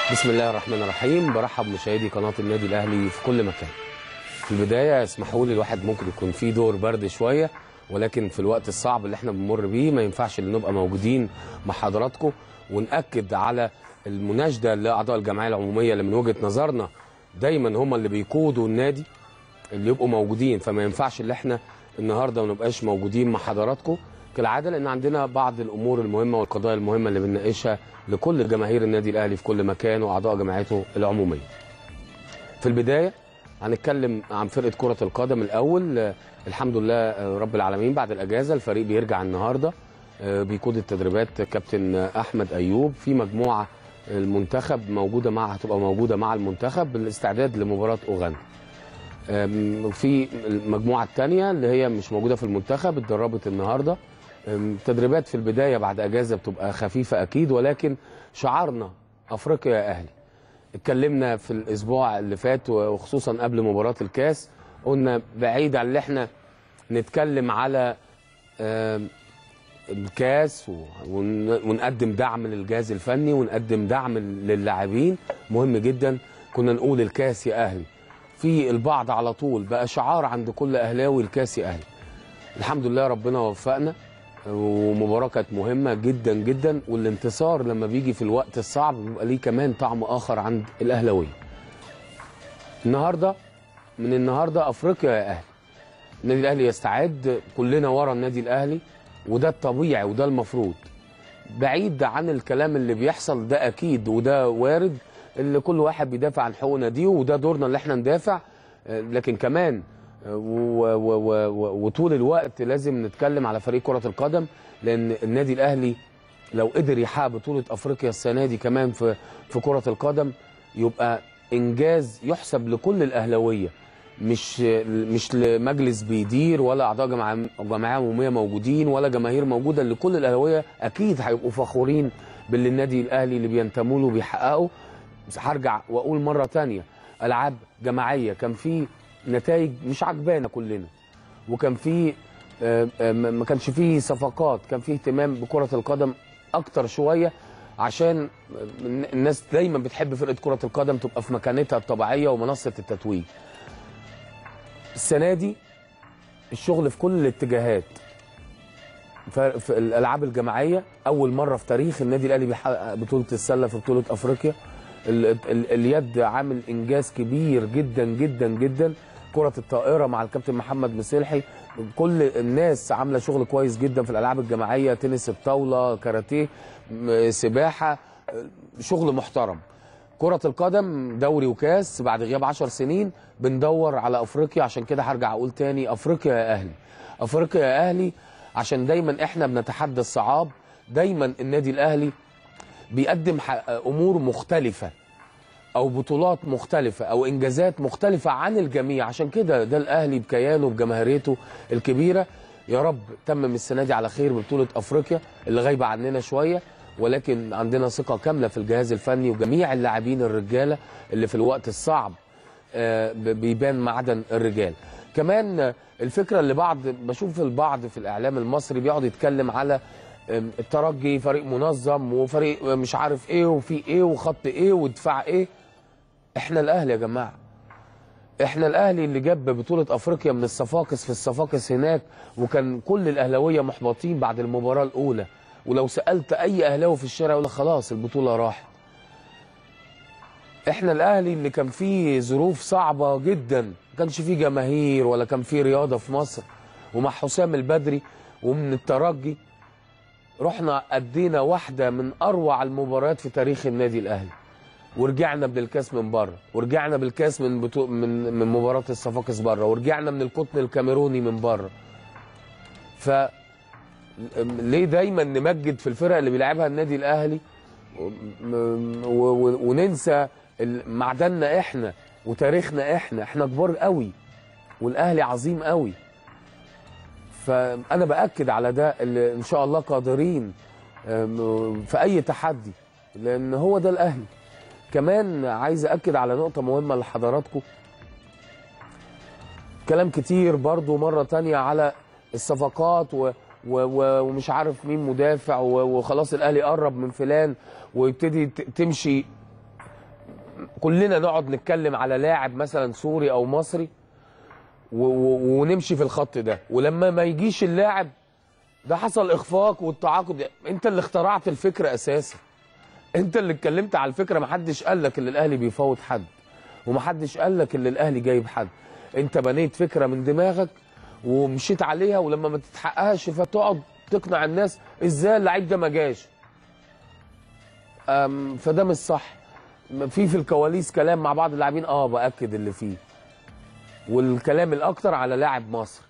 بسم الله الرحمن الرحيم برحب مشاهدي قناه النادي الاهلي في كل مكان في البدايه اسمحوا لي الواحد ممكن يكون فيه دور برد شويه ولكن في الوقت الصعب اللي احنا بنمر بيه ما ينفعش ان نبقى موجودين مع حضراتكم ونأكد على المناشده لاعضاء الجمعيه العموميه اللي من وجهه نظرنا دايما هم اللي بيقودوا النادي اللي يبقوا موجودين فما ينفعش ان احنا النهارده ما نبقاش موجودين مع حضراتكم كالعاده لان عندنا بعض الامور المهمه والقضايا المهمه اللي بنناقشها لكل جماهير النادي الاهلي في كل مكان واعضاء جمعيته العموميه. في البدايه هنتكلم عن فرقه كره القدم الاول آه، الحمد لله آه، رب العالمين بعد الاجازه الفريق بيرجع النهارده آه، بيقود التدريبات كابتن احمد ايوب في مجموعه المنتخب موجوده مع هتبقى موجوده مع المنتخب بالاستعداد لمباراه اوغندا. أم، في المجموعه الثانيه اللي هي مش موجوده في المنتخب اتدربت النهارده أم، تدريبات في البدايه بعد اجازه بتبقى خفيفه اكيد ولكن شعارنا افريقيا يا اهلي اتكلمنا في الاسبوع اللي فات وخصوصا قبل مباراه الكاس قلنا بعيد عن اللي احنا نتكلم على آم، الكاس و- ون- ونقدم دعم للجهاز الفني ونقدم دعم للاعبين مهم جدا كنا نقول الكاس يا اهلي في البعض على طول بقى شعار عند كل اهلاوي الكاس يا اهلي الحمد لله ربنا وفقنا ومباراة كانت مهمة جدا جدا والانتصار لما بيجي في الوقت الصعب بيبقى ليه كمان طعم آخر عند الأهلاوية. النهاردة من النهاردة أفريقيا يا أهلي. النادي الأهلي يستعد كلنا ورا النادي الأهلي وده الطبيعي وده المفروض. بعيد عن الكلام اللي بيحصل ده أكيد وده وارد اللي كل واحد بيدافع عن حقوق ناديه وده دورنا اللي احنا ندافع آه، لكن كمان آه، و- و- و- و- وطول الوقت لازم نتكلم على فريق كرة القدم لأن النادي الأهلي لو قدر يحقق بطولة أفريقيا السنة دي كمان في في كرة القدم يبقى إنجاز يحسب لكل الأهلاوية مش مش لمجلس بيدير ولا أعضاء جماعة جمعية عمومية موجودين ولا جماهير موجودة اللي كل الأهلاوية أكيد هيبقوا فخورين باللي النادي الأهلي اللي بينتموا له بيحققوا بس هرجع واقول مره تانية العاب جماعيه كان في نتائج مش عجبانا كلنا وكان في آه، آه، ما ما كانش فيه صفقات كان فيه اهتمام بكره القدم اكتر شويه عشان آه، الناس دايما بتحب فرقه كره القدم تبقى في مكانتها الطبيعيه ومنصه التتويج السنه دي الشغل في كل الاتجاهات ف- في الالعاب الجماعيه اول مره في تاريخ النادي الاهلي بيحقق بطوله السله في بطوله افريقيا ال ال اليد عامل انجاز كبير جدا جدا جدا كره الطائره مع الكابتن محمد مسلحي كل الناس عامله شغل كويس جدا في الالعاب الجماعيه تنس الطاوله كاراتيه م- سباحه شغل محترم كرة القدم دوري وكاس بعد غياب 10 سنين بندور على افريقيا عشان كده هرجع اقول تاني افريقيا يا اهلي افريقيا يا اهلي عشان دايما احنا بنتحدى الصعاب دايما النادي الاهلي بيقدم ح- امور مختلفه او بطولات مختلفه او انجازات مختلفه عن الجميع عشان كده ده الاهلي بكيانه بجماهيريته الكبيره يا رب تمم السنه دي على خير ببطوله افريقيا اللي غايبه عننا شويه ولكن عندنا ثقه كامله في الجهاز الفني وجميع اللاعبين الرجاله اللي في الوقت الصعب آه، ب- بيبان معدن الرجال كمان آه، الفكره اللي بعض بشوف البعض في الاعلام المصري بيقعد يتكلم على آم، الترجي فريق منظم وفريق آه، مش عارف ايه وفي ايه وخط ايه ودفاع ايه احنا الاهلي يا جماعه احنا الاهلي اللي جاب بطوله افريقيا من الصفاقس في الصفاقس هناك وكان كل الاهلاويه محبطين بعد المباراه الاولى ولو سالت اي اهلاوي في الشارع يقول لك خلاص البطوله راحت احنا الاهلي اللي كان فيه ظروف صعبه جدا ما كانش فيه جماهير ولا كان فيه رياضه في مصر ومع حسام البدري ومن الترجي رحنا ادينا واحده من اروع المباريات في تاريخ النادي الاهلي ورجعنا بالكاس من بره ورجعنا بالكاس من بطو... من من مباراه الصفاقس بره ورجعنا من القطن الكاميروني من بره ف ليه دايما نمجد في الفرق اللي بيلعبها النادي الاهلي و... و... وننسى ال- معدننا احنا وتاريخنا احنا احنا كبار قوي والاهلي عظيم قوي فانا باكد على ده اللي ان شاء الله قادرين أم، في اي تحدي لان هو ده الاهلي كمان عايز اكد على نقطه مهمه لحضراتكم كلام كتير برضو مره تانية على الصفقات و و و ومش عارف مين مدافع و- وخلاص الاهلي قرب من فلان ويبتدي ت- تمشي كلنا نقعد نتكلم على لاعب مثلا سوري او مصري و و ونمشي في الخط ده ولما ما يجيش اللاعب ده حصل اخفاق والتعاقد انت اللي اخترعت الفكره اساسا انت اللي اتكلمت على الفكره ما حدش قال لك ان الاهلي بيفوت حد وما حدش قال لك ان الاهلي جايب حد انت بنيت فكره من دماغك ومشيت عليها ولما ما تتحققش فتقعد تقنع الناس ازاي اللعيب ده ما جاش أم، فده مش صح في في الكواليس كلام مع بعض اللاعبين اه باكد اللي فيه والكلام الاكتر على لاعب مصر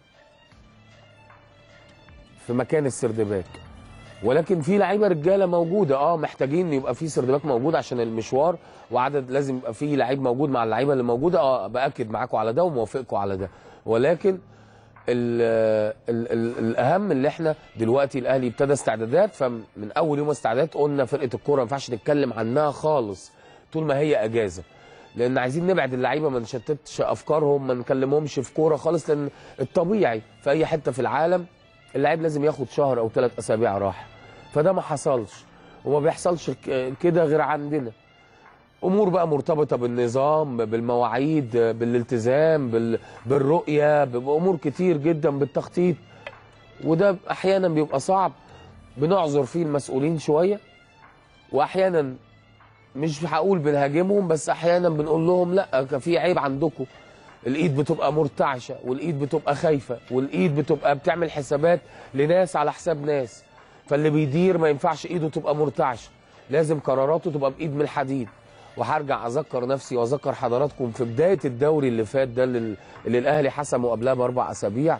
في مكان السردباك ولكن في لعيبه رجاله موجوده اه محتاجين يبقى في سردباك موجود عشان المشوار وعدد لازم يبقى في لعيب موجود مع اللعيبه اللي موجوده اه باكد معاكم على ده وموافقكم على ده ولكن ال ال ال الاهم اللي احنا دلوقتي الاهلي ابتدى استعدادات فمن اول يوم استعدادات قلنا فرقه الكوره ما ينفعش نتكلم عنها خالص طول ما هي اجازه لان عايزين نبعد اللعيبه ما نشتتش افكارهم ما نكلمهمش في كوره خالص لان الطبيعي في اي حته في العالم اللعيب لازم ياخد شهر او ثلاث اسابيع راحه فده ما حصلش وما بيحصلش ك- كده غير عندنا امور بقى مرتبطه بالنظام بالمواعيد بالالتزام بال... بالرؤيه بامور كتير جدا بالتخطيط وده احيانا بيبقى صعب بنعذر فيه المسؤولين شويه واحيانا مش هقول بنهاجمهم بس احيانا بنقول لهم لا كان في عيب عندكم الايد بتبقى مرتعشه والايد بتبقى خايفه والايد بتبقى بتعمل حسابات لناس على حساب ناس فاللي بيدير ما ينفعش ايده تبقى مرتعشه لازم قراراته تبقى بايد من الحديد وهرجع اذكر نفسي واذكر حضراتكم في بدايه الدوري اللي فات ده اللي, اللي الاهلي حسمه قبلها باربع اسابيع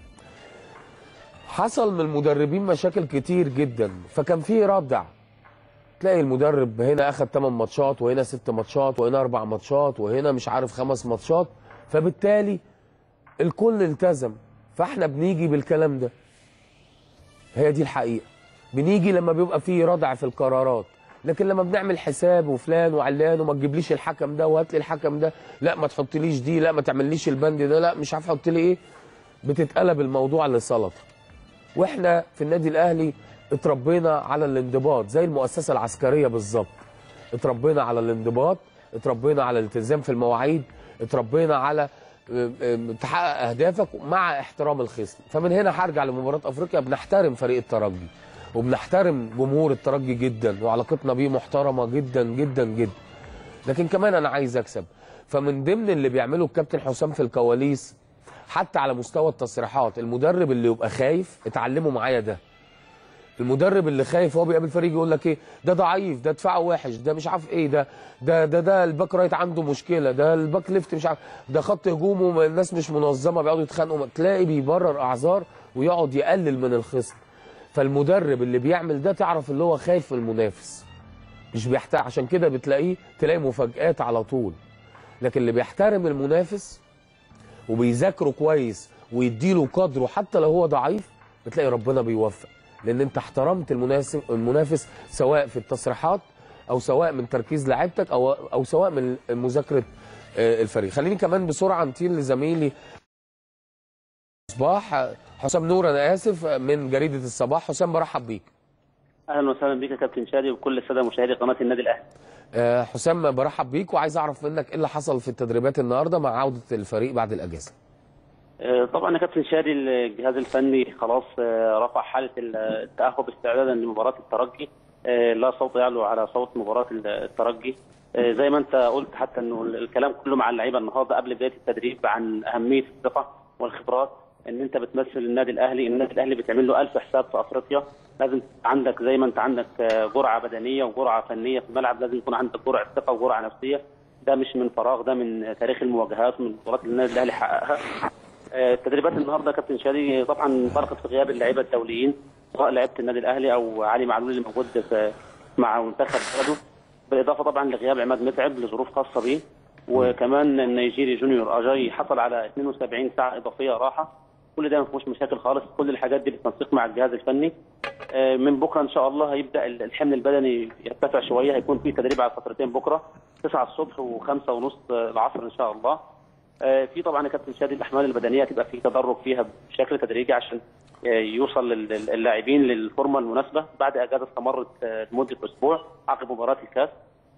حصل من المدربين مشاكل كتير جدا فكان في ردع تلاقي المدرب هنا اخد 8 ماتشات وهنا 6 ماتشات وهنا 4 ماتشات وهنا مش عارف خمس ماتشات فبالتالي الكل التزم فاحنا بنيجي بالكلام ده هي دي الحقيقه بنيجي لما بيبقى فيه ردع في القرارات لكن لما بنعمل حساب وفلان وعلان وما تجيبليش الحكم ده وهات لي الحكم ده لا ما تحطليش دي لا ما تعمليش البند ده لا مش عارف حط لي ايه بتتقلب الموضوع لسلطه واحنا في النادي الاهلي اتربينا على الانضباط زي المؤسسه العسكريه بالظبط اتربينا على الانضباط اتربينا على الالتزام في المواعيد اتربينا على ام، ام، تحقق اهدافك مع احترام الخصم فمن هنا هرجع لمباراه افريقيا بنحترم فريق الترجي وبنحترم جمهور الترجي جدا وعلاقتنا بيه محترمه جدا جدا جدا لكن كمان انا عايز اكسب فمن ضمن اللي بيعمله الكابتن حسام في الكواليس حتى على مستوى التصريحات المدرب اللي يبقى خايف اتعلموا معايا ده المدرب اللي خايف هو بيقابل فريق يقول لك ايه ده ضعيف ده دفاعه وحش ده مش عارف ايه ده ده ده, ده الباك رايت عنده مشكله ده الباك ليفت مش عارف ده خط هجومه الناس مش منظمه بيقعدوا يتخانقوا تلاقي بيبرر اعذار ويقعد يقلل من الخصم فالمدرب اللي بيعمل ده تعرف اللي هو خايف من المنافس مش بيحتاج عشان كده بتلاقيه تلاقي مفاجآت على طول لكن اللي بيحترم المنافس وبيذاكره كويس ويديله قدره حتى لو هو ضعيف بتلاقي ربنا بيوفق لان انت احترمت المناسب المنافس سواء في التصريحات او سواء من تركيز لعيبتك او او سواء من مذاكره آه، الفريق خليني كمان بسرعه نطير لزميلي صباح حسام نور انا اسف من جريده الصباح حسام برحب بيك اهلا وسهلا بك يا كابتن شادي وكل الساده مشاهدي قناه النادي الاهلي آه، حسام برحب بيك وعايز اعرف منك ايه اللي حصل في التدريبات النهارده مع عوده الفريق بعد الاجازه آه، طبعا يا كابتن شادي الجهاز الفني خلاص آه، رفع حاله التاهب استعدادا لمباراه الترجي آه، لا صوت يعلو على صوت مباراه الترجي آه، زي ما انت قلت حتى انه الكلام كله مع اللعيبه النهارده قبل بدايه التدريب عن اهميه الثقه والخبرات ان انت بتمثل النادي الاهلي النادي الاهلي بتعمل له ألف حساب في افريقيا لازم عندك زي ما انت عندك آه، جرعه بدنيه وجرعه فنيه في الملعب لازم يكون عندك جرعه ثقه وجرعه نفسيه ده مش من فراغ ده من تاريخ المواجهات ومن البطولات اللي النادي الاهلي حققها آه، التدريبات النهارده يا كابتن شادي طبعا انطلقت في غياب اللعيبه الدوليين سواء لعيبه النادي الاهلي او علي معلول اللي موجود في مع منتخب بلده بالاضافه طبعا لغياب عماد متعب لظروف خاصه به وكمان النيجيري جونيور اجاي حصل على 72 ساعه اضافيه راحه كل ده ما فيهوش مشاكل خالص كل الحاجات دي بالتنسيق مع الجهاز الفني آه، من بكره ان شاء الله هيبدا الحمل البدني يرتفع شويه هيكون في تدريب على فترتين بكره 9 الصبح و5 ونص العصر ان شاء الله آه، في طبعا يا كابتن شادي الاحمال البدنيه هتبقى في تدرج فيها بشكل تدريجي عشان آه، يوصل لل- اللاعبين للفورمه المناسبه بعد اجازه استمرت آه، لمده اسبوع عقب مباراه الكاس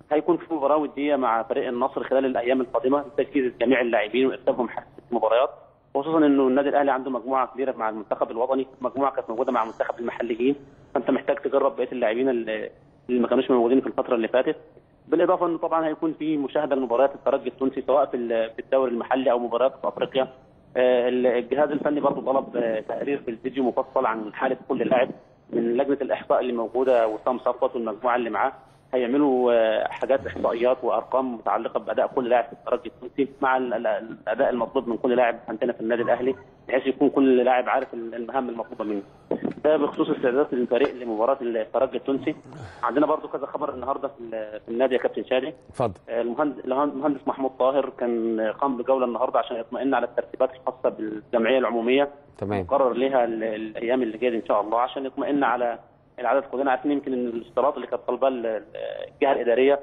هيكون في مباراه وديه مع فريق النصر خلال الايام القادمه لتجهيز جميع اللاعبين وارتبهم حسب المباريات خصوصا انه النادي الاهلي عنده مجموعه كبيره مع المنتخب الوطني مجموعه كانت موجوده مع منتخب المحليين فانت محتاج تجرب بقيه اللاعبين اللي اللي ما كانوش موجودين في الفتره اللي فاتت بالاضافه انه طبعا هيكون في مشاهده لمباريات الترجي التونسي سواء في ال- في الدوري المحلي او مباريات في افريقيا آه، الجهاز الفني برضه طلب آه، تقرير في الفيديو مفصل عن حاله كل لاعب من لجنه الاحصاء اللي موجوده وسام صفوت والمجموعه اللي معاه هيعملوا آه، حاجات احصائيات وارقام متعلقه باداء كل لاعب في الترجي التونسي مع ال- ال- الاداء المطلوب من كل لاعب عندنا في النادي الاهلي بحيث يكون كل لاعب عارف المهام المطلوبه منه. ده بخصوص استعدادات الفريق لمباراه الترجي التونسي. عندنا برضو كذا خبر النهارده في ال- في النادي يا كابتن شادي. اتفضل المهند- المهندس محمود طاهر كان قام بجوله النهارده عشان يطمئن على الترتيبات الخاصه بالجمعيه العموميه تمام مقرر ليها ال- الايام اللي جايه دي ان شاء الله عشان يطمئن على العدد كلنا عارفين يمكن ان الاشتراط اللي كانت طالباه ال- ال- الجهه الاداريه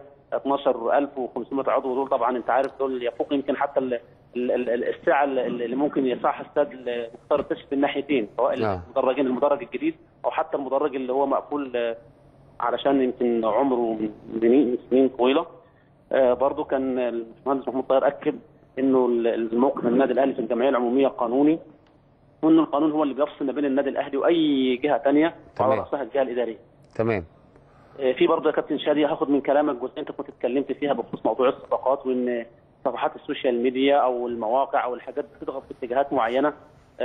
12500 عضو دول طبعا انت عارف دول يفوق يمكن حتى ال- ال- ال- السعه اللي اللي ممكن يسعها استاد مختار التشريف من ناحيتين سواء نعم. المدرجين المدرج الجديد او حتى المدرج اللي هو مقفول آه، علشان يمكن عمره من سنين من سنين طويله آه، برضو كان المهندس محمود طاهر اكد انه ال- الموقف النادي الاهلي في الجمعيه العموميه قانوني وان القانون هو اللي بيفصل ما بين النادي الاهلي واي جهه ثانيه وعلى تمام. راسها الجهه الاداريه. تمام آه، في برضه يا كابتن شادي هاخد من كلامك جزء انت كنت اتكلمت فيها بخصوص موضوع الصفقات وان صفحات السوشيال ميديا او المواقع او الحاجات بتضغط في اتجاهات معينه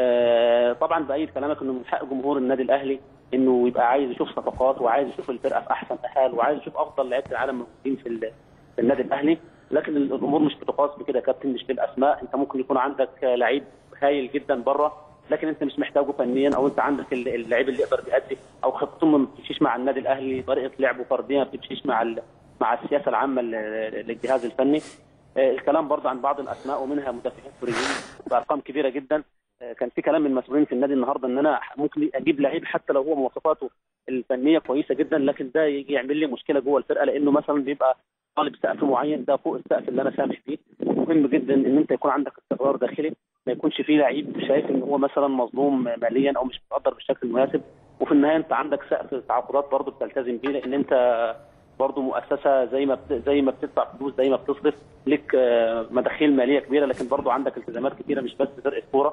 آه، طبعا بايد كلامك انه من حق جمهور النادي الاهلي انه يبقى عايز يشوف صفقات وعايز يشوف الفرقه في احسن حال وعايز يشوف افضل لعيبه العالم موجودين في ال- في النادي الاهلي لكن الامور مش بتقاس بكده يا كابتن مش بالاسماء انت ممكن يكون عندك لعيب هايل جدا بره لكن انت مش محتاجه فنيا او انت عندك ال- اللعيب اللي يقدر يأدي او خطته ما بتمشيش مع النادي الاهلي طريقه لعبه فرديا ما بتمشيش مع ال- مع السياسه العامه لل- للجهاز الفني آه، الكلام برضه عن بعض الاسماء ومنها مدافعين سوريين بارقام كبيره جدا آه، كان في كلام من المسؤولين في النادي النهارده ان انا ممكن اجيب لعيب حتى لو هو مواصفاته الفنيه كويسه جدا لكن ده يجي يعمل لي مشكله جوه الفرقه لانه مثلا بيبقى طالب سقف معين ده فوق السقف اللي انا سامح فيه مهم جدا ان انت يكون عندك استقرار داخلي ما يكونش فيه لعيب شايف ان هو مثلا مظلوم ماليا او مش متقدر بالشكل المناسب وفي النهايه انت عندك سقف تعاقدات برضه بتلتزم بيه لان انت برضه مؤسسه زي ما بت... زي ما بتدفع فلوس زي ما بتصرف لك آه، مداخيل ماليه كبيره لكن برضه عندك التزامات كتيره مش بس فرقه كوره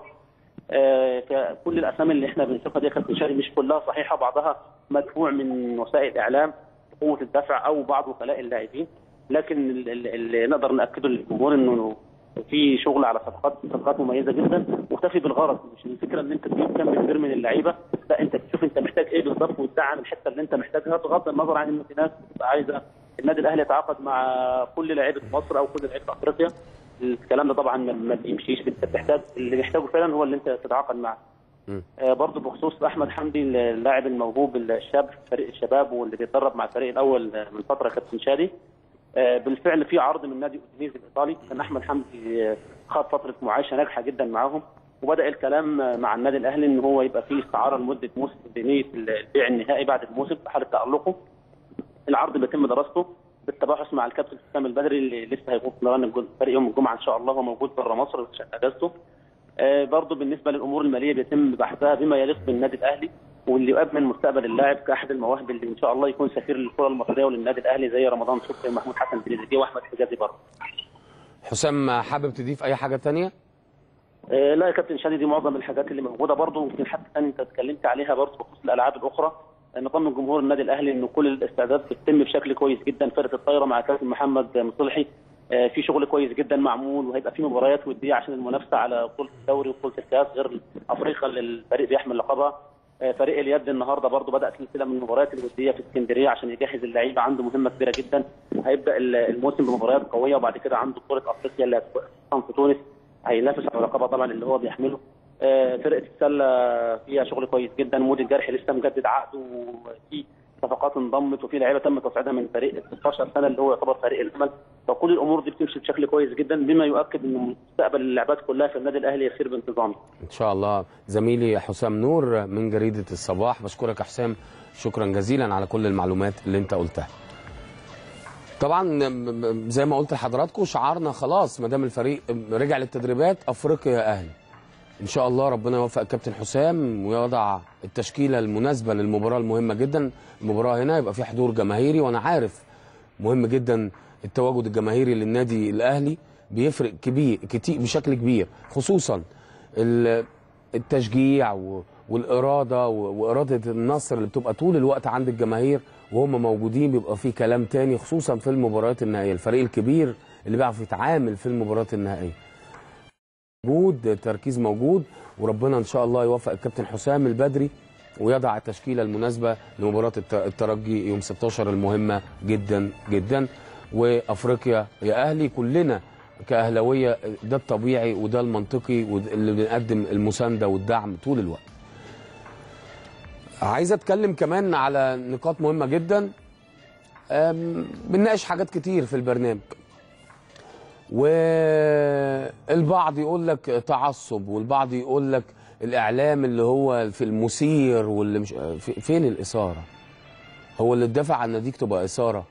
آه، فكل الاسامي اللي احنا بنشوفها دي يا كابتن شادي مش كلها صحيحه بعضها مدفوع من وسائل الاعلام قوه الدفع او بعض وكلاء اللاعبين لكن ال- ال- اللي نقدر ناكده للجمهور انه في شغل على صفقات صفقات مميزه جدا مكتفي بالغرض مش الفكره ان انت تجيب كم كبير من اللعيبه لا انت تشوف انت محتاج ايه بالظبط وتدعم الحته اللي انت محتاجها بغض النظر عن ان في ناس بتبقى عايزه النادي الاهلي يتعاقد مع كل لعيبه مصر او كل لعيبه افريقيا الكلام ده طبعا ما- ما بيمشيش انت بتحتاج اللي محتاجه فعلا هو اللي انت تتعاقد معاه مم. آه، برضه بخصوص احمد حمدي اللاعب الموهوب الشاب في فريق الشباب واللي بيتدرب مع الفريق الاول آه، من فتره كابتن شادي آه، بالفعل في عرض من نادي اودينيز الايطالي كان احمد حمدي آه، خد فتره معايشه ناجحه جدا معاهم وبدا الكلام آه، مع النادي الاهلي ان هو يبقى فيه استعاره لمده موسم بنيه البيع النهائي بعد الموسم في حاله تالقه العرض بيتم دراسته بالتباحث مع الكابتن حسام البدري اللي لسه هيكون في مران الجل- الفريق يوم الجمعه ان شاء الله هو موجود بره مصر عشان اجازته آه، برضه بالنسبه للامور الماليه بيتم بحثها بما يليق بالنادي الاهلي واللي يؤمن مستقبل اللاعب كاحد المواهب اللي ان شاء الله يكون سفير للكره المصريه وللنادي الاهلي زي رمضان صبحي ومحمود حسن تريزيجيه واحمد حجازي برضه. حسام حابب تضيف اي حاجه تانية آه، لا يا كابتن شادي دي معظم الحاجات اللي موجوده برضه يمكن حتى كان انت اتكلمت عليها برضه بخصوص الالعاب الاخرى آه، نطمن جمهور النادي الاهلي ان كل الاستعدادات بتتم بشكل كويس جدا فرقه الطايره مع كابتن محمد مصلحي آه، في شغل كويس جدا معمول وهيبقى في مباريات وديه عشان المنافسه على بطوله الدوري وبطوله الكاس غير افريقيا اللي الفريق بيحمل لقبها آه، فريق اليد النهارده برضه بدا سلسله من المباريات الوديه في اسكندريه عشان يجهز اللعيبه عنده مهمه كبيره جدا هيبدا ال- الموسم بمباريات قويه وبعد كده عنده بطوله افريقيا اللي هتكون في تونس هينافس على لقبها طبعا اللي هو بيحمله آه، فرقه السله فيها شغل كويس جدا مودي الجرحي لسه مجدد عقده وفي صفقات انضمت وفي لعيبه تم تصعيدها من فريق 16 سنه اللي هو يعتبر فريق الامل فكل الامور دي بتمشي بشكل كويس جدا بما يؤكد ان مستقبل اللعبات كلها في النادي الاهلي يسير بانتظام ان شاء الله زميلي حسام نور من جريده الصباح بشكرك يا حسام شكرا جزيلا على كل المعلومات اللي انت قلتها طبعا م- م- زي ما قلت لحضراتكم شعارنا خلاص ما دام الفريق رجع للتدريبات افريقيا يا اهلي ان شاء الله ربنا يوفق الكابتن حسام ويضع التشكيله المناسبه للمباراه المهمه جدا المباراه هنا يبقى في حضور جماهيري وانا عارف مهم جدا التواجد الجماهيري للنادي الاهلي بيفرق كبير كتير بشكل كبير خصوصا ال- التشجيع و- والاراده و- واراده النصر اللي بتبقى طول الوقت عند الجماهير وهم موجودين بيبقى في كلام تاني خصوصا في المباريات النهائيه الفريق الكبير اللي بيعرف يتعامل في المباريات النهائيه موجود التركيز موجود وربنا ان شاء الله يوفق الكابتن حسام البدري ويضع التشكيله المناسبه لمباراه الت- الترجي يوم 16 المهمه جدا جدا وافريقيا يا اهلي كلنا كاهلاويه ده الطبيعي وده المنطقي واللي بنقدم المسانده والدعم طول الوقت. عايز اتكلم كمان على نقاط مهمه جدا أم، بنناقش حاجات كتير في البرنامج والبعض يقول لك تعصب والبعض يقول لك الاعلام اللي هو في المثير واللي مش في- فين الاثاره هو اللي اتدافع عن ناديك تبقى اثاره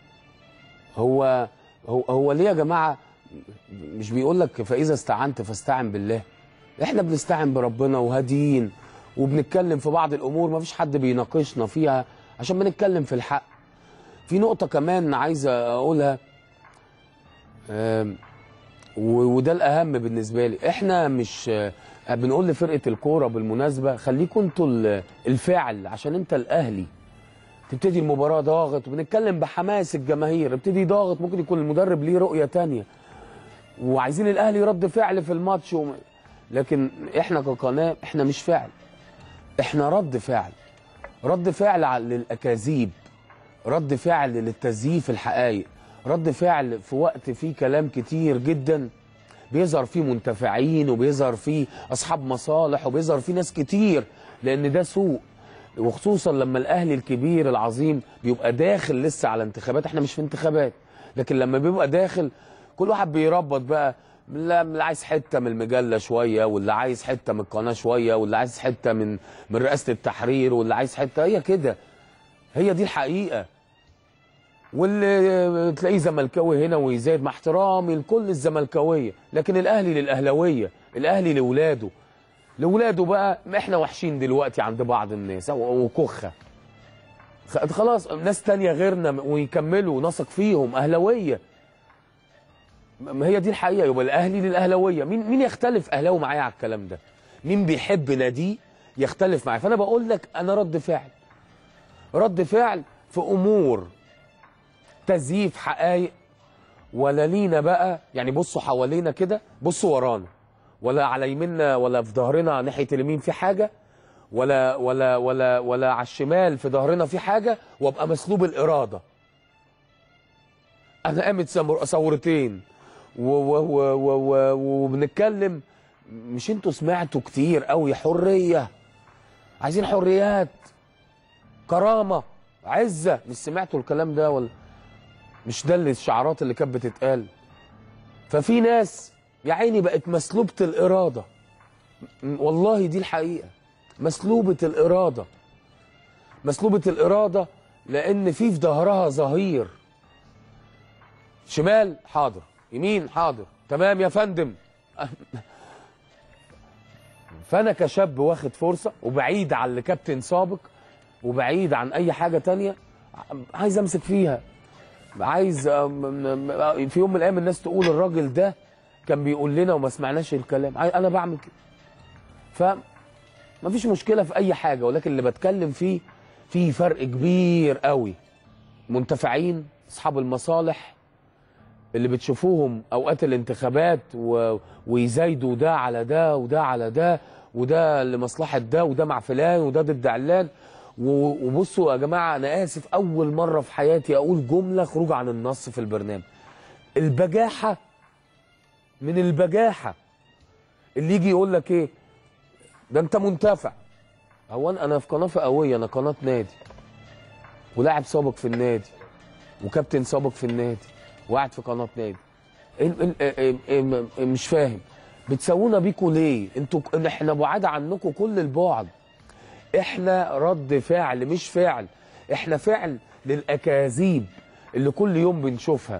هو هو هو ليه يا جماعه مش بيقول لك فاذا استعنت فاستعن بالله احنا بنستعن بربنا وهاديين وبنتكلم في بعض الامور ما فيش حد بيناقشنا فيها عشان بنتكلم في الحق في نقطه كمان عايز اقولها آم، و- وده الاهم بالنسبه لي احنا مش آه، بنقول لفرقه الكوره بالمناسبه خليكم انتوا ال- الفاعل عشان انت الاهلي تبتدي المباراه ضاغط وبنتكلم بحماس الجماهير ابتدي ضاغط ممكن يكون المدرب ليه رؤيه تانية وعايزين الاهلي رد فعل في الماتش وم... لكن احنا كقناه احنا مش فعل احنا رد فعل رد فعل على- للاكاذيب رد فعل للتزييف الحقائق رد فعل في وقت فيه كلام كتير جدا بيظهر فيه منتفعين وبيظهر فيه اصحاب مصالح وبيظهر فيه ناس كتير لان ده سوء وخصوصا لما الاهلي الكبير العظيم بيبقى داخل لسه على انتخابات احنا مش في انتخابات لكن لما بيبقى داخل كل واحد بيربط بقى لا اللي عايز حته من المجله شويه واللي عايز حته من القناه شويه واللي عايز حته من من رئاسه التحرير واللي عايز حته هي كده هي دي الحقيقه واللي تلاقيه زملكاوي هنا ويزايد مع احترامي لكل الزملكاويه لكن الاهلي للاهلاويه الاهلي لاولاده لاولاده بقى احنا وحشين دلوقتي عند بعض الناس وكخه خ- خلاص ناس تانية غيرنا ويكملوا نثق فيهم اهلاويه ما هي دي الحقيقه يبقى الاهلي للاهلاويه مين مين يختلف اهلاوي معايا على الكلام ده مين بيحب ناديه يختلف معايا فانا بقول لك انا رد فعل رد فعل في امور تزييف حقائق ولا لينا بقى يعني بصوا حوالينا كده بصوا ورانا ولا على يميننا ولا في ظهرنا ناحيه اليمين في حاجه ولا ولا ولا ولا على الشمال في ظهرنا في حاجه وابقى مسلوب الاراده انا قامت سمر- ثورتين و- و- و- و- و- وبنتكلم مش انتوا سمعتوا كتير قوي حريه عايزين حريات كرامه عزه مش سمعتوا الكلام ده ولا مش ده اللي الشعارات اللي كانت بتتقال ففي ناس يا عيني بقت مسلوبة الإرادة م- والله دي الحقيقة مسلوبة الإرادة مسلوبة الإرادة لأن في في ظهرها ظهير شمال حاضر يمين حاضر تمام يا فندم فأنا كشاب واخد فرصة وبعيد عن اللي كابتن سابق وبعيد عن أي حاجة تانية عايز أمسك فيها عايز أم- في يوم من الايام الناس تقول الراجل ده كان بيقول لنا وما سمعناش الكلام عاي- انا بعمل كده ف مفيش مشكله في اي حاجه ولكن اللي بتكلم فيه في فرق كبير قوي منتفعين اصحاب المصالح اللي بتشوفوهم اوقات الانتخابات و... ويزايدوا ده على ده وده على ده وده لمصلحه ده وده مع فلان وده ضد علان و- وبصوا يا جماعه انا اسف اول مره في حياتي اقول جمله خروج عن النص في البرنامج البجاحه من البجاحه اللي يجي يقول لك ايه ده انت منتفع هو انا انا في قناه فئويه انا قناه نادي ولاعب سابق في النادي وكابتن سابق في النادي وقاعد في قناه نادي ال- ال- ال- ال- ال- مش فاهم بتسوونا بيكوا ليه انتوا احنا بعاد عنكم كل البعد احنا رد فعل مش فعل احنا فعل للاكاذيب اللي كل يوم بنشوفها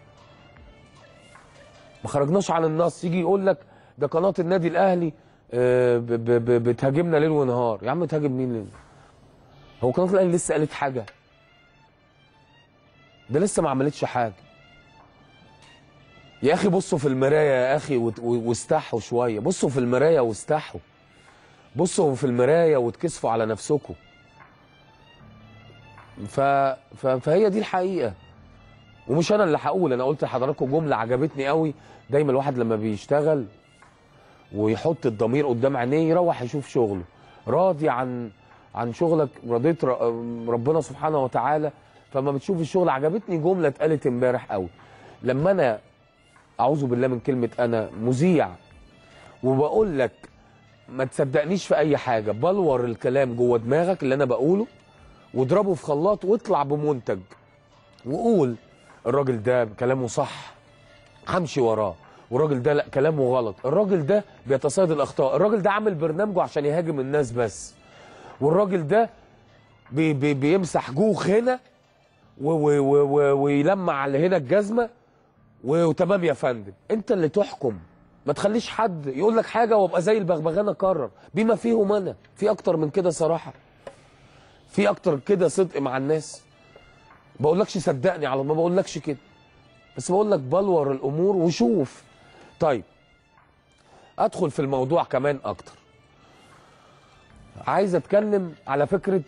ما خرجناش عن النص يجي يقول لك ده قناه النادي الاهلي آه، ب- ب- ب- بتهاجمنا ليل ونهار يا عم تهاجم مين ليل هو قناه الاهلي لسه قالت حاجه ده لسه ما عملتش حاجه يا اخي بصوا في المرايه يا اخي وت- و- واستحوا شويه بصوا في المرايه واستحوا بصوا في المرايه وتكسفوا على نفسكم ف... ف... فهي دي الحقيقه ومش انا اللي هقول انا قلت لحضراتكم جمله عجبتني قوي دايما الواحد لما بيشتغل ويحط الضمير قدام عينيه يروح يشوف شغله راضي عن عن شغلك رضيت ر- ربنا سبحانه وتعالى فما بتشوف الشغل عجبتني جمله اتقالت امبارح قوي لما انا اعوذ بالله من كلمه انا مذيع وبقول لك ما تصدقنيش في اي حاجه بلور الكلام جوه دماغك اللي انا بقوله واضربه في خلاط واطلع بمنتج وقول الراجل ده كلامه صح همشي وراه والراجل ده لا كلامه غلط الراجل ده بيتصيد الاخطاء الراجل ده عامل برنامجه عشان يهاجم الناس بس والراجل ده بي بي بيمسح جوخ هنا و- و- و- و- ويلمع على هنا الجزمه وتمام يا فندم انت اللي تحكم ما تخليش حد يقول لك حاجه وابقى زي البغبغان اكرر بما فيهم انا في اكتر من كده صراحه في اكتر كده صدق مع الناس بقولكش صدقني على ما بقولكش كده بس بقول لك بلور الامور وشوف طيب ادخل في الموضوع كمان اكتر عايز اتكلم على فكره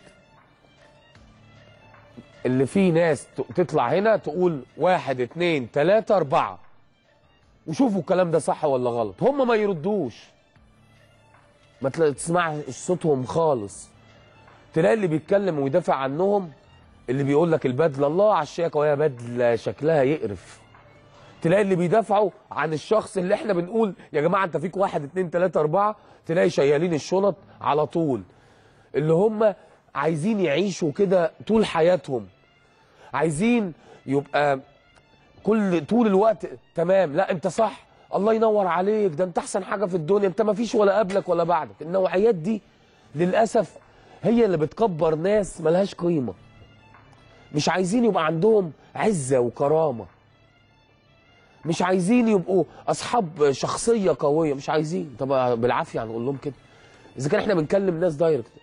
اللي في ناس ت- تطلع هنا تقول واحد اتنين تلاتة اربعة وشوفوا الكلام ده صح ولا غلط هم ما يردوش ما تلا- تسمعش صوتهم خالص تلاقي اللي بيتكلم ويدافع عنهم اللي بيقول لك البدله الله على الشياكه وهي بدله شكلها يقرف تلاقي اللي بيدافعوا عن الشخص اللي احنا بنقول يا جماعه انت فيك واحد اتنين تلاته اربعه تلاقي شيالين الشنط على طول اللي هم عايزين يعيشوا كده طول حياتهم عايزين يبقى كل طول الوقت تمام لا انت صح الله ينور عليك ده انت احسن حاجه في الدنيا انت ما فيش ولا قبلك ولا بعدك النوعيات دي للاسف هي اللي بتكبر ناس ملهاش قيمه مش عايزين يبقى عندهم عزه وكرامه مش عايزين يبقوا اصحاب شخصيه قويه مش عايزين طب بالعافيه هنقول لهم كده اذا كان احنا بنكلم ناس دايركت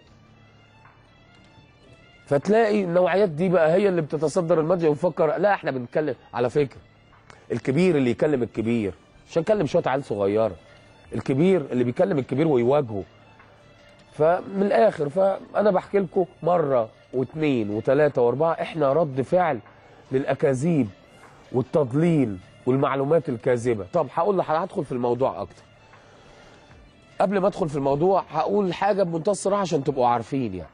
فتلاقي النوعيات دي بقى هي اللي بتتصدر المتجر ويفكر لا احنا بنتكلم على فكره الكبير اللي يكلم الكبير مش هنكلم شويه عيال صغيره الكبير اللي بيكلم الكبير ويواجهه فمن الاخر فانا بحكي لكم مره واثنين وثلاثه واربعه احنا رد فعل للاكاذيب والتضليل والمعلومات الكاذبه طب هقول لحضرتك هدخل في الموضوع اكتر قبل ما ادخل في الموضوع هقول حاجه بمنتهى الصراحه عشان تبقوا عارفين يعني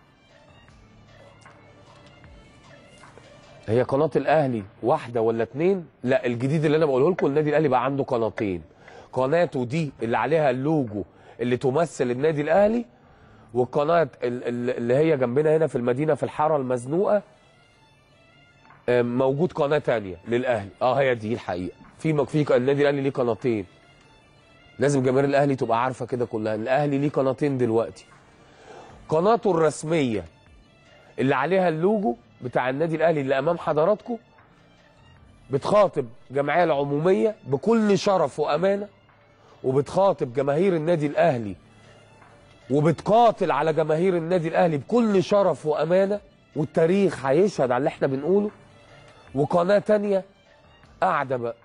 هي قناه الاهلي واحده ولا اتنين لا الجديد اللي انا بقوله لكم النادي الاهلي بقى عنده قناتين قناته دي اللي عليها اللوجو اللي تمثل النادي الاهلي والقناه ال- ال- اللي هي جنبنا هنا في المدينه في الحاره المزنوقه آم، موجود قناه تانية للاهلي اه هي دي الحقيقه في مك- في النادي الاهلي ليه قناتين لازم جماهير الاهلي تبقى عارفه كده كلها الاهلي ليه قناتين دلوقتي قناته الرسميه اللي عليها اللوجو بتاع النادي الاهلي اللي امام حضراتكم بتخاطب الجمعيه العموميه بكل شرف وامانه وبتخاطب جماهير النادي الاهلي وبتقاتل على جماهير النادي الاهلي بكل شرف وامانه والتاريخ هيشهد على اللي احنا بنقوله وقناه تانية قاعده بقى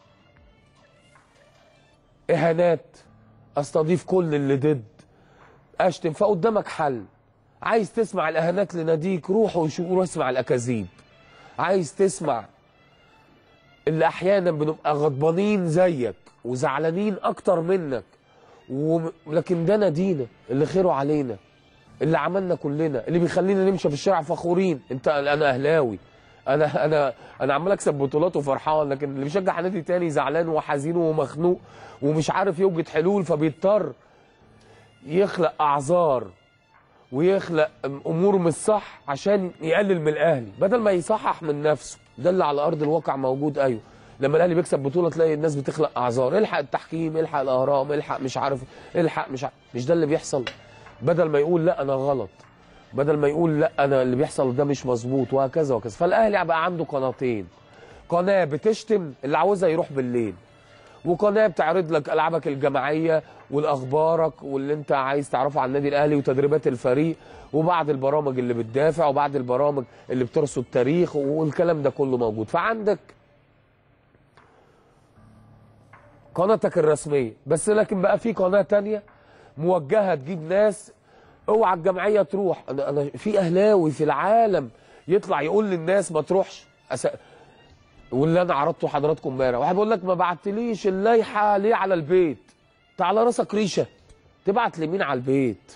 اهانات استضيف كل اللي ضد اشتم فقدامك حل عايز تسمع الاهانات لناديك روح وشو- روح اسمع الاكاذيب عايز تسمع اللي احيانا بنبقى غضبانين زيك وزعلانين اكتر منك وم... لكن ده نادينا اللي خيره علينا اللي عملنا كلنا اللي بيخلينا نمشي في الشارع فخورين انت انا اهلاوي انا انا انا عمال اكسب بطولات وفرحان لكن اللي بيشجع نادي تاني زعلان وحزين ومخنوق ومش عارف يوجد حلول فبيضطر يخلق اعذار ويخلق امور مش صح عشان يقلل من الاهلي بدل ما يصحح من نفسه ده اللي على ارض الواقع موجود ايوه لما الاهلي بيكسب بطوله تلاقي الناس بتخلق اعذار الحق التحكيم الحق الاهرام الحق مش عارف الحق مش عارف. مش ده اللي بيحصل بدل ما يقول لا انا غلط بدل ما يقول لا انا اللي بيحصل ده مش مظبوط وهكذا وهكذا فالاهلي بقى عنده قناتين قناه بتشتم اللي عاوزها يروح بالليل وقناه بتعرض لك العابك الجماعيه والاخبارك واللي انت عايز تعرفه عن النادي الاهلي وتدريبات الفريق وبعض البرامج اللي بتدافع وبعض البرامج اللي بترصد تاريخ والكلام ده كله موجود فعندك قناتك الرسميه بس لكن بقى في قناه تانية موجهه تجيب ناس اوعى الجمعيه تروح انا انا في اهلاوي في العالم يطلع يقول للناس ما تروحش أس... واللي انا عرضته حضراتكم امبارح واحد بيقول لك ما بعتليش اللائحه ليه على البيت انت على راسك ريشه تبعت لمين على البيت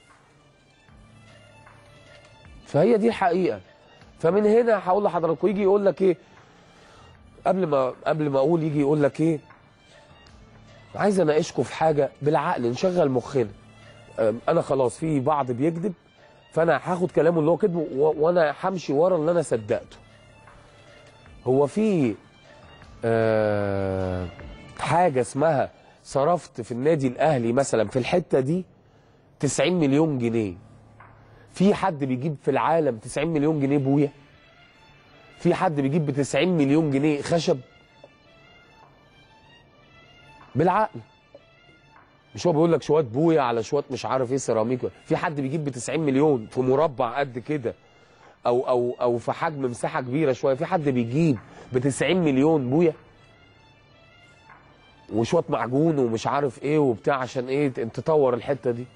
فهي دي الحقيقه فمن هنا هقول لحضراتكم يجي يقول لك ايه قبل ما قبل ما اقول يجي يقول لك ايه عايز اناقشكم في حاجه بالعقل نشغل مخنا أم، انا خلاص في بعض بيكذب فانا هاخد كلامه اللي هو كذبه و- وانا همشي ورا اللي انا صدقته هو في آه حاجه اسمها صرفت في النادي الاهلي مثلا في الحته دي 90 مليون جنيه في حد بيجيب في العالم 90 مليون جنيه بويا في حد بيجيب ب 90 مليون جنيه خشب بالعقل مش هو بيقول لك شويه بويا على شويه مش عارف ايه سيراميك في حد بيجيب ب 90 مليون في مربع قد كده او او او في حجم مساحه كبيره شويه في حد بيجيب ب 90 مليون بويا وشويه معجون ومش عارف ايه وبتاع عشان ايه تطور الحته دي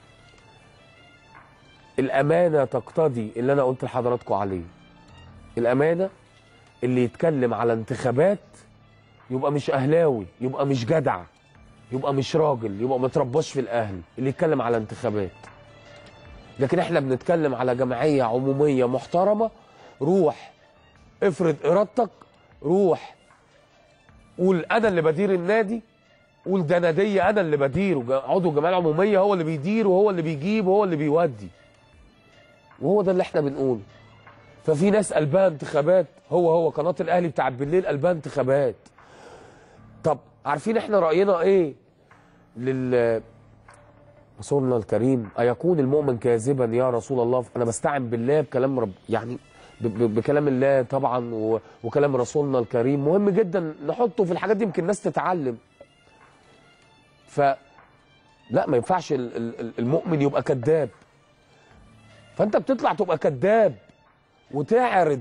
الامانه تقتضي اللي انا قلت لحضراتكم عليه الامانه اللي يتكلم على انتخابات يبقى مش اهلاوي يبقى مش جدع يبقى مش راجل يبقى ما ترباش في الاهلي اللي يتكلم على انتخابات لكن احنا بنتكلم على جمعيه عموميه محترمه روح افرض ارادتك روح قول انا اللي بدير النادي قول ده ناديه انا اللي بديره جا- عضو الجمعيه العموميه هو اللي بيدير وهو اللي بيجيب وهو اللي بيودي وهو ده اللي احنا بنقوله ففي ناس قلبها انتخابات هو هو قناه الاهلي بتاعت بالليل قلبها انتخابات طب عارفين احنا راينا ايه لل رسولنا الكريم أيكون المؤمن كاذبا يا رسول الله أنا بستعن بالله بكلام رب يعني ب- ب- بكلام الله طبعا و- وكلام رسولنا الكريم مهم جدا نحطه في الحاجات دي يمكن الناس تتعلم ف لا ما ينفعش ال- ال- ال- المؤمن يبقى كذاب فانت بتطلع تبقى كذاب وتعرض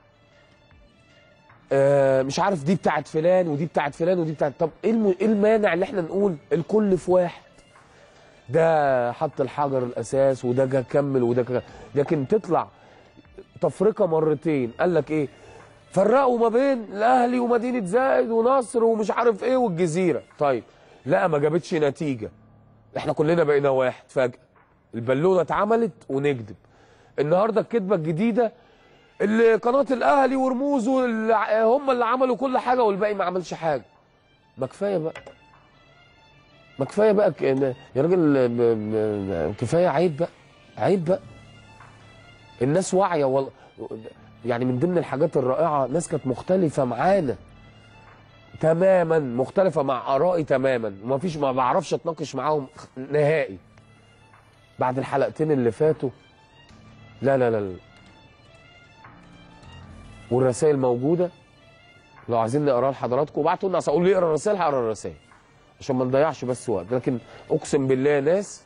آه مش عارف دي بتاعت فلان ودي بتاعت فلان ودي بتاعت طب ايه الم- إيه المانع اللي احنا نقول الكل في واحد ده حط الحجر الاساس وده جه كمل وده جه لكن تطلع تفرقه مرتين قال لك ايه فرقوا ما بين الاهلي ومدينه زايد ونصر ومش عارف ايه والجزيره طيب لا ما جابتش نتيجه احنا كلنا بقينا واحد فجاه البالونه اتعملت ونكذب النهارده الكذبه الجديده اللي قناه الاهلي ورموزه اللي ع- هم اللي عملوا كل حاجه والباقي ما عملش حاجه ما كفايه بقى ما كفايه بقى ك- إن- يا راجل ب- ب- كفايه عيب بقى عيب بقى الناس واعيه وال... يعني من ضمن الحاجات الرائعه ناس كانت مختلفه معانا تماما مختلفه مع ارائي تماما وما فيش ما بعرفش اتناقش معاهم نهائي بعد الحلقتين اللي فاتوا لا لا لا, لا. والرسائل موجوده لو عايزين نقراها لحضراتكم وبعتوا لنا اقول لي اقرا الرسائل هقرا الرسائل عشان ما نضيعش بس وقت لكن اقسم بالله ناس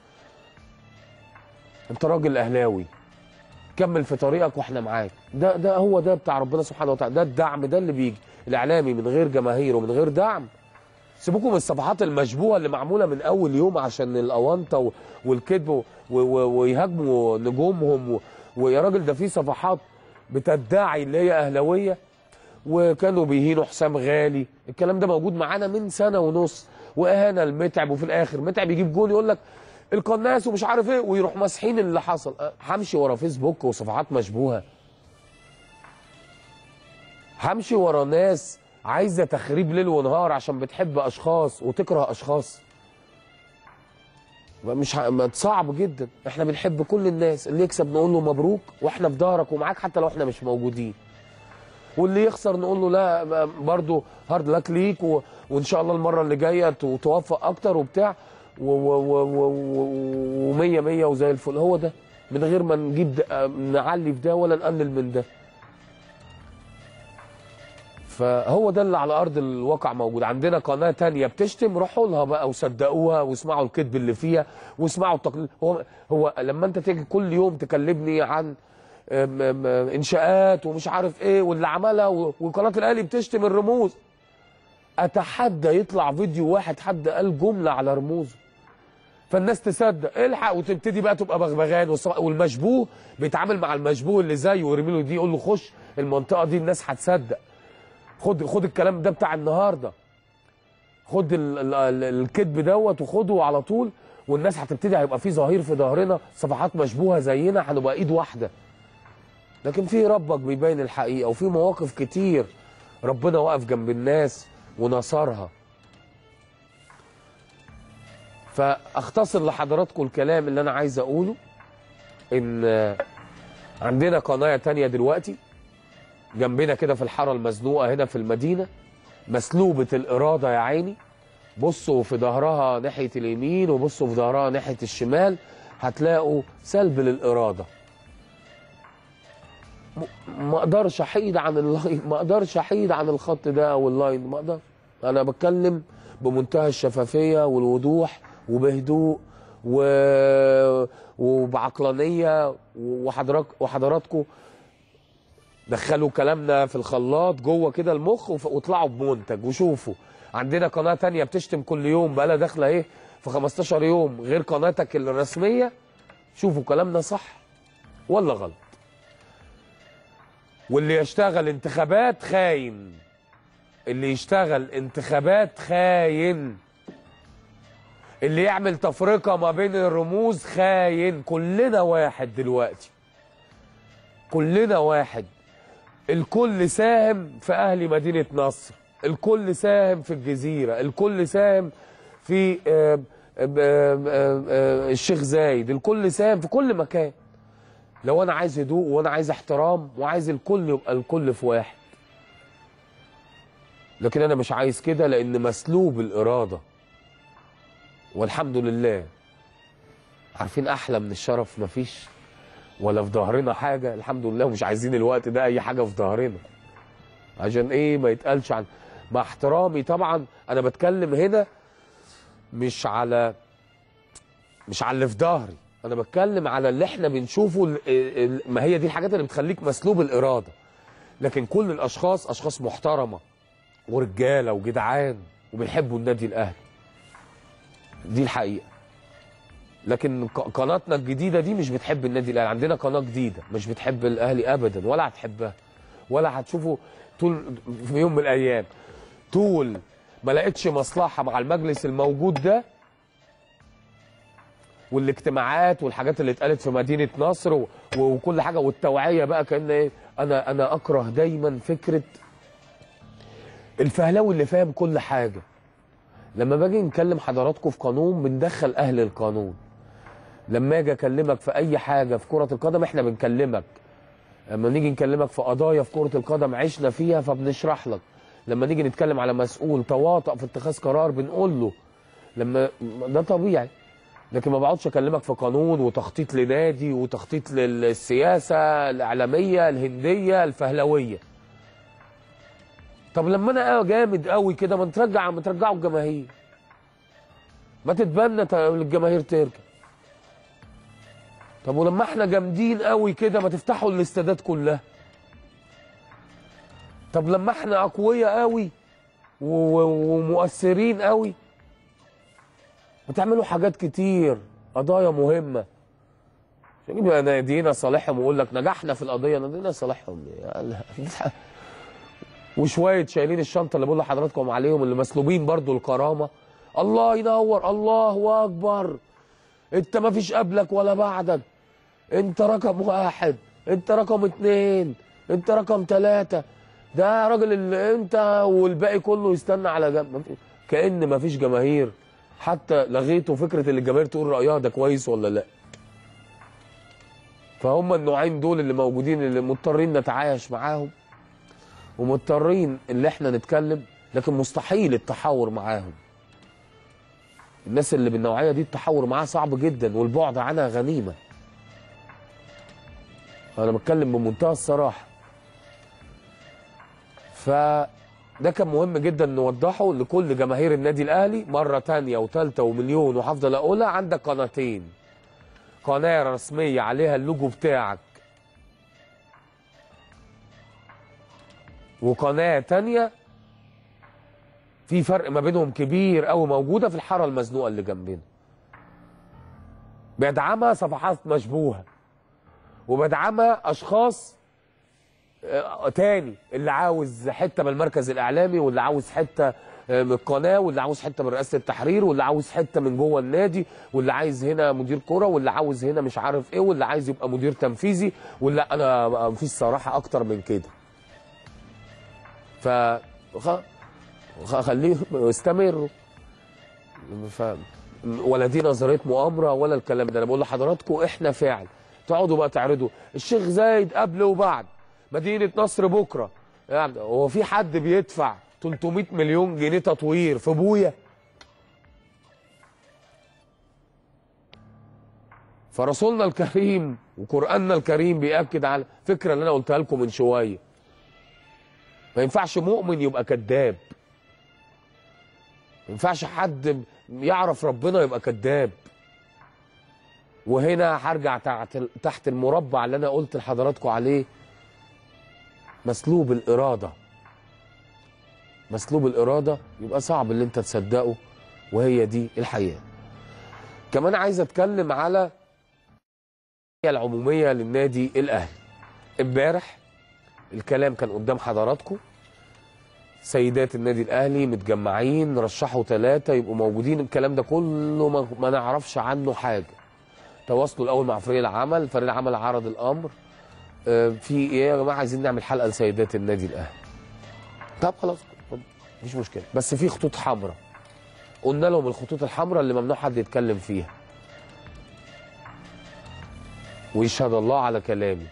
انت راجل اهلاوي كمل في طريقك واحنا معاك ده ده هو ده بتاع ربنا سبحانه وتعالى ده الدعم ده اللي بيجي الاعلامي من غير جماهير ومن غير دعم سيبوكم من الصفحات المشبوهه اللي معموله من اول يوم عشان الاونطه و- والكذب و- و- ويهاجموا نجومهم و- ويا راجل ده في صفحات بتدعي اللي هي اهلاويه وكانوا بيهينوا حسام غالي الكلام ده موجود معانا من سنه ونص واهانه المتعب وفي الاخر متعب يجيب جون يقول لك القناص ومش عارف ايه ويروح ماسحين اللي حصل أه، همشي ورا فيسبوك وصفحات مشبوهه همشي ورا ناس عايزه تخريب ليل ونهار عشان بتحب اشخاص وتكره اشخاص مش ه... ما صعب جدا احنا بنحب كل الناس اللي يكسب نقول له مبروك واحنا في ظهرك ومعاك حتى لو احنا مش موجودين واللي يخسر نقول له لا برضه هارد لك ليك و... وان شاء الله المره اللي جايه ت- توفق اكتر وبتاع و- و- و- و- و- ومية مية وزي الفل هو ده من غير ما نجيب ده- نعلي في ده ولا نقلل من ده فهو ده اللي على ارض الواقع موجود عندنا قناه تانية بتشتم روحوا لها بقى وصدقوها واسمعوا الكذب اللي فيها واسمعوا التقليد هو هو لما انت تيجي كل يوم تكلمني عن أم أم انشاءات ومش عارف ايه واللي عملها و- وقناه الاهلي بتشتم الرموز اتحدى يطلع فيديو واحد حد قال جمله على رموزه فالناس تصدق الحق وتبتدي بقى تبقى بغبغان والص- والمشبوه بيتعامل مع المشبوه اللي زيه ويرمي له دي يقول له خش المنطقه دي الناس هتصدق خد خد الكلام ده بتاع النهارده خد ال- ال- ال- الكذب دوت وخده على طول والناس هتبتدي هيبقى في ظهير في ظهرنا صفحات مشبوهه زينا هنبقى ايد واحده لكن في ربك بيبين الحقيقه وفي مواقف كتير ربنا وقف جنب الناس ونصرها فاختصر لحضراتكم الكلام اللي انا عايز اقوله ان عندنا قناه تانية دلوقتي جنبنا كده في الحاره المزنوقه هنا في المدينه مسلوبه الاراده يا عيني بصوا في ظهرها ناحيه اليمين وبصوا في ظهرها ناحيه الشمال هتلاقوا سلب للاراده م- ما اقدرش احيد عن اللاين ما اقدرش احيد عن الخط ده او اللاين ما اقدر انا بتكلم بمنتهى الشفافيه والوضوح وبهدوء و... وبعقلانيه وحضرات وحضراتكم دخلوا كلامنا في الخلاط جوه كده المخ وف- واطلعوا بمنتج وشوفوا عندنا قناه تانية بتشتم كل يوم بقالها داخله ايه في 15 يوم غير قناتك الرسميه شوفوا كلامنا صح ولا غلط واللي يشتغل انتخابات خاين اللي يشتغل انتخابات خاين اللي يعمل تفرقة ما بين الرموز خاين كلنا واحد دلوقتي كلنا واحد الكل ساهم في أهل مدينة نصر الكل ساهم في الجزيرة الكل ساهم في آه، آه، آه، آه، الشيخ زايد الكل ساهم في كل مكان لو انا عايز هدوء وانا عايز احترام وعايز الكل يبقى الكل في واحد لكن انا مش عايز كده لان مسلوب الاراده والحمد لله عارفين احلى من الشرف مفيش ولا في ظهرنا حاجه الحمد لله ومش عايزين الوقت ده اي حاجه في ظهرنا عشان ايه ما يتقالش عن مع احترامي طبعا انا بتكلم هنا مش على مش على اللي في ظهري انا بتكلم على اللي احنا بنشوفه ال- ال- ما هي دي الحاجات اللي بتخليك مسلوب الاراده لكن كل الاشخاص اشخاص محترمه ورجاله وجدعان وبيحبوا النادي الاهلي دي الحقيقه لكن ق- قناتنا الجديده دي مش بتحب النادي الاهلي عندنا قناه جديده مش بتحب الاهلي ابدا ولا هتحبها ولا هتشوفه طول في يوم من الايام طول ما لقيتش مصلحه مع المجلس الموجود ده والاجتماعات والحاجات اللي اتقالت في مدينه نصر و- وكل حاجه والتوعيه بقى كان ايه انا انا اكره دايما فكره الفهلاوي اللي فاهم كل حاجه لما باجي نكلم حضراتكم في قانون بندخل اهل القانون لما اجي اكلمك في اي حاجه في كره القدم احنا بنكلمك لما نيجي نكلمك في قضايا في كره القدم عشنا فيها فبنشرح لك لما نيجي نتكلم على مسؤول تواطأ في اتخاذ قرار بنقول له لما ده طبيعي لكن ما بقعدش اكلمك في قانون وتخطيط لنادي وتخطيط للسياسه الاعلاميه الهنديه الفهلويه طب لما انا جامد قوي كده ما ترجع ما ترجعوا الجماهير ما تتبنى ت- الجماهير ترجع طب ولما احنا جامدين قوي كده ما تفتحوا الاستادات كلها طب لما احنا اقوياء قوي و- و- ومؤثرين قوي بتعملوا حاجات كتير قضايا مهمه عشان يبقى نادينا صالحهم ويقول لك نجحنا في القضيه نادينا صالحهم يلا. وشويه شايلين الشنطه اللي بقول لحضراتكم عليهم اللي مسلوبين برضو الكرامه الله ينور الله اكبر انت ما فيش قبلك ولا بعدك انت رقم واحد انت رقم اتنين انت رقم تلاتة ده راجل اللي انت والباقي كله يستنى على جنب ما في- كأن ما فيش جماهير حتى لغيته فكرة اللي الجماهير تقول رأيها ده كويس ولا لا فهم النوعين دول اللي موجودين اللي مضطرين نتعايش معاهم ومضطرين اللي احنا نتكلم لكن مستحيل التحاور معاهم الناس اللي بالنوعية دي التحاور معاها صعب جدا والبعد عنها غنيمة انا بتكلم بمنتهى الصراحة ف ده كان مهم جدا نوضحه لكل جماهير النادي الاهلي مره تانية وثالثه ومليون وهفضل اقولها عندك قناتين قناه رسميه عليها اللوجو بتاعك وقناه تانية في فرق ما بينهم كبير قوي موجوده في الحاره المزنوقه اللي جنبنا بيدعمها صفحات مشبوهه وبدعمها اشخاص آه، تاني اللي عاوز حته من المركز الاعلامي واللي عاوز حته آه، من القناه واللي عاوز حته من رئاسه التحرير واللي عاوز حته من جوه النادي واللي عايز هنا مدير كوره واللي عاوز هنا مش عارف ايه واللي عايز يبقى مدير تنفيذي واللي انا مفيش صراحه اكتر من كده ف خ- خ- خليهم استمروا ف ولا دي نظريه مؤامره ولا الكلام ده انا بقول لحضراتكم احنا فعل تقعدوا بقى تعرضوا الشيخ زايد قبل وبعد مدينه نصر بكره يعني هو في حد بيدفع 300 مليون جنيه تطوير في بويا فرسولنا الكريم وقراننا الكريم بياكد على فكره اللي انا قلتها لكم من شويه ما ينفعش مؤمن يبقى كذاب ما ينفعش حد يعرف ربنا يبقى كذاب وهنا هرجع تحت تحت المربع اللي انا قلت لحضراتكم عليه مسلوب الاراده مسلوب الاراده يبقى صعب اللي انت تصدقه وهي دي الحقيقه كمان عايز اتكلم على العموميه للنادي الاهلي امبارح الكلام كان قدام حضراتكم سيدات النادي الاهلي متجمعين رشحوا ثلاثه يبقوا موجودين الكلام ده كله ما, ما نعرفش عنه حاجه تواصلوا الاول مع فريق العمل فريق العمل عرض الامر آه، في ايه يا جماعه عايزين نعمل حلقه لسيدات النادي الاهلي طب خلاص مفيش مشكله بس في خطوط حمراء قلنا لهم الخطوط الحمراء اللي ممنوع حد يتكلم فيها ويشهد الله على كلامي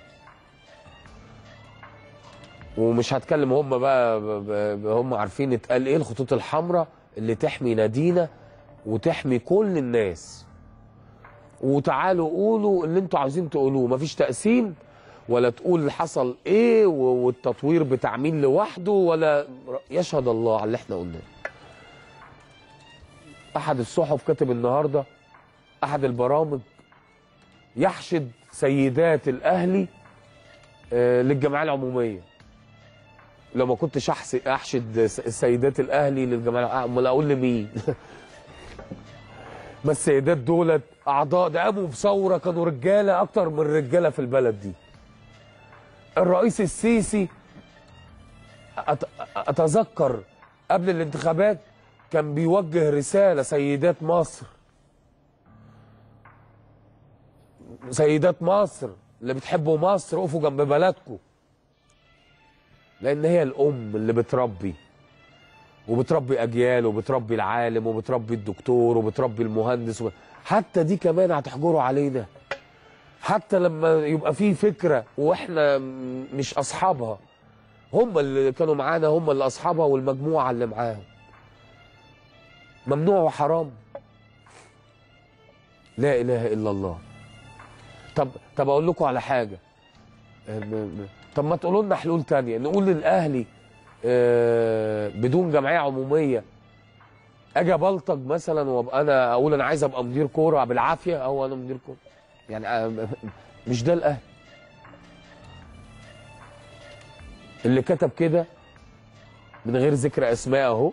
ومش هتكلم هم بقى ب- ب- هم عارفين اتقال ايه الخطوط الحمراء اللي تحمي نادينا وتحمي كل الناس وتعالوا قولوا اللي انتوا عايزين تقولوه مفيش تقسيم ولا تقول حصل ايه و- والتطوير بتاع مين لوحده ولا يشهد الله على اللي احنا قلناه احد الصحف كاتب النهارده احد البرامج يحشد سيدات الاهلي آه، للجمعيه العموميه لو ما كنتش أحس- احشد س- سيدات الاهلي للجمعيه امال اقول لمين ما السيدات دولت اعضاء ده قاموا بثوره كانوا رجاله اكتر من رجاله في البلد دي الرئيس السيسي أت- اتذكر قبل الانتخابات كان بيوجه رساله سيدات مصر سيدات مصر اللي بتحبوا مصر اقفوا جنب بلدكم لان هي الام اللي بتربي وبتربي اجيال وبتربي العالم وبتربي الدكتور وبتربي المهندس وب... حتى دي كمان هتحجروا علينا حتى لما يبقى في فكره واحنا م- مش اصحابها هم اللي كانوا معانا هم اللي اصحابها والمجموعه اللي معاهم ممنوع وحرام لا اله الا الله طب طب اقول لكم على حاجه م- م- طب ما تقولوا لنا حلول تانية نقول للاهلي آه، بدون جمعيه عموميه اجي بلطج مثلا وابقى انا اقول انا عايز ابقى مدير كوره بالعافيه او انا مدير كوره يعني آه، مش ده الاهلي اللي كتب كده من غير ذكر اسماء اهو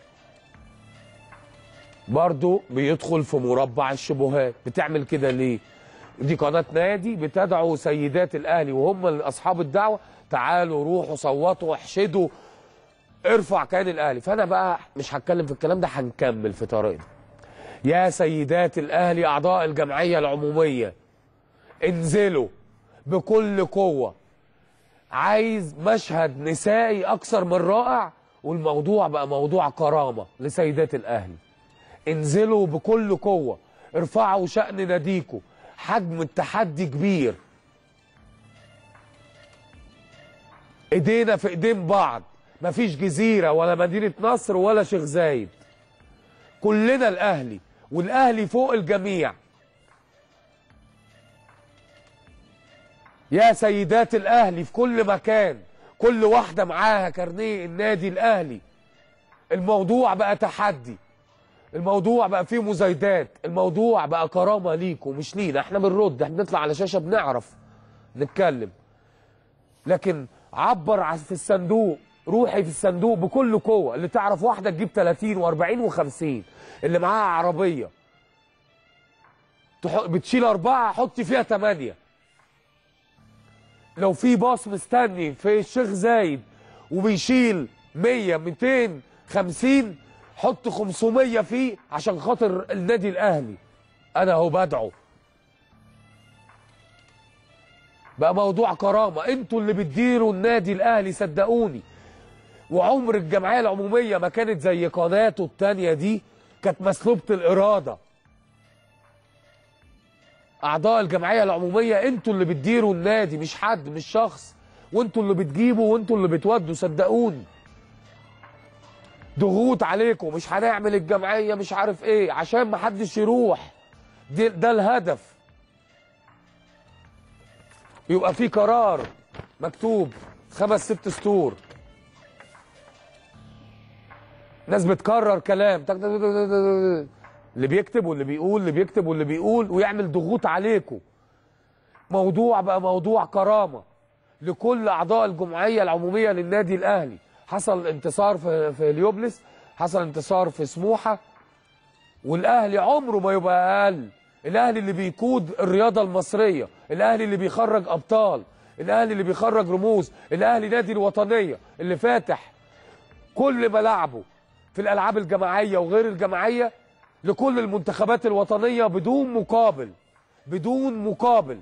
برضه بيدخل في مربع الشبهات بتعمل كده ليه دي قناة نادي بتدعو سيدات الأهلي وهم اللي أصحاب الدعوة تعالوا روحوا صوتوا احشدوا ارفع كيان الأهلي فأنا بقى مش هتكلم في الكلام ده هنكمل في طريقنا يا سيدات الأهلي أعضاء الجمعية العمومية انزلوا بكل قوة عايز مشهد نسائي أكثر من رائع والموضوع بقى موضوع كرامة لسيدات الأهلي انزلوا بكل قوة ارفعوا شأن ناديكم حجم التحدي كبير ايدينا في ايدين بعض مفيش جزيرة ولا مدينة نصر ولا شيخ زايد كلنا الاهلي والاهلي فوق الجميع يا سيدات الاهلي في كل مكان كل واحده معاها كارنيه النادي الاهلي الموضوع بقى تحدي الموضوع بقى فيه مزايدات الموضوع بقى كرامه ليكم مش لينا احنا بنرد احنا بنطلع على شاشه بنعرف نتكلم لكن عبر عن- في الصندوق روحي في الصندوق بكل قوه اللي تعرف واحده تجيب 30 و40 و50 اللي معاها عربيه تح- بتشيل اربعه حطي فيها ثمانيه لو في باص مستني في الشيخ زايد وبيشيل 100 250 حط 500 فيه عشان خاطر النادي الاهلي انا اهو بدعو بقى موضوع كرامه انتوا اللي بتديروا النادي الاهلي صدقوني وعمر الجمعيه العموميه ما كانت زي قناته التانيه دي كانت مسلوبه الاراده اعضاء الجمعيه العموميه انتوا اللي بتديروا النادي مش حد مش شخص وانتوا اللي بتجيبوا وانتوا اللي بتودوا صدقوني ضغوط عليكم مش هنعمل الجمعيه مش عارف ايه عشان ما حدش يروح دي ده الهدف يبقى في قرار مكتوب خمس ست سطور ناس بتكرر كلام تك- تك- تك- تك- تك- اللي بيكتب واللي بيقول اللي بيكتب واللي بيقول ويعمل ضغوط عليكم موضوع بقى موضوع كرامه لكل اعضاء الجمعيه العموميه للنادي الاهلي حصل انتصار في في اليوبلس حصل انتصار في سموحه والاهلي عمره ما يبقى اقل الاهلي اللي بيقود الرياضه المصريه الاهلي اللي بيخرج ابطال الاهلي اللي بيخرج رموز الاهلي نادي الوطنيه اللي فاتح كل ملاعبه في الالعاب الجماعيه وغير الجماعيه لكل المنتخبات الوطنيه بدون مقابل بدون مقابل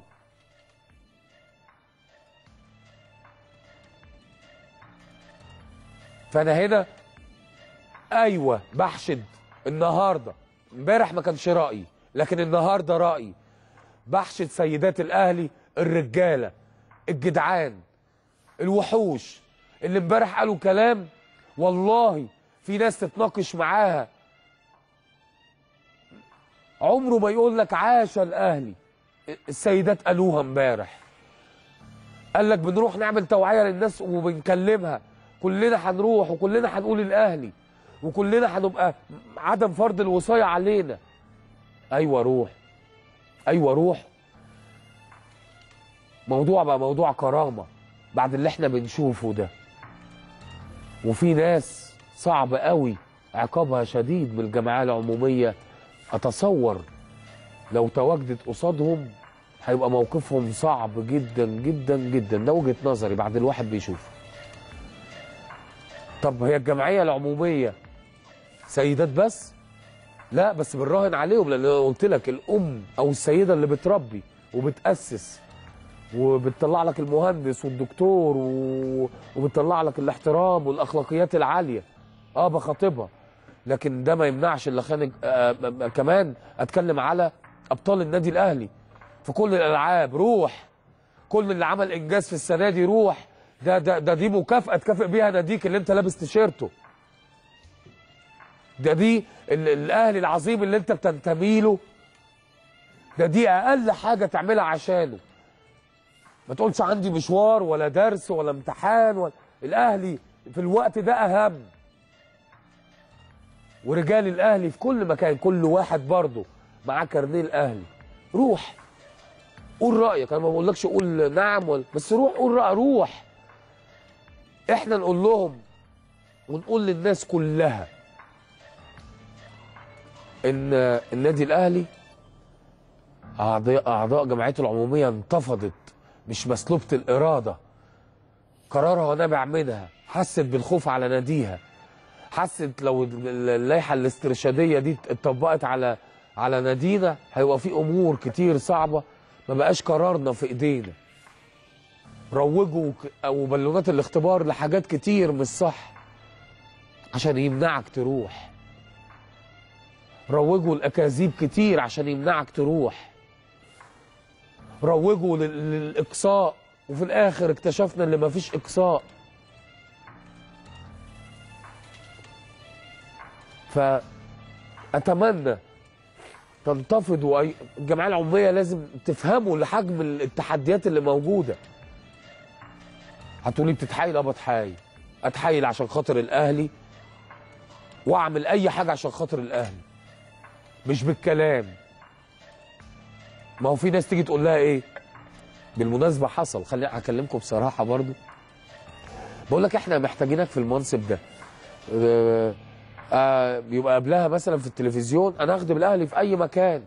فانا هنا ايوه بحشد النهارده امبارح ما كانش رايي لكن النهارده رايي بحشد سيدات الاهلي الرجاله الجدعان الوحوش اللي امبارح قالوا كلام والله في ناس تتناقش معاها عمره ما يقول لك عاش الاهلي السيدات قالوها امبارح قال لك بنروح نعمل توعيه للناس وبنكلمها كلنا هنروح وكلنا هنقول الاهلي وكلنا هنبقى عدم فرض الوصايه علينا ايوه روح ايوه روح موضوع بقى موضوع كرامه بعد اللي احنا بنشوفه ده وفي ناس صعب قوي عقابها شديد من الجمعيه العموميه اتصور لو تواجدت قصادهم هيبقى موقفهم صعب جدا جدا جدا ده وجهه نظري بعد الواحد بيشوفه طب هي الجمعيه العموميه سيدات بس لا بس بنراهن عليهم لان أنا قلت لك الام او السيده اللي بتربي وبتاسس وبتطلع لك المهندس والدكتور و... وبتطلع لك الاحترام والاخلاقيات العاليه اه بخاطبها لكن ده ما يمنعش اللي خانق آه آه، كمان اتكلم على ابطال النادي الاهلي في كل الالعاب روح كل اللي عمل انجاز في السنه دي روح ده ده ده دي مكافاه تكافئ بيها ناديك اللي انت لابس تيشيرته ده دي ال- الاهلي العظيم اللي انت بتنتمي له ده دي اقل حاجه تعملها عشانه ما تقولش عندي مشوار ولا درس ولا امتحان ولا الاهلي في الوقت ده اهم ورجال الاهلي في كل مكان كل واحد برضه معاه كارنيه الاهلي روح قول رايك انا ما بقولكش قول نعم ولا بس روح قول رأي روح احنا نقول لهم ونقول للناس كلها ان النادي الاهلي اعضاء اعضاء جمعيته العموميه انتفضت مش مسلوبه الاراده قرارها نابع منها حست بالخوف على ناديها حست لو اللائحه الاسترشاديه دي اتطبقت على على نادينا هيبقى في امور كتير صعبه ما بقاش قرارنا في ايدينا روجوا ك- او بالونات الاختبار لحاجات كتير مش صح عشان يمنعك تروح روجوا الاكاذيب كتير عشان يمنعك تروح روجوا لل- للاقصاء وفي الاخر اكتشفنا ان مفيش اقصاء فاتمنى تنتفضوا أي- الجمعيه العموميه لازم تفهموا لحجم التحديات اللي موجوده هتقولي بتتحايل اه بتحايل اتحايل عشان خاطر الاهلي واعمل اي حاجه عشان خاطر الاهلي مش بالكلام ما هو في ناس تيجي تقول لها ايه بالمناسبه حصل خليني هكلمكم بصراحه برضو بقول لك احنا محتاجينك في المنصب ده آه، آه، بيبقى قبلها مثلا في التلفزيون انا اخدم الاهلي في اي مكان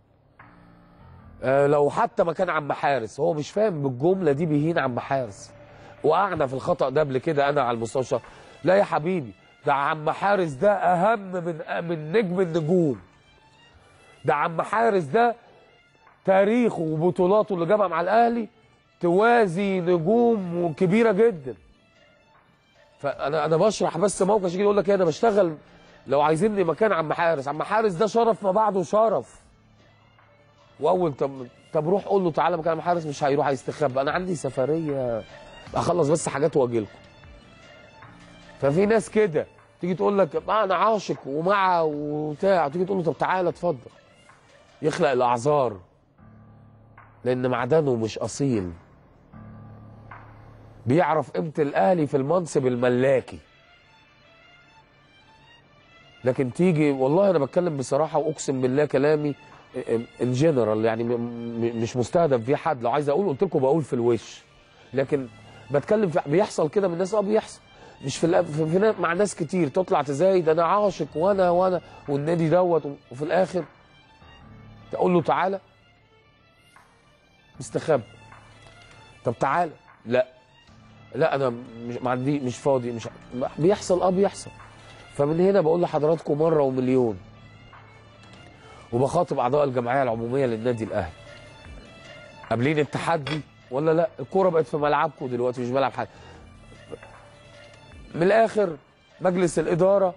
آه، لو حتى مكان عم حارس هو مش فاهم بالجمله دي بيهين عم حارس وقعنا في الخطا ده قبل كده انا على المستوى الشخصي لا يا حبيبي ده عم حارس ده اهم من من نجم النجوم ده عم حارس ده تاريخه وبطولاته اللي جابها مع الاهلي توازي نجوم كبيره جدا فانا انا بشرح بس موقف عشان كده يقول لك إيه، انا بشتغل لو عايزيني مكان عم حارس عم حارس ده شرف ما بعده شرف واول طب طب روح قول له تعالى مكان عم حارس مش هيروح هيستخبى انا عندي سفريه اخلص بس حاجات واجي لكم ففي ناس كده تيجي تقول لك ما انا عاشق ومع وبتاع تيجي تقول له طب تعالى اتفضل يخلق الاعذار لان معدنه مش اصيل بيعرف قيمه الاهلي في المنصب الملاكي لكن تيجي والله انا بتكلم بصراحه واقسم بالله كلامي ان جنرال يعني م- م- مش مستهدف فيه حد لو عايز اقول قلت لكم بقول في الوش لكن بتكلم في بيحصل كده من الناس اه بيحصل مش في, الأ- في, في نا- مع ناس كتير تطلع تزايد انا عاشق وانا وانا والنادي دوت وفي الاخر تقول له تعالى مستخبي طب تعالى لا لا انا مش ما عندي مش فاضي مش بيحصل اه بيحصل فمن هنا بقول لحضراتكم مره ومليون وبخاطب اعضاء الجمعيه العموميه للنادي الاهلي قابلين التحدي ولا لا الكوره بقت في ملعبكم دلوقتي مش ملعب حد من الاخر مجلس الاداره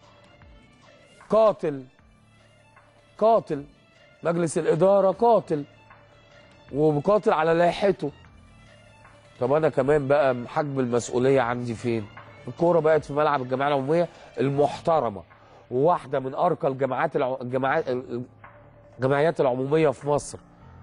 قاتل قاتل مجلس الاداره قاتل وقاتل على لائحته طب انا كمان بقى حجم المسؤوليه عندي فين الكوره بقت في ملعب الجمعيه العموميه المحترمه وواحده من ارقى الجماعات الع... الجماعات الجمعيات العموميه في مصر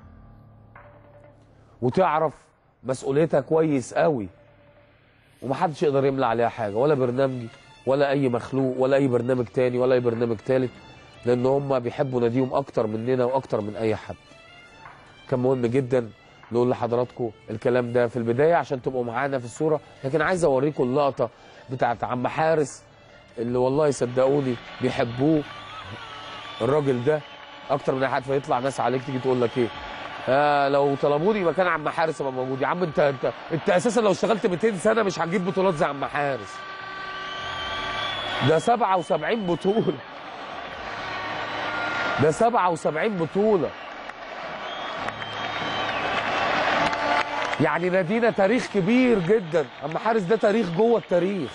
وتعرف مسؤوليتها كويس قوي ومحدش يقدر يملى عليها حاجه ولا برنامجي ولا اي مخلوق ولا اي برنامج تاني ولا اي برنامج تالت لان هم بيحبوا ناديهم اكتر مننا واكتر من اي حد كان مهم جدا نقول لحضراتكم الكلام ده في البدايه عشان تبقوا معانا في الصوره لكن عايز اوريكم اللقطه بتاعت عم حارس اللي والله صدقوني بيحبوه الراجل ده اكتر من اي حد فيطلع ناس عليك تيجي تقول لك ايه آه لو طلبوني مكان عم حارس ابقى موجود يا عم انت انت انت اساسا لو اشتغلت 200 سنه مش هتجيب بطولات زي عم حارس ده 77 بطوله ده 77 بطوله يعني نادينا تاريخ كبير جدا اما حارس ده تاريخ جوه التاريخ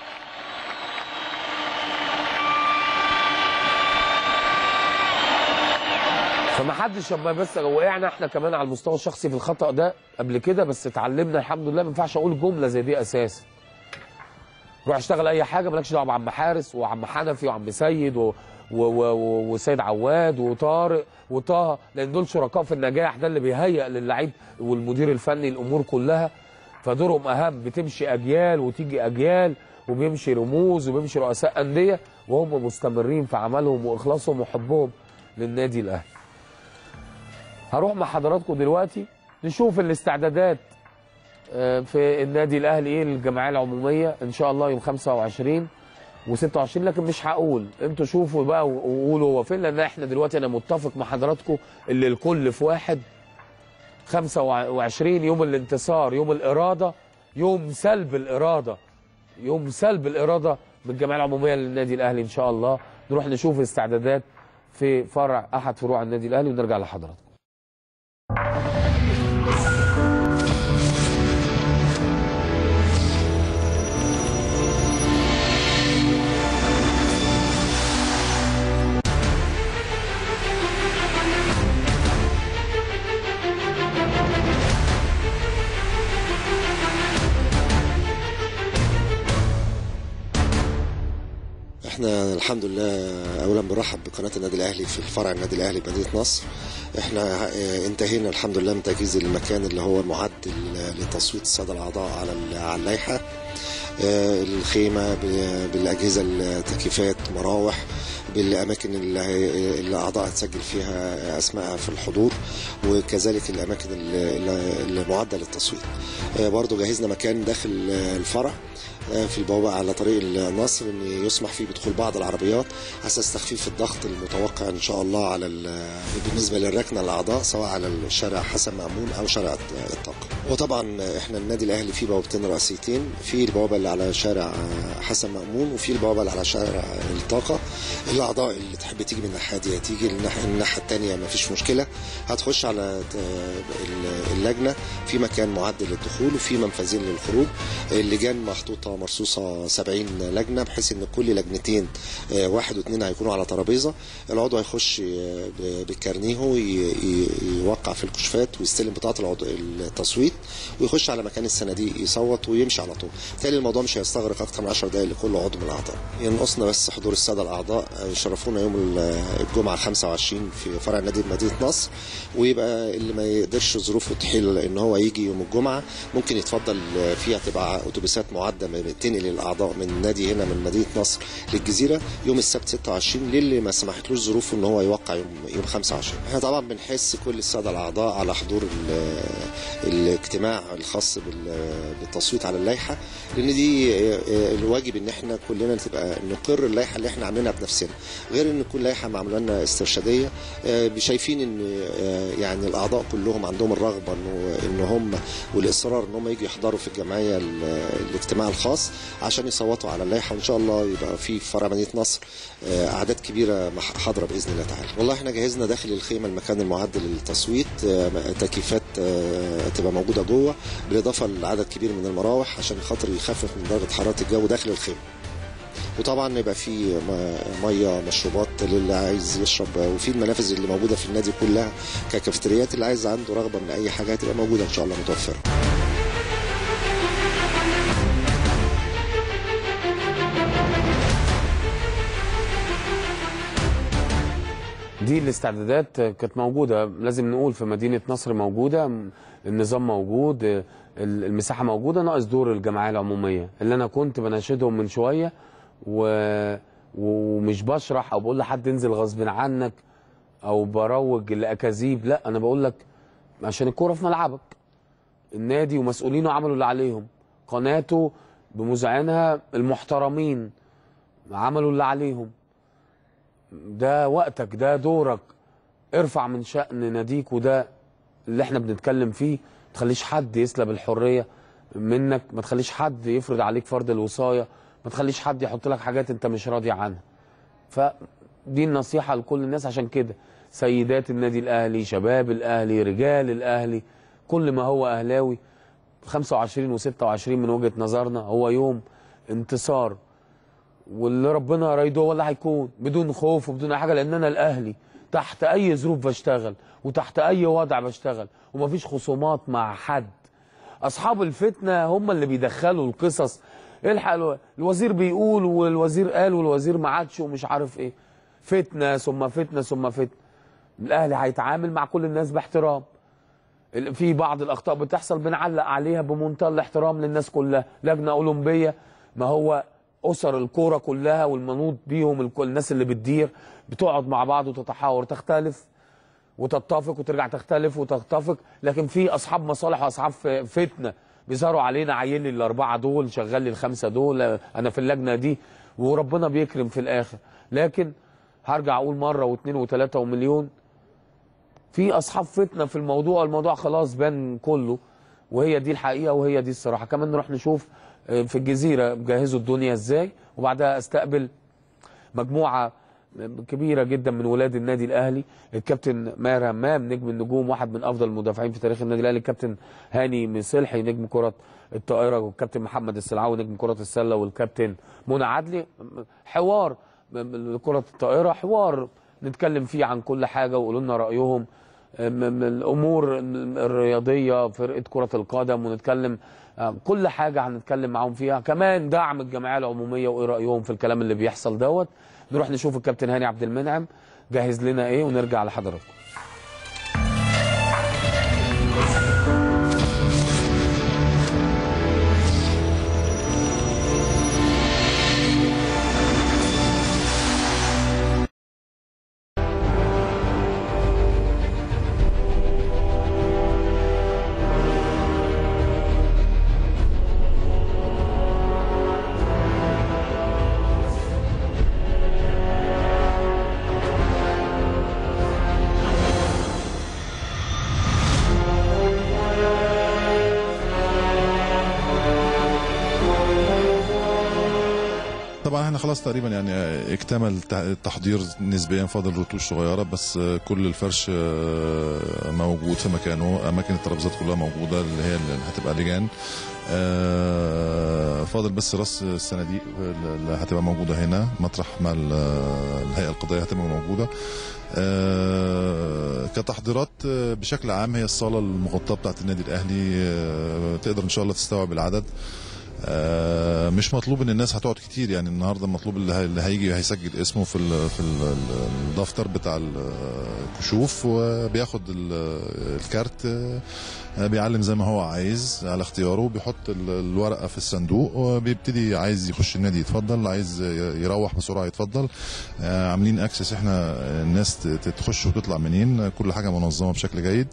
فما حدش اما بس وقعنا احنا كمان على المستوى الشخصي في الخطا ده قبل كده بس اتعلمنا الحمد لله ما ينفعش اقول جمله زي دي اساسا روح اشتغل اي حاجه مالكش دعوه بعم حارس وعم حنفي وعم سيد و... و... و... و... وسيد عواد وطارق وطه لان دول شركاء في النجاح ده اللي بيهيئ للعيب والمدير الفني الامور كلها فدورهم اهم بتمشي اجيال وتيجي اجيال وبيمشي رموز وبيمشي رؤساء انديه وهم مستمرين في عملهم واخلاصهم وحبهم للنادي الاهلي. هروح مع حضراتكم دلوقتي نشوف الاستعدادات آه، في النادي الاهلي ايه الجمعيه العموميه ان شاء الله يوم 25 و26 لكن مش هقول انتوا شوفوا بقى وقولوا هو فين لان احنا دلوقتي انا متفق مع حضراتكم اللي الكل في واحد 25 يوم الانتصار يوم الاراده يوم سلب الاراده يوم سلب الاراده من الجمعيه العموميه للنادي الاهلي ان شاء الله نروح نشوف استعدادات في فرع احد فروع النادي الاهلي ونرجع لحضراتكم احنا الحمد لله اولا بنرحب بقناه النادي الاهلي في الفرع النادي الاهلي بمدينه نصر احنا اه، انتهينا الحمد لله من تجهيز المكان اللي هو معد ل- لتصويت الساده الاعضاء على ال- على اللائحه اه، الخيمه ب- بالاجهزه التكييفات مراوح بالاماكن اللي هي- اللي الاعضاء هتسجل فيها اسمائها في الحضور وكذلك الاماكن اللي- اللي معده للتصويت اه، برضو جهزنا مكان داخل اه، الفرع في البوابة على طريق النصر ان يسمح فيه بدخول بعض العربيات على اساس تخفيف الضغط المتوقع ان شاء الله على ال- بالنسبه للركنه الاعضاء سواء على الشارع حسن مامون او شارع الطاقه وطبعا احنا النادي الاهلي فيه بوابتين رئيسيتين في البوابه اللي على شارع حسن مامون وفي البوابه اللي على شارع الطاقه الاعضاء اللي تحب تيجي من الناحيه دي تيجي الناحيه الناحيه الثانيه ما فيش مشكله هتخش على ت- ال- اللجنه في مكان معد للدخول وفي منفذين للخروج اللجان محطوطه مرصوصه 70 لجنه بحيث ان كل لجنتين آه، واحد واثنين هيكونوا على ترابيزه العضو هيخش آه، ب- بكارنيهو ي- ي- يوقع في الكشوفات ويستلم بطاقه العضو التصويت ويخش على مكان الصناديق يصوت ويمشي على طول بالتالي الموضوع مش هيستغرق اكتر من 10 دقائق لكل عضو من الاعضاء ينقصنا بس حضور الساده الاعضاء آه، يشرفونا يوم ال- الجمعه 25 في فرع نادي مدينه نصر ويبقى اللي ما يقدرش ظروفه تحيل ان هو يجي يوم الجمعه ممكن يتفضل آه، فيها تبقى اتوبيسات معده من- تنقل الاعضاء من النادي هنا من مدينه نصر للجزيره يوم السبت 26 للي ما سمحتلوش ظروفه ان هو يوقع يوم يوم 25 احنا طبعا بنحس كل الساده الاعضاء على حضور ال- الاجتماع الخاص بال- بالتصويت على اللائحه لان دي آه، آه، الواجب ان احنا كلنا تبقى نقر اللائحه اللي احنا عاملينها بنفسنا غير ان تكون لائحه معموله لنا استرشاديه آه، شايفين ان آه، يعني الاعضاء كلهم عندهم الرغبه انه ان هم والاصرار ان هم يجوا يحضروا في الجمعيه ال- الاجتماع الخاص عشان يصوتوا على اللائحه وان شاء الله يبقى في فرع مدينه نصر آه، اعداد كبيره مح- حاضره باذن الله تعالى والله احنا جهزنا داخل الخيمه المكان المعد للتصويت آه، تكييفات آه، تبقى موجوده جوه بالاضافه لعدد كبير من المراوح عشان خاطر يخفف من درجه حراره الجو داخل الخيمه وطبعا يبقى في م- ميه مشروبات للي عايز يشرب وفي المنافذ اللي موجوده في النادي كلها ككافتريات اللي عايز عنده رغبه من اي حاجه هتبقى موجوده ان شاء الله متوفره دي الاستعدادات كانت موجودة لازم نقول في مدينة نصر موجودة النظام موجود ال- المساحة موجودة ناقص دور الجمعية العمومية اللي أنا كنت بناشدهم من شوية و... ومش بشرح أو بقول لحد انزل غصب عنك أو بروج لأكاذيب لا أنا بقول لك عشان الكورة في ملعبك النادي ومسؤولينه عملوا اللي عليهم قناته بمذيعينها المحترمين عملوا اللي عليهم ده وقتك ده دورك ارفع من شأن ناديك وده اللي احنا بنتكلم فيه ما تخليش حد يسلب الحرية منك ما تخليش حد يفرض عليك فرض الوصاية ما تخليش حد يحط لك حاجات انت مش راضي عنها فدي النصيحة لكل الناس عشان كده سيدات النادي الأهلي شباب الأهلي رجال الأهلي كل ما هو أهلاوي 25 و26 من وجهة نظرنا هو يوم انتصار واللي ربنا رايده هو اللي هيكون بدون خوف وبدون اي حاجه لان انا الاهلي تحت اي ظروف بشتغل وتحت اي وضع بشتغل ومفيش خصومات مع حد اصحاب الفتنه هم اللي بيدخلوا القصص الحق الو- الوزير بيقول والوزير قال والوزير ما عادش ومش عارف ايه فتنه ثم فتنه ثم فتنه الاهلي هيتعامل مع كل الناس باحترام ال- في بعض الاخطاء بتحصل بنعلق عليها بمنتهى الاحترام للناس كلها لجنه اولمبيه ما هو اسر الكوره كلها والمنوط بيهم الك- الناس اللي بتدير بتقعد مع بعض وتتحاور تختلف وتتفق وترجع تختلف وتتفق لكن في اصحاب مصالح واصحاب ف- فتنه بيظهروا علينا عيل لي الاربعه دول شغال لي الخمسه دول انا في اللجنه دي وربنا بيكرم في الاخر لكن هرجع اقول مره واثنين وثلاثه ومليون في اصحاب فتنه في الموضوع الموضوع خلاص بان كله وهي دي الحقيقه وهي دي الصراحه كمان نروح نشوف آه، في الجزيره جهزوا الدنيا ازاي وبعدها استقبل مجموعه كبيره جدا من ولاد النادي الاهلي الكابتن ماهر همام نجم النجوم واحد من افضل المدافعين في تاريخ النادي الاهلي الكابتن هاني مصلحي نجم كره الطائره والكابتن محمد السلعاوي نجم كره السله والكابتن منى عدلي حوار كره الطائره حوار نتكلم فيه عن كل حاجه ويقولوا لنا رايهم من الامور الرياضيه فرقه كره القدم ونتكلم آه، كل حاجه هنتكلم معاهم فيها كمان دعم الجمعيه العموميه وايه رايهم في الكلام اللي بيحصل دوت نروح نشوف الكابتن هاني عبد المنعم جهز لنا ايه ونرجع لحضراتكم طبعا احنا خلاص تقريبا يعني اكتمل الت- التحضير نسبيا فاضل رتوش صغيره بس كل الفرش آه، موجود في مكانه اماكن الترابيزات كلها موجوده اللي هي اللي هتبقى لجان آه، فاضل بس راس الصناديق اللي هتبقى موجوده هنا مطرح ما ال- الهيئه القضائيه هتبقى موجوده آه، كتحضيرات آه، بشكل عام هي الصاله المغطاه بتاعت النادي الاهلي آه، تقدر ان شاء الله تستوعب العدد آه، مش مطلوب ان الناس هتقعد كتير يعني النهارده مطلوب اللي هي- اللي هيجي هيسجل اسمه في ال في ال الدفتر بتاع الكشوف وبياخد ال- الكارت آه، بيعلم زي ما هو عايز على اختياره بيحط ال- الورقه في الصندوق وبيبتدي عايز يخش النادي يتفضل عايز ي- يروح بسرعه يتفضل آه، عاملين اكسس احنا الناس ت- تخش وتطلع منين كل حاجه منظمه بشكل جيد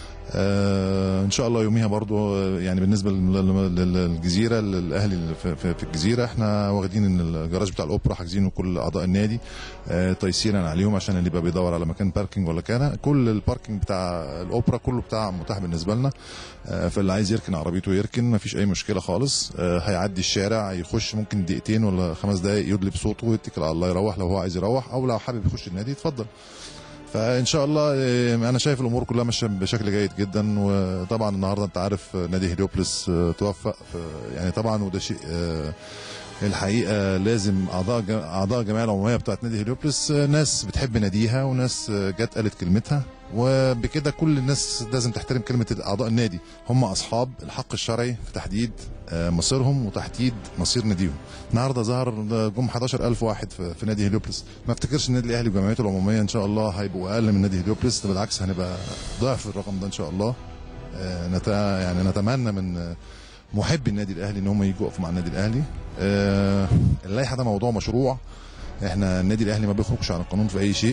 آه ان شاء الله يوميها برضو آه، يعني بالنسبه لل- لل- للجزيره للاهلي اللي في, في, في الجزيره احنا واخدين ان الجراج بتاع الاوبرا حاجزينه كل اعضاء النادي آه تيسيرا عليهم عشان اللي يبقى بيدور على مكان باركينج ولا كان كل الباركينج بتاع الاوبرا كله بتاع متاح بالنسبه لنا آه فاللي عايز يركن عربيته يركن مفيش اي مشكله خالص آه هيعدي الشارع يخش ممكن دقيقتين ولا خمس دقائق يدلب صوته ويتكل على الله يروح لو هو عايز يروح او لو حابب يخش النادي يتفضل فان شاء الله آه، انا شايف الامور كلها ماشيه بشكل جيد جدا وطبعا النهارده انت عارف آه، نادي هليوبلس آه، توفق ف- يعني طبعا وده شيء آه، الحقيقه لازم اعضاء ج- اعضاء الجمعيه العموميه بتاعت نادي هليوبلس آه، ناس بتحب ناديها وناس آه، جت قالت كلمتها وبكده كل الناس لازم تحترم كلمه اعضاء النادي هم اصحاب الحق الشرعي في تحديد آه، مصيرهم وتحديد مصير ناديهم النهارده ظهر جم 11000 واحد في في نادي هليوبلس ما افتكرش النادي الاهلي وجمعيته العموميه ان شاء الله هيبقوا اقل من نادي هليوبلس ده بالعكس هنبقى ضعف الرقم ده ان شاء الله آه، نت... يعني نتمنى من آه، محبي النادي الاهلي ان هم يجوا يقفوا مع النادي الاهلي آه، اللائحه ده موضوع مشروع احنا النادي الاهلي ما بيخرجش عن القانون في اي شيء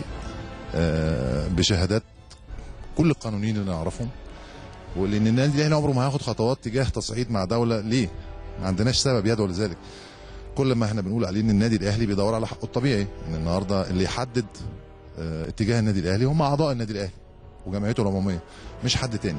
آه، بشهادات كل القانونيين اللي نعرفهم ولان النادي الاهلي عمره ما هياخد خطوات تجاه تصعيد مع دوله ليه؟ ما عندناش سبب يدعو لذلك كل ما احنا بنقول عليه ان النادي الاهلي بيدور على حقه الطبيعي ان النهارده اللي يحدد آه، اتجاه النادي الاهلي هم اعضاء النادي الاهلي وجمعيته العموميه مش حد تاني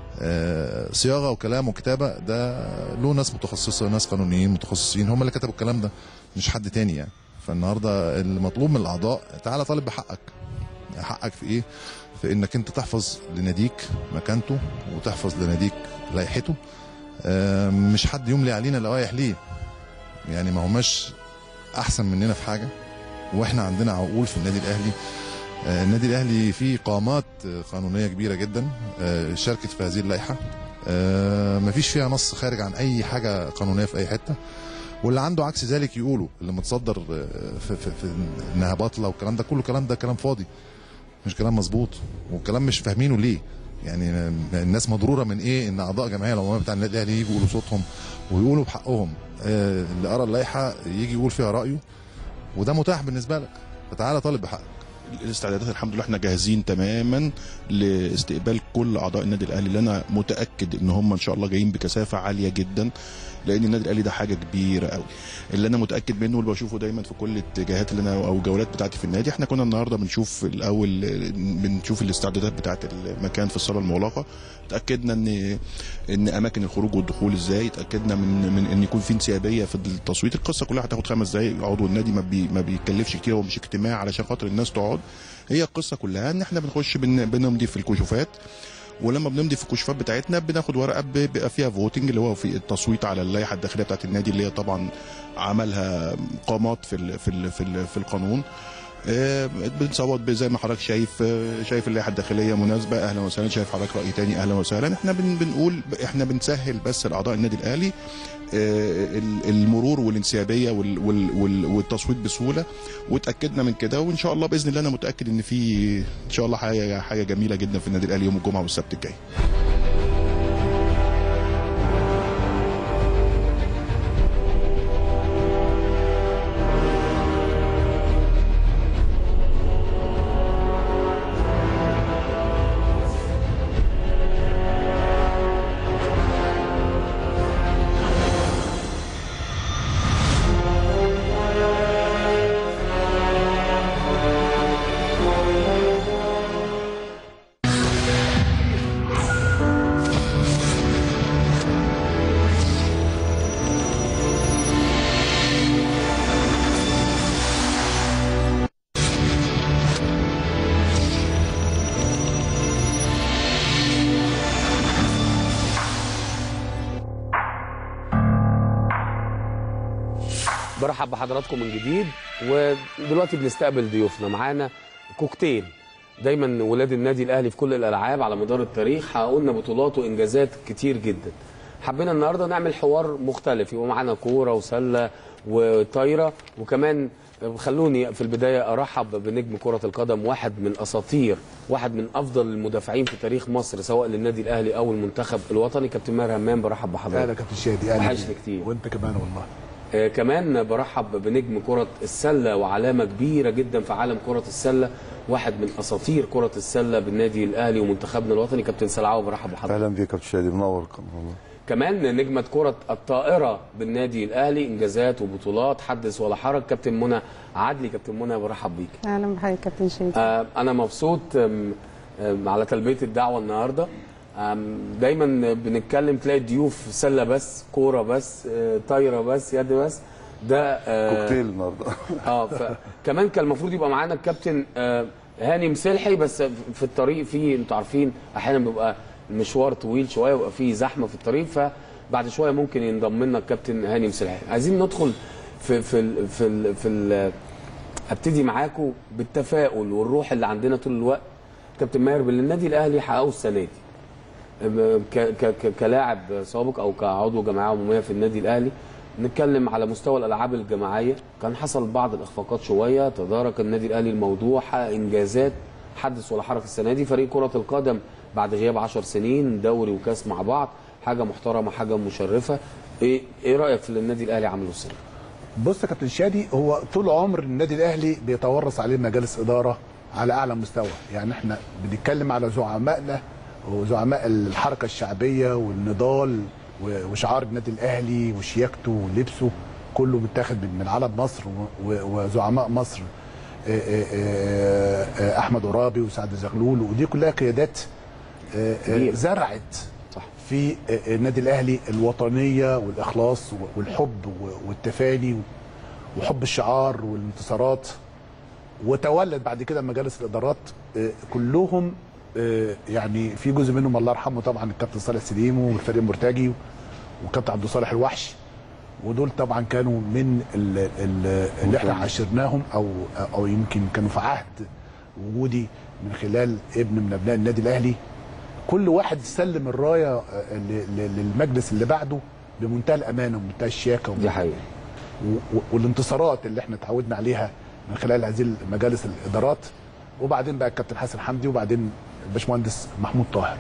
آه، صياغه وكلام وكتابه ده له ناس متخصصه ناس قانونيين متخصصين هم اللي كتبوا الكلام ده مش حد تاني يعني فالنهارده المطلوب من الاعضاء تعالى طالب بحقك حقك في ايه؟ في انك انت تحفظ لناديك مكانته وتحفظ لناديك لائحته آه، مش حد يملي علينا لوائح ليه يعني ما هماش احسن مننا في حاجه واحنا عندنا عقول في النادي الاهلي آه، النادي الاهلي فيه قامات آه، قانونيه كبيره جدا آه، شاركت في هذه اللائحه آه، مفيش فيها نص خارج عن اي حاجه قانونيه في اي حته واللي عنده عكس ذلك يقوله اللي متصدر آه، في, في, في انها باطله والكلام ده كله كلام ده كلام فاضي مش كلام مظبوط والكلام مش فاهمينه ليه يعني الناس مضروره من ايه ان اعضاء جمعيه العموميه بتاع النادي الاهلي يجوا يقولوا صوتهم ويقولوا بحقهم آه، اللي قرا اللائحه يجي يقول فيها رايه وده متاح بالنسبه لك فتعالى طالب بحقك الاستعدادات الحمد لله احنا جاهزين تماما لاستقبال كل اعضاء النادي الاهلي اللي انا متاكد ان هم ان شاء الله جايين بكثافه عاليه جدا لان النادي الاهلي ده حاجه كبيره قوي اللي انا متاكد منه واللي بشوفه دايما في كل الاتجاهات اللي انا او الجولات بتاعتي في النادي احنا كنا النهارده بنشوف الاول بنشوف الاستعدادات بتاعه المكان في الصاله المغلقه اتاكدنا ان ان اماكن الخروج والدخول ازاي اتاكدنا من من ان يكون في انسيابيه في التصويت القصه كلها هتاخد خمس دقائق عضو النادي ما, بي ما بيكلفش كتير هو مش اجتماع علشان خاطر الناس تقعد هي القصه كلها ان احنا بنخش بن بنمضي في الكشوفات ولما بنمضي في الكشوفات بتاعتنا بناخد ورقه ب- بيبقى فيها فوتنج اللي هو في التصويت على اللائحه الداخليه بتاعت النادي اللي هي طبعا عملها قامات في ال في ال في, ال في القانون آه، بنصوت زي ما حضرتك شايف آه، شايف اللائحه الداخليه مناسبه اهلا وسهلا شايف حضرتك راي تاني اهلا وسهلا احنا بن بنقول احنا بنسهل بس لاعضاء النادي الاهلي آه، ال- المرور والانسيابيه وال- وال- وال- والتصويت بسهوله وتاكدنا من كده وان شاء الله باذن الله انا متاكد ان في ان شاء الله حاجه حاجه جميله جدا في النادي الاهلي يوم الجمعه والسبت الجاي برحب بحضراتكم من جديد ودلوقتي بنستقبل ضيوفنا معانا كوكتيل دايما ولاد النادي الاهلي في كل الالعاب على مدار التاريخ حققوا لنا بطولات وانجازات كتير جدا حبينا النهارده نعمل حوار مختلف يبقى معانا كوره وسله وطايره وكمان خلوني في البدايه ارحب بنجم كره القدم واحد من اساطير واحد من افضل المدافعين في تاريخ مصر سواء للنادي الاهلي او المنتخب الوطني كابتن ماهر همام برحب بحضرتك اهلا كابتن شادي اهلا وحشني بيك. كتير. وانت كمان والله آه، كمان برحب بنجم كرة السلة وعلامة كبيرة جدا في عالم كرة السلة واحد من أساطير كرة السلة بالنادي الأهلي ومنتخبنا الوطني كابتن سلعاوي برحب بحضرتك اهلا بيك يا كابتن شادي منور والله كمان نجمة كرة الطائرة بالنادي الأهلي إنجازات وبطولات حدث ولا حرج كابتن منى عدلي كابتن منى برحب بيك اهلا بحضرتك كابتن شريف آه، أنا مبسوط آم، آم، على تلبية الدعوة النهاردة آم، دايما بنتكلم تلاقي الضيوف سلة بس كورة بس آه، طايرة بس يد بس ده آه، كوكتيل النهارده اه فكمان كان المفروض يبقى معانا الكابتن آه، هاني مسلحي بس في الطريق في انتوا عارفين احيانا بيبقى المشوار طويل شويه ويبقى فيه زحمه في الطريق فبعد شويه ممكن ينضم لنا الكابتن هاني مسلحي عايزين ندخل في في ال في ال في ال ابتدي معاكم بالتفاؤل والروح اللي عندنا طول الوقت كابتن ماهر بالنادي الاهلي حققه السنه دي ك- ك- ك- كلاعب سابق او كعضو جمعيه عموميه في النادي الاهلي نتكلم على مستوى الالعاب الجماعيه كان حصل بعض الاخفاقات شويه تدارك النادي الاهلي الموضوع حقق انجازات حدث ولا حرج السنه دي فريق كره القدم بعد غياب 10 سنين دوري وكاس مع بعض حاجه محترمه حاجه مشرفه ايه ايه رايك في اللي النادي الاهلي عمله السنه بص يا كابتن شادي هو طول عمر النادي الاهلي بيتورث عليه مجالس اداره على اعلى مستوى يعني احنا بنتكلم على زعمائنا وزعماء الحركه الشعبيه والنضال و- وشعار النادي الاهلي وشياكته ولبسه كله متاخد من من علم مصر و- و- وزعماء مصر آه، آه، آه، آه، احمد عرابي وسعد زغلول ودي كلها قيادات آه، آه، كبيرة. زرعت صح. في النادي الاهلي الوطنيه والاخلاص والحب والتفاني وحب الشعار والانتصارات وتولد بعد كده مجالس الادارات آه، كلهم آه، يعني في جزء منهم الله يرحمه طبعا الكابتن صالح سليم والفريق مرتجي والكابتن عبد الصالح الوحش ودول طبعا كانوا من ال- ال- اللي احنا عاشرناهم او او يمكن كانوا في عهد وجودي من خلال ابن من ابناء النادي الاهلي كل واحد سلم الرايه آه، ل- ل- للمجلس اللي بعده بمنتهى الامانه ومنتهى الشياكه دي حقيقه و- و- والانتصارات اللي احنا اتعودنا عليها من خلال هذه مجالس الادارات وبعدين بقى الكابتن حسن حمدي وبعدين الباشمهندس محمود طاهر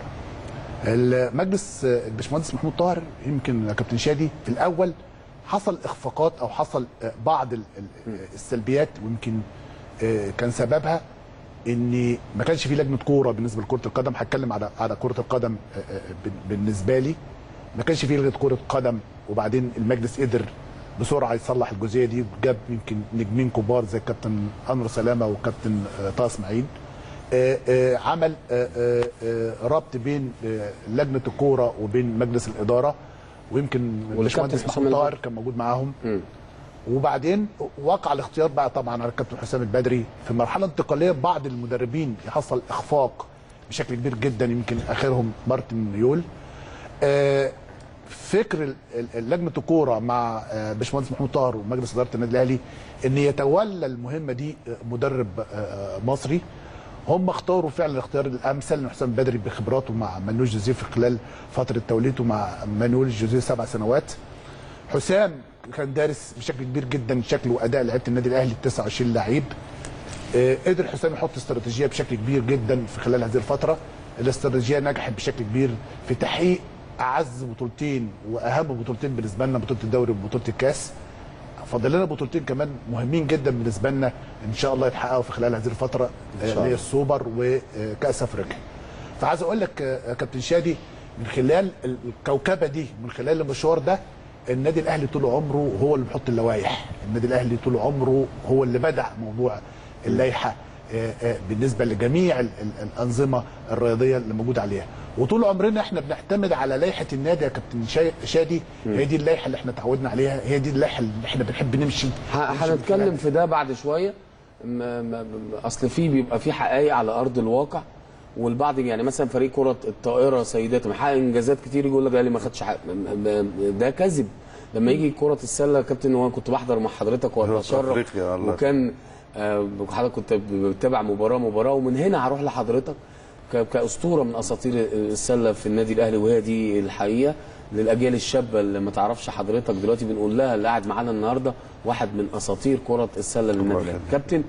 المجلس الباشمهندس محمود طاهر يمكن يا كابتن شادي في الاول حصل اخفاقات او حصل بعض ال- ال- السلبيات ويمكن آه، كان سببها ان ما كانش في لجنه كوره بالنسبه لكره القدم هتكلم على على كره القدم آه، آه، بن- بالنسبه لي ما كانش في لجنه كره قدم وبعدين المجلس قدر بسرعه يصلح الجزئيه دي وجاب يمكن نجمين كبار زي الكابتن انور سلامه والكابتن آه، طه اسماعيل آه، آه، عمل آه، آه، آه، ربط بين آه، لجنه الكوره وبين مجلس الاداره ويمكن الباشمهندس حسام محمود طاهر البدري. كان موجود معاهم مم. وبعدين وقع الاختيار بقى طبعا على الكابتن حسام البدري في مرحله انتقاليه بعض المدربين يحصل اخفاق بشكل كبير جدا يمكن اخرهم مارتن يول آه، فكر ال- ال- لجنه الكوره مع آه، باشمهندس محمود طاهر ومجلس اداره النادي الاهلي ان يتولى المهمه دي آه، مدرب آه، مصري هم اختاروا فعلا الاختيار الامثل ان حسام بدري بخبراته مع مانويل جوزيه في خلال فتره توليته مع مانويل جوزيه سبع سنوات حسام كان دارس بشكل كبير جدا شكل واداء لعيبه النادي الاهلي 29 لعيب آه، قدر حسام يحط استراتيجيه بشكل كبير جدا في خلال هذه الفتره الاستراتيجيه نجحت بشكل كبير في تحقيق اعز بطولتين واهم بطولتين بالنسبه لنا بطوله الدوري وبطوله الكاس فاضل لنا بطولتين كمان مهمين جدا بالنسبه لنا ان شاء الله يتحققوا في خلال هذه الفتره آه، اللي هي السوبر وكاس افريقيا فعايز اقول لك آه، يا كابتن شادي من خلال الكوكبه دي من خلال المشوار ده النادي الاهلي طول عمره هو اللي بيحط اللوائح النادي الاهلي طول عمره هو اللي بدع موضوع اللائحه آه، آه، بالنسبه لجميع ال- ال- الانظمه الرياضيه اللي موجود عليها وطول عمرنا احنا بنعتمد على لائحه النادي يا كابتن شا- شادي هي دي اللائحه اللي احنا اتعودنا عليها هي دي اللائحه اللي احنا بنحب نمشي ه- هنتكلم في ده بعد شويه ما ما اصل في بيبقى في حقائق على ارض الواقع والبعض يعني مثلا فريق كره الطائره سيدات محقق انجازات كتير يقول لك الاهلي ما خدش حق م- م- ده كذب لما يجي كره السله يا كابتن هو كنت بحضر مع حضرتك واتشرف أفريقيا، الله. وكان آه، حضرتك كنت بتتابع مباراه مباراه ومن هنا هروح لحضرتك ك- كاسطوره من اساطير السله في النادي الاهلي وهي دي الحقيقه للاجيال الشابه اللي ما تعرفش حضرتك دلوقتي بنقول لها اللي قاعد معانا النهارده واحد من اساطير كره السله للنادي الاهلي كابتن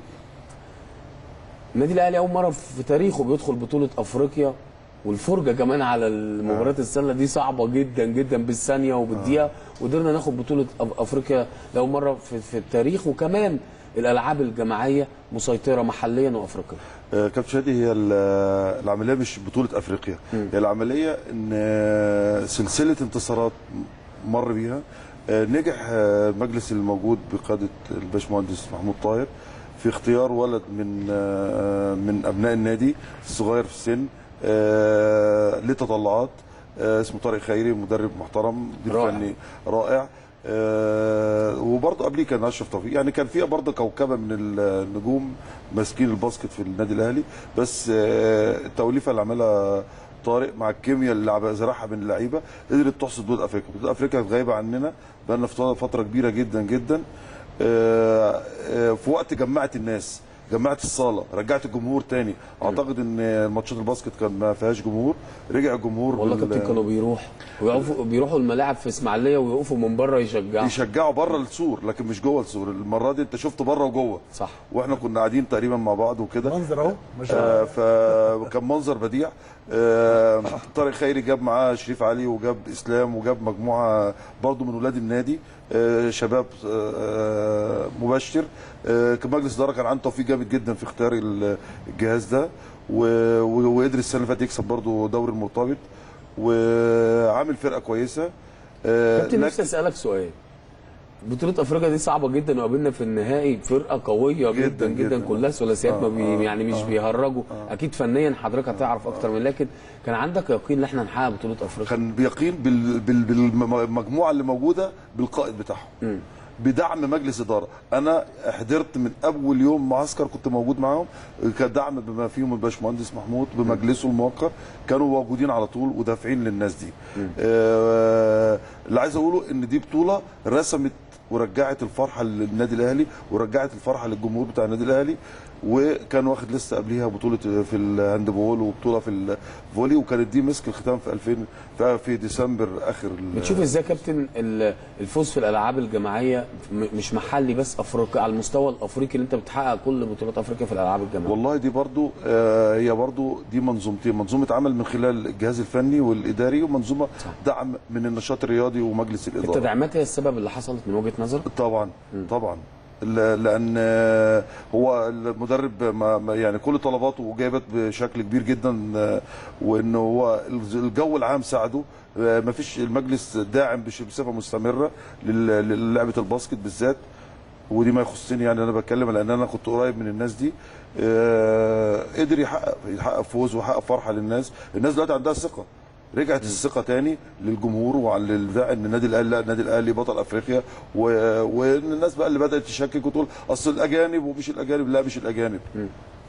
النادي الاهلي اول مره في تاريخه بيدخل بطوله افريقيا والفرجه كمان على مباريات السله دي صعبه جدا جدا بالثانيه وبالدقيقه وقدرنا ناخد بطوله أف- افريقيا لاول مره في, في التاريخ وكمان الالعاب الجماعيه مسيطره محليا وافريقيا آه، كابتن شادي هي ال- العمليه مش بطوله افريقيا هي العمليه ان آه، سلسله انتصارات مر بيها آه، نجح آه، المجلس الموجود بقياده الباشمهندس محمود طاهر في اختيار ولد من آه، من ابناء النادي الصغير في السن آه، ليه تطلعات آه، اسمه طارق خيري مدرب محترم مدير رائع. فني رائع آه، وبرضه قبليه كان اشرف توفيق يعني كان فيها برضه كوكبه من النجوم ماسكين الباسكت في النادي الاهلي بس آه، التوليفه اللي عملها طارق مع الكيمياء اللي عم- زرعها بين اللعيبه قدرت تحصد بطوله افريقيا، بطوله افريقيا كانت غايبه عننا بقالنا في فتره كبيره جدا جدا آه، آه، في وقت جمعت الناس جمعت الصاله رجعت الجمهور تاني اعتقد ان ماتشات الباسكت كان ما فيهاش جمهور رجع الجمهور والله بال- كابتن كانوا بيروحوا ويقفوا بيروحوا الملاعب في اسماعيليه ويقفوا من بره يشجعوا يشجعوا بره السور لكن مش جوه السور المره دي انت شفت بره وجوه صح واحنا كنا قاعدين تقريبا مع بعض وكده منظر اهو ما شاء الله آه فكان منظر بديع آه طارق خيري جاب معاه شريف علي وجاب اسلام وجاب مجموعه برضو من ولاد النادي آه شباب آه مبشر آه كان مجلس الاداره كان عنده توفيق جامد جدا في اختيار ال- الجهاز ده و- و- وقدر السنه اللي فاتت يكسب برضو دوري المرتبط وعامل فرقه كويسه آه كابتن لكن- نفسي اسالك سؤال بطولة افريقيا دي صعبة جدا وقابلنا في النهائي فرقة قوية جدا جداً جدا, جداً. كلها ثلاثيات ما بي آه، يعني مش آه، بيهرجوا اكيد فنيا حضرتك هتعرف اكتر من لكن كان عندك يقين ان احنا هنحقق بطولة افريقيا كان بيقين بال- بال- بالمجموعه اللي موجوده بالقائد بتاعهم بدعم مجلس اداره انا حضرت من اول يوم معسكر كنت موجود معاهم كان دعم بما فيهم الباشمهندس محمود بمجلسه الموقر كانوا موجودين على طول ودافعين للناس دي آه اللي عايز اقوله ان دي بطوله رسمت ورجعت الفرحه للنادي الاهلي ورجعت الفرحه للجمهور بتاع النادي الاهلي وكان واخد لسه قبليها بطوله في الهاندبول وبطوله في الفولي وكانت دي مسك الختام في 2000 في- في ديسمبر اخر ال- بتشوف ازاي يا كابتن ال- الفوز في الالعاب الجماعية م- مش محلي بس افريقيا على المستوى الافريقي اللي انت بتحقق كل بطولات افريقيا في الالعاب الجماعية والله دي برضو آه هي برضو دي منظومتين منظومه عمل من خلال الجهاز الفني والاداري ومنظومه دعم من النشاط الرياضي ومجلس الاداره التدعيمات هي السبب اللي حصلت من وجهة نظرك طبعا طبعا ل- لان آه، هو المدرب ما ما- يعني كل طلباته جابت بشكل كبير جدا آه، وان هو الجو العام ساعده ما فيش المجلس داعم بش- بصفه مستمره لل- للعبه الباسكت بالذات ودي ما يخصني يعني انا بتكلم لان انا كنت قريب من الناس دي آه، قدر يحقق يحقق فوز ويحقق فرحه للناس الناس دلوقتي عندها ثقه رجعت الثقه تاني للجمهور وعلى البتاع ان النادي الاهلي لا النادي الاهلي بطل افريقيا و- وان الناس بقى اللي بدات تشكك وتقول اصل الاجانب ومش الاجانب لا مش الاجانب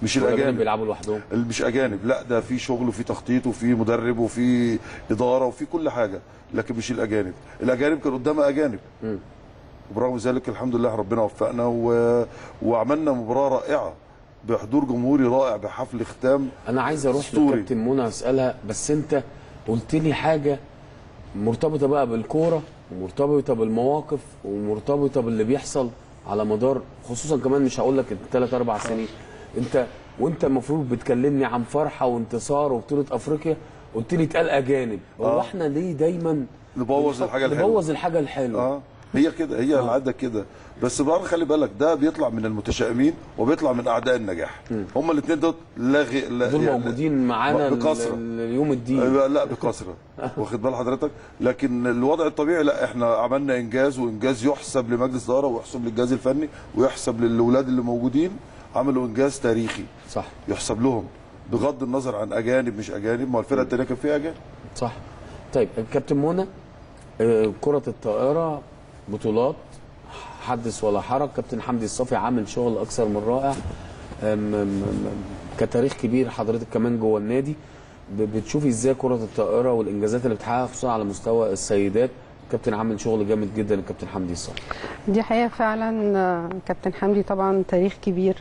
مش ولا الاجانب بيلعبوا لوحدهم اللي مش اجانب لا ده في شغل وفي تخطيط وفي مدرب وفي اداره وفي كل حاجه لكن مش الاجانب الاجانب كان قدامها اجانب وبرغم ذلك الحمد لله ربنا وفقنا و... وعملنا مباراه رائعه بحضور جمهوري رائع بحفل ختام انا عايز اروح أسطوري. لكابتن منى اسالها بس انت قلت لي حاجه مرتبطه بقى بالكوره ومرتبطه بالمواقف ومرتبطه باللي بيحصل على مدار خصوصا كمان مش هقول لك الثلاث اربع سنين انت وانت المفروض بتكلمني عن فرحه وانتصار وبطوله افريقيا قلت لي اتقال اجانب هو آه. احنا ليه دايما نبوظ الحاجه الحلوه نبوظ الحاجه الحلوه اه هي كده هي العاده كده بس برضه خلي بالك ده بيطلع من المتشائمين وبيطلع من اعداء النجاح هما الاثنين دول لا غي... لا دول يعني- موجودين معانا ال- بكثره ال- اليوم الدين أيوة، لا بكثره واخد بال حضرتك لكن الوضع الطبيعي لا احنا عملنا انجاز وانجاز يحسب لمجلس الاداره ويحسب للجهاز الفني ويحسب للاولاد اللي موجودين عملوا انجاز تاريخي صح يحسب لهم بغض النظر عن اجانب مش اجانب ما الفرقه الثانيه كان فيها اجانب صح طيب كابتن منى آه، كرة الطائرة بطولات حدث ولا حرج كابتن حمدي الصافي عامل شغل أكثر من رائع آم، آم، آم، كتاريخ كبير حضرتك كمان جوه النادي ب- بتشوفي ازاي كرة الطائرة والإنجازات اللي بتحققها خصوصا على مستوى السيدات كابتن عامل شغل جامد جدا الكابتن حمدي الصافي دي حقيقة فعلا آه، كابتن حمدي طبعا تاريخ كبير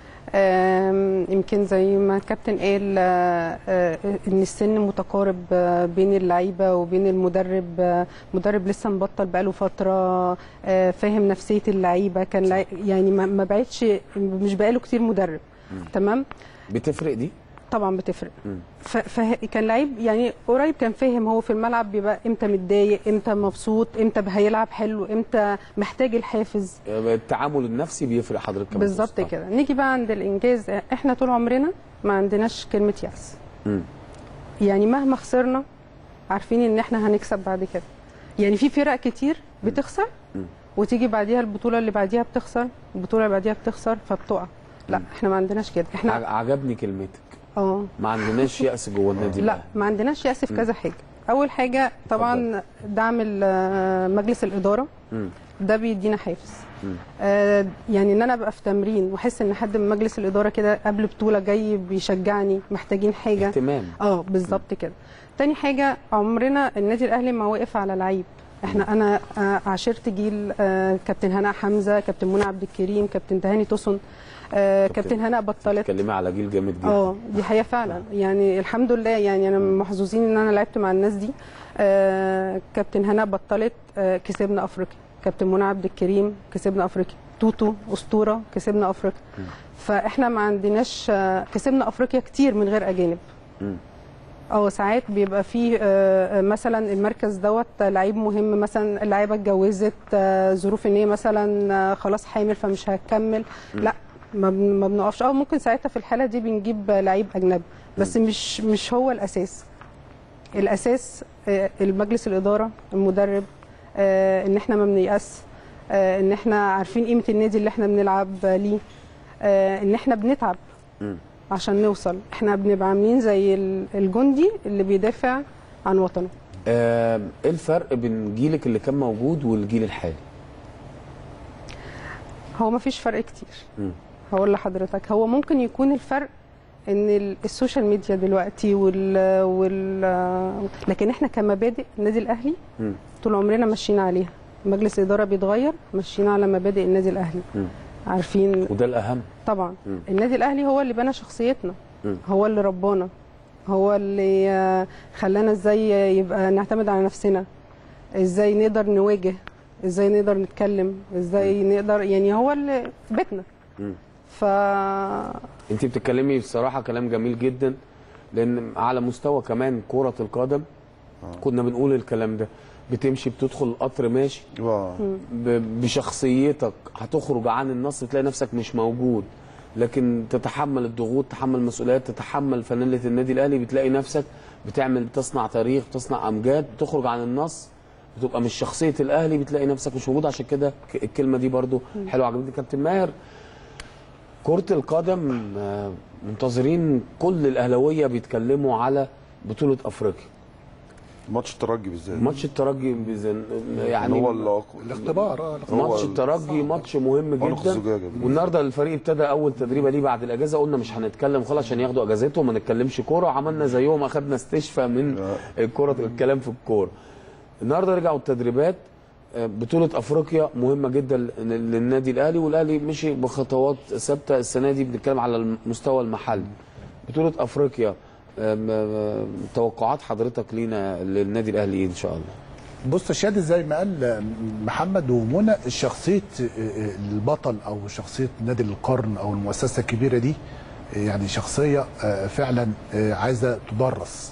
آم، يمكن زي ما الكابتن قال آه، آه، ان السن متقارب آه، بين اللعيبه وبين المدرب آه، مدرب لسه مبطل بقاله فتره آه، فاهم نفسيه اللعيبه كان لعي- يعني ما ما بعدش مش بقاله كتير مدرب تمام بتفرق دي؟ طبعا بتفرق فكان لعيب يعني قريب كان فاهم هو في الملعب بيبقى امتى متضايق امتى مبسوط امتى هيلعب حلو امتى محتاج الحافز آه، التعامل النفسي بيفرق حضرتك كمان بالظبط كده نيجي بقى عند الانجاز احنا طول عمرنا ما عندناش كلمه يأس مم. يعني مهما خسرنا عارفين ان احنا هنكسب بعد كده يعني في فرق كتير بتخسر وتيجي بعديها البطوله اللي بعديها بتخسر البطوله اللي بعديها بتخسر فبتقع لا احنا ما عندناش كده ع- احنا عجبني كلمتك اه ما عندناش يأس جوه النادي لا الأهلي. ما عندناش يأس في كذا حاجه اول حاجه طبعا دعم ال- مجلس الاداره مم. ده بيدينا حافز مم. آه يعني ان انا ابقى في تمرين واحس ان حد من مجلس الاداره كده قبل بطوله جاي بيشجعني محتاجين حاجه اهتمام اه بالظبط كده تاني حاجه عمرنا النادي الاهلي ما وقف على لعيب احنا انا آه عاشرت جيل آه كابتن هناء حمزه كابتن منى عبد الكريم كابتن تهاني توسن آه كابتن- كابتن هناء بطلت اتكلمي على جيل جامد جدا اه دي حقيقه فعلا يعني الحمد لله يعني انا محظوظين ان انا لعبت مع الناس دي آه كابتن هناء بطلت آه كسبنا افريقيا كابتن منى عبد الكريم كسبنا افريقيا توتو اسطوره كسبنا افريقيا فاحنا ما عندناش آه كسبنا افريقيا كتير من غير اجانب مم. اه ساعات بيبقى فيه آه، آه، مثلا المركز دوت لعيب مهم مثلا اللعيبه اتجوزت آه، ظروف ان هي مثلا آه، خلاص حامل فمش هتكمل لا ما بن- ما بنقفش اه ممكن ساعتها في الحاله دي بنجيب لعيب اجنبي بس مش مش هو الاساس الاساس آه، المجلس الاداره المدرب آه، ان احنا ما بنيأس آه، ان احنا عارفين قيمه النادي اللي احنا بنلعب ليه آه، ان احنا بنتعب مم. عشان نوصل احنا بنبقى عاملين زي ال- الجندي اللي بيدافع عن وطنه آه، ايه الفرق بين جيلك اللي كان موجود والجيل الحالي؟ هو ما فيش فرق كتير مم. هقول لحضرتك هو ممكن يكون الفرق ان ال- السوشيال ميديا دلوقتي وال, وال لكن احنا كمبادئ النادي الاهلي مم. طول عمرنا ماشيين عليها مجلس الاداره بيتغير ماشيين على مبادئ النادي الاهلي مم. عارفين وده الأهم طبعا مم. النادي الاهلي هو اللي بنى شخصيتنا مم. هو اللي ربانا هو اللي آه، خلانا ازاي يبقى نعتمد على نفسنا ازاي نقدر نواجه ازاي نقدر نتكلم ازاي نقدر يعني هو اللي بيتنا مم. ف انت بتتكلمي بصراحه كلام جميل جدا لان على مستوى كمان كره القدم كنا بنقول الكلام ده بتمشي بتدخل القطر ماشي واو. ب- بشخصيتك هتخرج عن النص تلاقي نفسك مش موجود لكن تتحمل الضغوط تتحمل مسؤوليات تتحمل فانيله النادي الاهلي بتلاقي نفسك بتعمل بتصنع تاريخ بتصنع امجاد بتخرج عن النص بتبقى مش شخصيه الاهلي بتلاقي نفسك مش موجود عشان كده ك- الكلمه دي برضو حلوه عجبتني كابتن ماهر كرة القدم آه، منتظرين كل الأهلاوية بيتكلموا على بطولة أفريقيا ماتش الترجي بالذات ماتش الترجي بزن... يعني هو اللي الاختبار اه الاختبار. ماتش الترجي ماتش مهم عنق جدا الزجاجة دي. والنهارده الفريق ابتدى اول تدريبه ليه بعد الاجازه قلنا مش هنتكلم خالص عشان ياخدوا اجازتهم ما نتكلمش كوره وعملنا زيهم اخدنا استشفاء من الكوره الكلام في الكوره النهارده رجعوا التدريبات آه، بطولة افريقيا مهمة جدا لل- للنادي الاهلي والاهلي مشي بخطوات ثابتة السنة دي بنتكلم على المستوى المحلي. بطولة افريقيا آم، آم، توقعات حضرتك لينا للنادي الاهلي ايه ان شاء الله؟ بص شادي زي ما قال محمد ومنى شخصيه البطل او شخصيه نادي القرن او المؤسسه الكبيره دي يعني شخصيه فعلا عايزه تدرس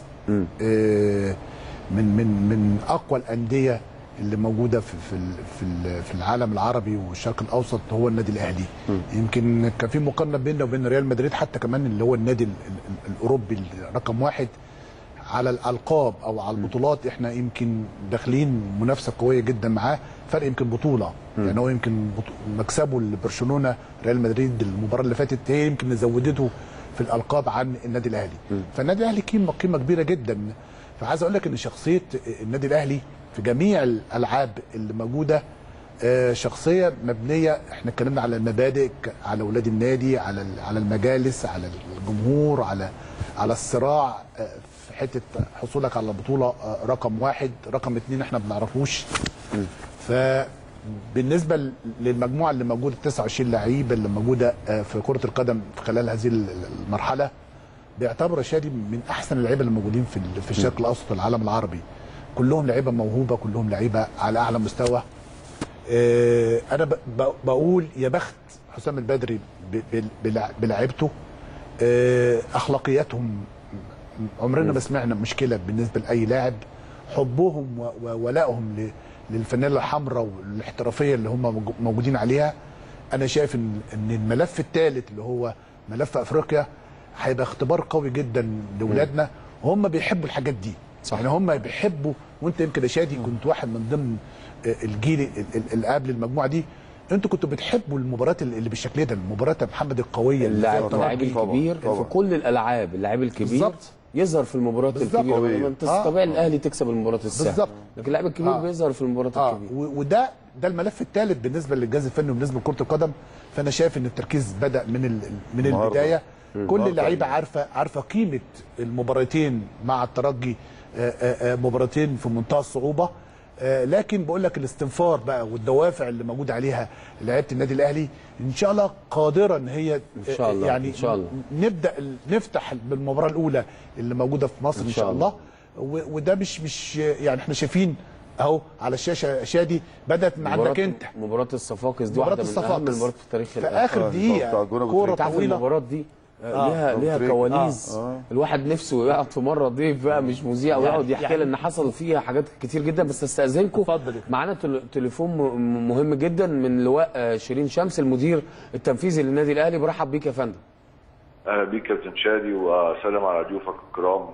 من من من اقوى الانديه اللي موجوده في في ال- في ال- في العالم العربي والشرق الاوسط هو النادي الاهلي يمكن كان في مقارنه بيننا وبين ريال مدريد حتى كمان اللي هو النادي ال- ال- الاوروبي رقم واحد على الالقاب او على البطولات احنا يمكن داخلين منافسه قويه جدا معاه فرق يمكن بطوله يعني هو يمكن بطو- مكسبه لبرشلونه ريال مدريد المباراه اللي فاتت هي يمكن اللي زودته في الالقاب عن النادي الاهلي فالنادي الاهلي قيمه قيمه كبيره جدا فعايز اقول لك ان شخصيه النادي الاهلي في جميع الالعاب اللي موجوده آه، شخصيه مبنيه احنا اتكلمنا على المبادئ ك- على اولاد النادي على ال- على المجالس على الجمهور على على الصراع آه، في حته حصولك على البطوله آه، رقم واحد رقم اتنين احنا ما بنعرفوش فبالنسبه ل- للمجموعه اللي موجوده 29 لعيب اللي موجوده آه، في كره القدم في خلال هذه ال- المرحله بيعتبر شادي من احسن اللعيبه اللي موجودين في ال- في الشرق الاوسط والعالم العربي كلهم لعيبه موهوبه كلهم لعيبه على اعلى مستوى آه، انا ب- ب- بقول يا بخت حسام البدري ب- بال- بلع- بلعيبته آه، اخلاقياتهم عمرنا ما سمعنا مشكله بالنسبه لاي لاعب حبهم و- وولائهم ل- للفانيلا الحمراء والاحترافيه اللي هم موجو- موجودين عليها انا شايف ان ان الملف الثالث اللي هو ملف افريقيا هيبقى اختبار قوي جدا لاولادنا وهم بيحبوا الحاجات دي صح. يعني هم بيحبوا وانت يمكن يا شادي كنت واحد من ضمن آه، الجيل ال- ال- اللي قبل المجموعه دي انتوا كنتوا بتحبوا المباريات اللي اللي بالشكل ده المباريات يا محمد القويه اللي فيها اللاعب اللاعب ترجي. الكبير في كل الالعاب اللاعب الكبير بالظبط. يظهر في المباريات بالظبط. الكبيره قوية. ما انت آه. طبيعي الاهلي تكسب المباريات السهله بالظبط. لكن اللاعب الكبير آه. بيظهر في المباريات اه الكبيره و- وده ده الملف الثالث بالنسبه للجهاز الفني وبالنسبه لكره القدم فانا شايف ان التركيز بدا من ال- من النهاردة. البدايه مم. كل النهاردة. اللعيبه عارفه عارفه قيمه المباراتين مع الترجي آه، آه، آه، مباراتين في منتهى الصعوبه آه، لكن بقول لك الاستنفار بقى والدوافع اللي موجود عليها لعيبه النادي الاهلي ان شاء الله قادره ان هي ان شاء الله يعني ان شاء الله نبدا ال- نفتح بالمباراه الاولى اللي موجوده في مصر ان, إن شاء شاء الله و- وده مش مش يعني احنا شايفين اهو على الشاشه شادي بدات من عندك مباراة- انت مباراة الصفاقس دي مباراة واحدة من أهم الصفاقس. المباريات في تاريخ في الأهلي. اخر آه، دقيقه بتاع جون أبو كوره تريكة. تعرف طويله المباراه دي آه، آه. ليها أبو ليها تريكة. كواليس آه. الواحد نفسه يقعد في مره ضيف بقى مش مذيع ويقعد يحكي لنا ان حصل فيها حاجات كتير جدا بس استاذنكم اتفضل. معانا تل- تليفون م- مهم جدا من لواء آه، شيرين شمس المدير التنفيذي للنادي الاهلي برحب بيك يا فندم اهلا بيك كابتن شادي وسلام على ضيوفك الكرام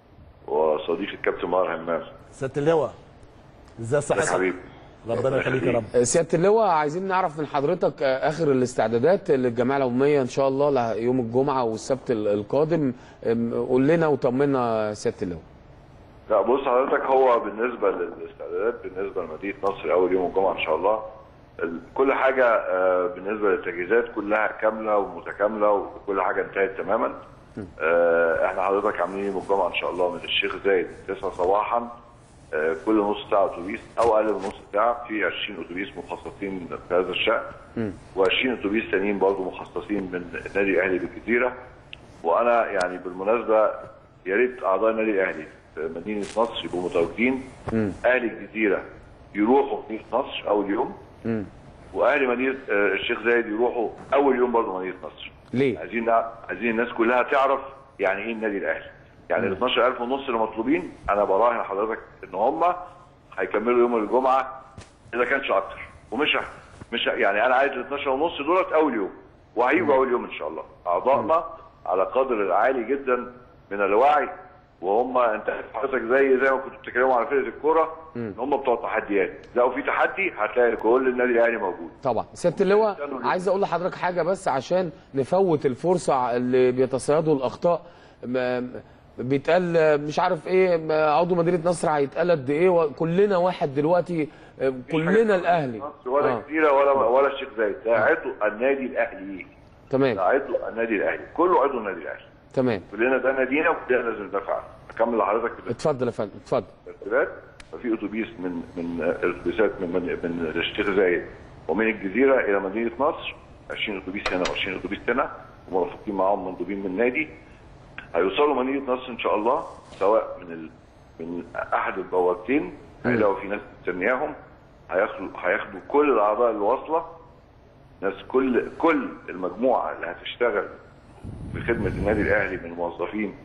وصديقي الكابتن ماهر همام سياده اللواء ازاي ازيك صحتك حبيبي ربنا يخليك يا رب آه، سياده اللواء عايزين نعرف من حضرتك آه، اخر الاستعدادات للجمعيه العموميه ان شاء الله له- يوم الجمعه والسبت ال- القادم آم، قول لنا وطمنا سياده اللواء لا بص حضرتك هو بالنسبه للاستعدادات بالنسبه لمدينه نصر اول يوم الجمعه ان شاء الله ال- كل حاجه آه، بالنسبه للتجهيزات كلها كامله ومتكامله وكل حاجه انتهت تماما آه، احنا حضرتك عاملين يوم الجمعه ان شاء الله من الشيخ زايد 9 صباحا آه، كل نص ساعه اتوبيس او اقل من نص ساعه في 20 اتوبيس مخصصين في هذا الشان و20 اتوبيس تانيين برضه مخصصين من النادي الاهلي بالجزيره وانا يعني بالمناسبه يا ريت اعضاء النادي الاهلي في مدينه نصر يبقوا متواجدين اهل الجزيره يروحوا مدينه نصر اول يوم واهل مدينه آه، الشيخ زايد يروحوا اول يوم برضه مدينه نصر ليه؟ عايزين نع- عايزين الناس كلها تعرف يعني ايه النادي الاهلي يعني ال 12000 ونص اللي مطلوبين انا براهن حضرتك ان هم هيكملوا يوم الجمعه اذا كانش اكتر ومش ه- مش ه- يعني انا عايز ال 12 ونص دولت اول يوم وهيجوا اول يوم ان شاء الله اعضائنا على قدر عالي جدا من الوعي وهم انت عارف حضرتك زي زي ما كنتوا بتتكلموا على فرقه الكوره ان هم بتوع تحديات لو في تحدي هتلاقي كل النادي الاهلي موجود طبعا سياده اللواء عايز اقول لحضرتك حاجه بس عشان نفوت الفرصه اللي بيتصيدوا الاخطاء م- بيتقال آه، مش عارف ايه آه، عضو مدينه نصر هيتقال قد ايه وكلنا واحد دلوقتي آه، كلنا الاهلي مصر ولا آه. جزيره ولا ولا الشيخ زايد ده عضو النادي الاهلي تمام ده عضو النادي الاهلي كله عضو النادي الاهلي تمام كلنا ده نادينا وكلنا لازم ندافع عنه اكمل لحضرتك في اتفضل يا فندم اتفضل الترتيبات ففي اتوبيس من من اتوبيسات من من, من الشيخ زايد ومن الجزيره الى مدينه نصر 20 اتوبيس هنا و20 اتوبيس هنا ومرافقين معاهم مندوبين من النادي هيوصلوا مدينه نصر ان شاء الله سواء من ال... من احد البوابتين هيلاقوا في ناس مستنياهم هياخدوا هياخدوا كل الاعضاء اللي واصله ناس كل كل المجموعه اللي هتشتغل في خدمه النادي الاهلي من موظفين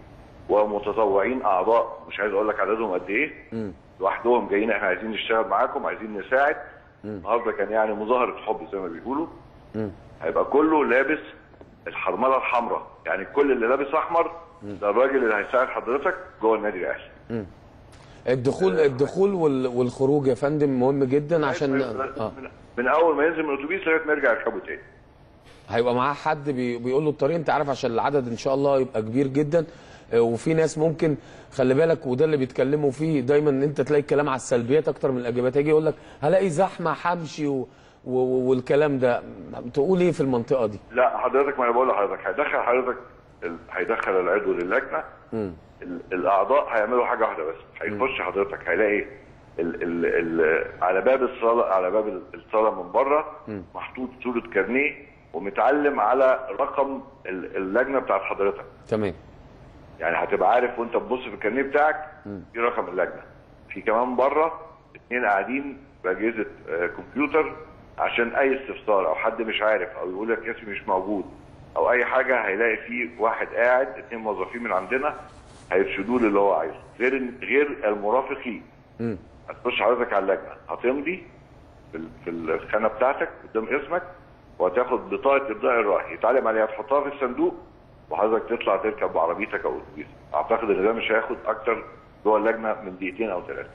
ومتطوعين اعضاء مش عايز اقول لك عددهم قد ايه لوحدهم جايين احنا عايزين نشتغل معاكم عايزين نساعد النهارده كان يعني مظاهره حب زي ما بيقولوا هيبقى كله لابس الحرمله الحمراء يعني كل اللي لابس احمر ده الراجل اللي هيساعد حضرتك جوه النادي الاهلي الدخول الدخول وال- والخروج يا فندم مهم جدا عشان من, اه من, من اول ما ينزل من الاتوبيس لغايه ما يرجع يركبه تاني هيبقى معاه حد بي بيقول له الطريق انت عارف عشان العدد ان شاء الله يبقى كبير جدا آه، وفي ناس ممكن خلي بالك وده اللي بيتكلموا فيه دايما ان انت تلاقي الكلام على السلبيات اكتر من الايجابيات يجي يقول لك هلاقي زحمه همشي و... و... والكلام ده تقول ايه في المنطقه دي؟ لا حضرتك ما انا بقول لحضرتك هيدخل حضرتك ال- هيدخل العضو للجنه ال- الاعضاء هيعملوا حاجه واحده بس هيخش حضرتك هيلاقي ال ال ال على باب الصاله على باب ال- الصاله من بره محطوط صوره كارنيه ومتعلم على رقم ال- اللجنه بتاعت حضرتك تمام يعني هتبقى عارف وانت بتبص في الكارنيه بتاعك في رقم اللجنه في كمان بره اثنين قاعدين باجهزه آه، كمبيوتر عشان اي استفسار او حد مش عارف او يقول لك اسمي مش موجود او اي حاجه هيلاقي في واحد قاعد اثنين موظفين من عندنا هيرشدوه للي هو عايزه غير غير المرافق ليه هتخش حضرتك على اللجنه هتمضي في ال- في الخانه بتاعتك قدام اسمك وهتاخد بطاقه ابداء الراي يتعلم عليها تحطها في الصندوق وحضرتك تطلع تركب بعربيتك او اتوبيس اعتقد ان ده مش هياخد اكتر جوه اللجنه من دقيقتين او ثلاثه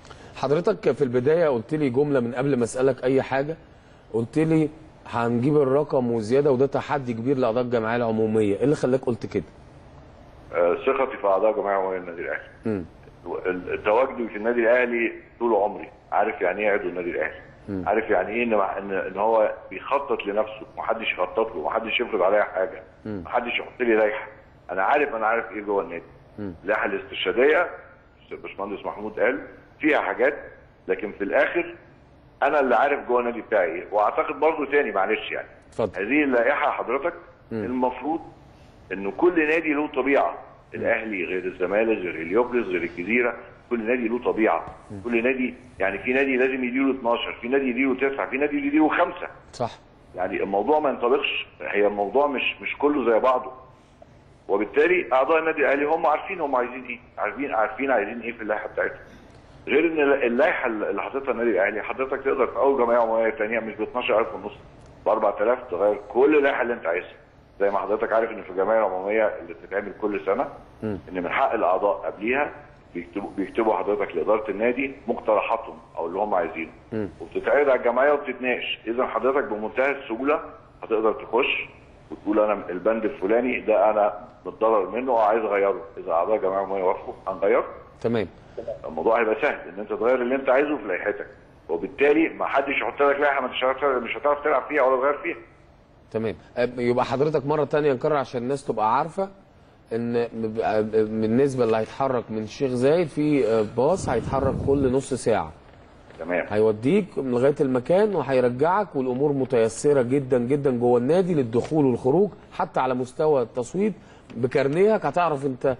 حضرتك في البدايه قلت لي جمله من قبل ما اسالك اي حاجه قلت لي هنجيب الرقم وزياده وده تحدي كبير لاعضاء الجمعيه العموميه ايه اللي خلاك قلت كده؟ آه، ثقتي في اعضاء جمعيه عموميه النادي الاهلي مم. ال- تواجدي في النادي الاهلي طول عمري عارف يعني ايه عضو النادي الاهلي عارف يعني ايه ان ان ان هو بيخطط لنفسه محدش يخطط له محدش يفرض عليا حاجه محدش يحط لي لائحه انا عارف انا عارف ايه جوه النادي اللائحه الاستشهاديه الباشمهندس محمود قال فيها حاجات لكن في الاخر انا اللي عارف جوه النادي بتاعي ايه واعتقد برضه تاني معلش يعني اتفضل هذه اللائحه حضرتك المفروض انه كل نادي له طبيعه الاهلي غير الزمالك غير اليوبلس غير الجزيره كل نادي له طبيعه كل نادي يعني في نادي لازم يديله 12 في نادي يديله 9 في نادي يديله 5 صح يعني الموضوع ما ينطبقش هي الموضوع مش مش كله زي بعضه وبالتالي اعضاء النادي الاهلي هم عارفين هم عايزين ايه عارفين عارفين عايزين ايه في اللائحه بتاعتهم غير ان اللائحه اللي حاططها النادي الاهلي حضرتك تقدر في اول جمعيه عموميه ثانيه مش ب 12000 ونص ب 4000 تغير كل اللائحه اللي انت عايزها زي ما حضرتك عارف ان في الجمعيه العموميه اللي بتتعمل كل سنه ان من حق الاعضاء قبليها بيكتبوا بيكتبوا حضرتك لاداره النادي مقترحاتهم او اللي هم عايزينه وبتتعرض على الجمعيه وبتتناقش اذا حضرتك بمنتهى السهوله هتقدر تخش وتقول انا البند الفلاني ده انا متضرر منه وعايز اغيره اذا اعضاء الجمعيه العموميه وافقوا هنغيره تمام الموضوع هيبقى سهل ان انت تغير اللي انت عايزه في لائحتك وبالتالي ما حدش يحط لك لائحه ما انتش هتعرف مش هتعرف تلعب فيها ولا تغير فيها تمام أه، يبقى حضرتك مره تانية نكرر عشان الناس تبقى عارفه ان بيبقى بالنسبه اللي هيتحرك من الشيخ زايد في أه، باص هيتحرك كل نص ساعه تمام هيوديك لغايه المكان وهيرجعك والامور متيسره جدا جدا جوه النادي للدخول والخروج حتى على مستوى التصويت بكارنيهك هتعرف انت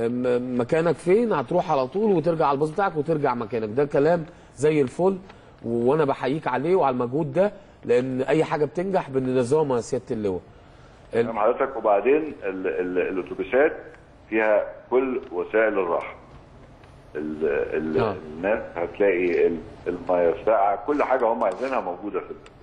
م- مكانك فين هتروح على طول وترجع على الباص بتاعك وترجع مكانك ده كلام زي الفل وانا بحييك عليه وعلى المجهود ده لان اي حاجه بتنجح بالنظام يا سياده اللواء تمام حضرتك وبعدين ال- ال- الاتوبيسات فيها كل وسائل الراحه ال ال آه. الناس هتلاقي ال- الميه الساقعه كل حاجه هم عايزينها موجوده في ال-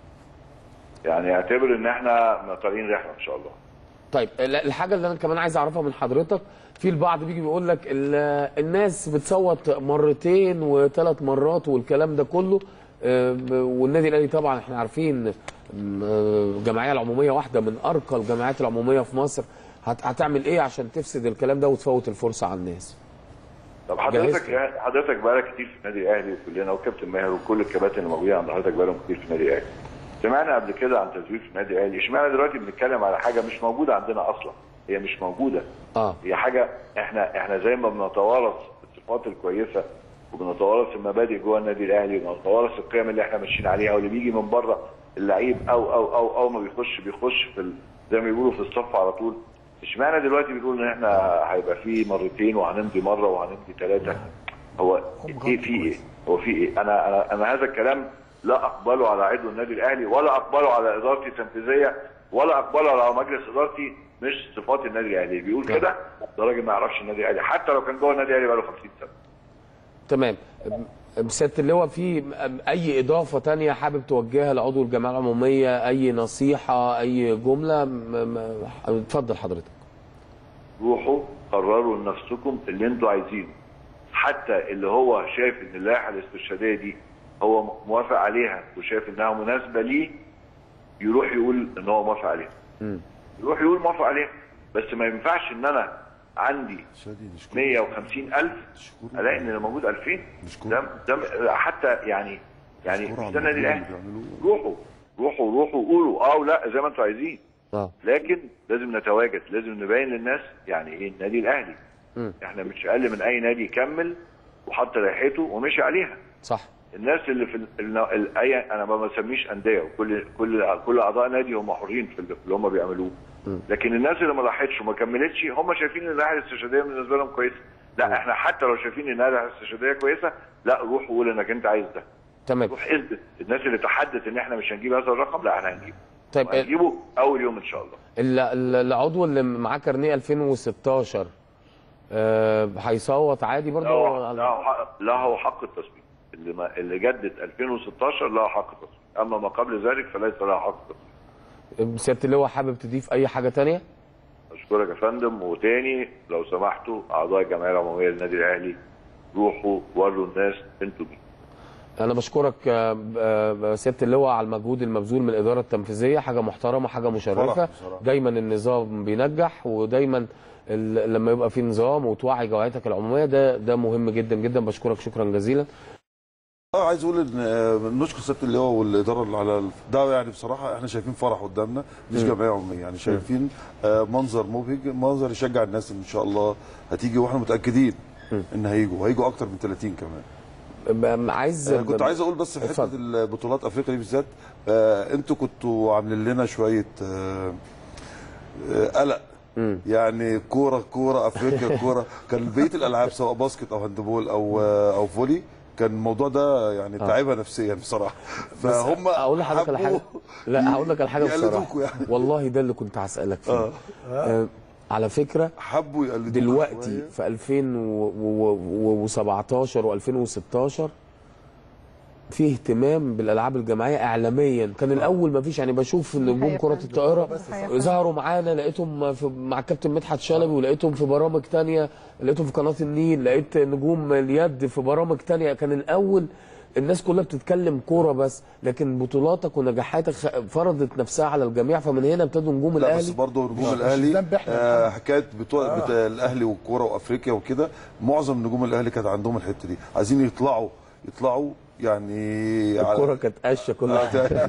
يعني اعتبر ان احنا طالعين رحله ان شاء الله طيب لا، الحاجه اللي انا كمان عايز اعرفها من حضرتك في البعض بيجي بيقول لك ال- الناس بتصوت مرتين وثلاث مرات والكلام ده كله آه، ب- والنادي الاهلي طبعا احنا عارفين م- آه، الجمعيه العموميه واحده من ارقى الجمعيات العموميه في مصر هت... هتعمل ايه عشان تفسد الكلام ده وتفوت الفرصه على الناس طب جهزت؟ حضرتك حضرتك بقالك كتير في النادي الاهلي وكلنا وكابتن ماهر وكل الكباتن اللي موجودين عند حضرتك بقالهم كتير في النادي الاهلي. سمعنا قبل كده عن تزوير في النادي الاهلي، اشمعنى دلوقتي بنتكلم على حاجه مش موجوده عندنا اصلا؟ هي مش موجوده. اه هي حاجه احنا احنا زي ما بنتوارث الصفات الكويسه وبنتوارث المبادئ جوه النادي الاهلي وبنتوارث القيم اللي احنا ماشيين عليها واللي بيجي من بره اللعيب او او او او ما بيخش بيخش في ال- زي ما بيقولوا في الصف على طول اشمعنى دلوقتي بيقولوا ان احنا هيبقى في مرتين وهنمضي مره وهنمضي ثلاثه هو ايه في ايه؟ هو في ايه؟ انا انا انا هذا الكلام لا اقبله على عضو النادي الاهلي ولا اقبله على ادارتي التنفيذيه ولا اقبله على مجلس ادارتي مش صفات النادي الاهلي بيقول كده ده راجل ما يعرفش النادي الاهلي حتى لو كان جوه النادي الاهلي بقاله 50 سنه تمام سياده اللواء في اي اضافه تانية حابب توجهها لعضو الجمعيه العموميه اي نصيحه اي جمله م... م... اتفضل حضرتك روحوا قرروا لنفسكم اللي انتوا عايزينه حتى اللي هو شايف ان اللائحه الاستشهاديه دي هو موافق عليها وشايف انها مناسبه ليه يروح يقول ان هو موافق عليها يروح يقول موافق عليها بس ما ينفعش ان انا عندي 150 الف الاقي ان اللي موجود 2000 ده ده حتى يعني يعني مش ده النادي الاهلي روحوا روحوا روحوا قولوا اه ولا زي ما انتوا عايزين اه لكن لازم نتواجد لازم نبين للناس يعني ايه النادي الاهلي مم. احنا مش اقل من اي نادي يكمل وحط لائحته ومشي عليها صح الناس اللي في ال- ال- ال- اي انا ما بسميش انديه وكل كل كل اعضاء نادي هم حرين في اللي اللي هم بيعملوه لكن الناس اللي ما راحتش وما كملتش هم شايفين ان اللائحه الاستشهاديه بالنسبه لهم كويسه لا احنا حتى لو شايفين ان اللائحه الاستشهاديه كويسه لا روح وقول انك انت عايز ده تمام روح اثبت الناس اللي تحدث ان احنا مش هنجيب هذا الرقم لا احنا هنجيبه طيب هنجيبه اول يوم ان شاء الله ال- ال- العضو اللي معاه كارنيه 2016 آه، هيصوت عادي برضه له له حق له حق التصويت اللي ما اللي جدد 2016 له حق التصويت اما ما قبل ذلك فليس له حق التصويت سياده اللواء حابب تضيف اي حاجه تانية اشكرك يا فندم وتاني لو سمحتوا اعضاء الجمعيه العموميه للنادي الاهلي روحوا وروا الناس انتوا مين انا بشكرك آه، آه، سياده اللواء على المجهود المبذول من الاداره التنفيذيه حاجه محترمه حاجه مشرفه فرح بصراحة. دايما النظام بينجح ودايما ال- لما يبقى في نظام وتوعي جمعيتك العموميه ده ده مهم جدا جدا بشكرك شكرا جزيلا اه عايز اقول ان آه، نشكر سياده اللواء والاداره اللي على ال- ده يعني بصراحه احنا شايفين فرح قدامنا مش جمعيه عموميه يعني شايفين آه، منظر مبهج منظر يشجع الناس ان شاء الله هتيجي واحنا متاكدين ان هيجوا هيجوا اكتر من 30 كمان ب- عايز آه، كنت عايز اقول بس في حته اتفضل. البطولات افريقيا دي بالذات آه، انتوا كنتوا عاملين لنا شويه آه، آه، قلق يعني كوره كوره افريقيا كوره كان بقيه الالعاب سواء باسكت او هاندبول او آه، او فولي كان الموضوع ده يعني تعبها نفسيا بصراحه فهم اقول لحضرتك على حاجه حبوا لا هقول لك على حاجه بصراحه يقلدوكوا يعني. والله ده اللي كنت هسالك فيه آه. آه. على فكره حبوا يقلدوكوا دلوقتي شوية. في 2017 و2016 في اهتمام بالالعاب الجماعيه اعلاميا كان الاول ما فيش يعني بشوف نجوم حقيقة كره فعلا. الطائره حقيقة ظهروا معانا لقيتهم في مع الكابتن مدحت شلبي ولقيتهم في برامج تانية لقيتهم في قناه النيل لقيت نجوم اليد في برامج تانية كان الاول الناس كلها بتتكلم كوره بس لكن بطولاتك ونجاحاتك خ- فرضت نفسها على الجميع فمن هنا ابتدوا نجوم لا بس الاهلي برضه نجوم مش الاهلي ذنب إحنا. آه حكايه بتوع بتاع الاهلي والكوره وافريقيا وكده معظم نجوم الاهلي كانت عندهم الحته دي عايزين يطلعوا يطلعوا يعني على- الكوره كانت قشه كل حاجه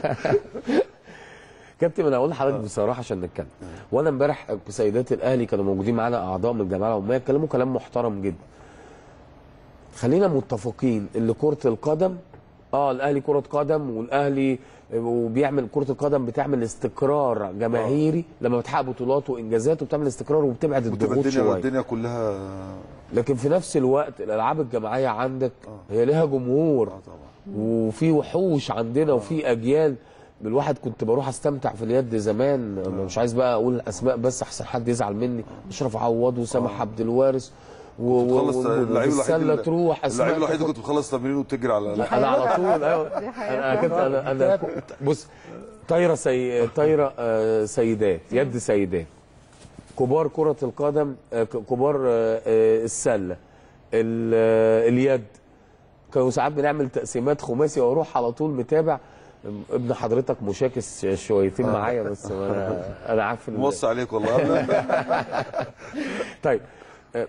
كابتن انا اقول لحضرتك بصراحه عشان نتكلم وانا امبارح سيدات الاهلي كانوا موجودين معانا اعضاء من الجمعيه العموميه اتكلموا كلام محترم جدا خلينا متفقين ان كره القدم اه الاهلي كره قدم والاهلي وبيعمل كره القدم بتعمل استقرار جماهيري لما بتحقق بطولات وانجازات وبتعمل استقرار وبتبعد وتبقى الضغوط الدنيا شويه الدنيا كلها لكن في نفس الوقت الالعاب الجماعيه عندك هي لها جمهور طبعا وفي وحوش عندنا وفي اجيال الواحد كنت بروح استمتع في اليد زمان أنا مش عايز بقى اقول اسماء بس احسن حد يزعل مني اشرف عوض وسامح عبد الوارث و- و- تخلص و- اللعيب الوحيد والسله اللي- تروح اللعيب الوحيد اللي تاخد- كنت بتخلص تمرين وتجري على انا على طول ايوه دي حقيقة. انا كنت انا انا كنت- بص طايره سي... طايره آه، سيدات يد سيدات كبار كره القدم آه، ك- كبار آه، آه، السله ال- آه، اليد كانوا ساعات بنعمل تقسيمات خماسي واروح على طول متابع ابن حضرتك مشاكس شويتين معايا بس انا انا عارف ان موصي عليك والله طيب آه،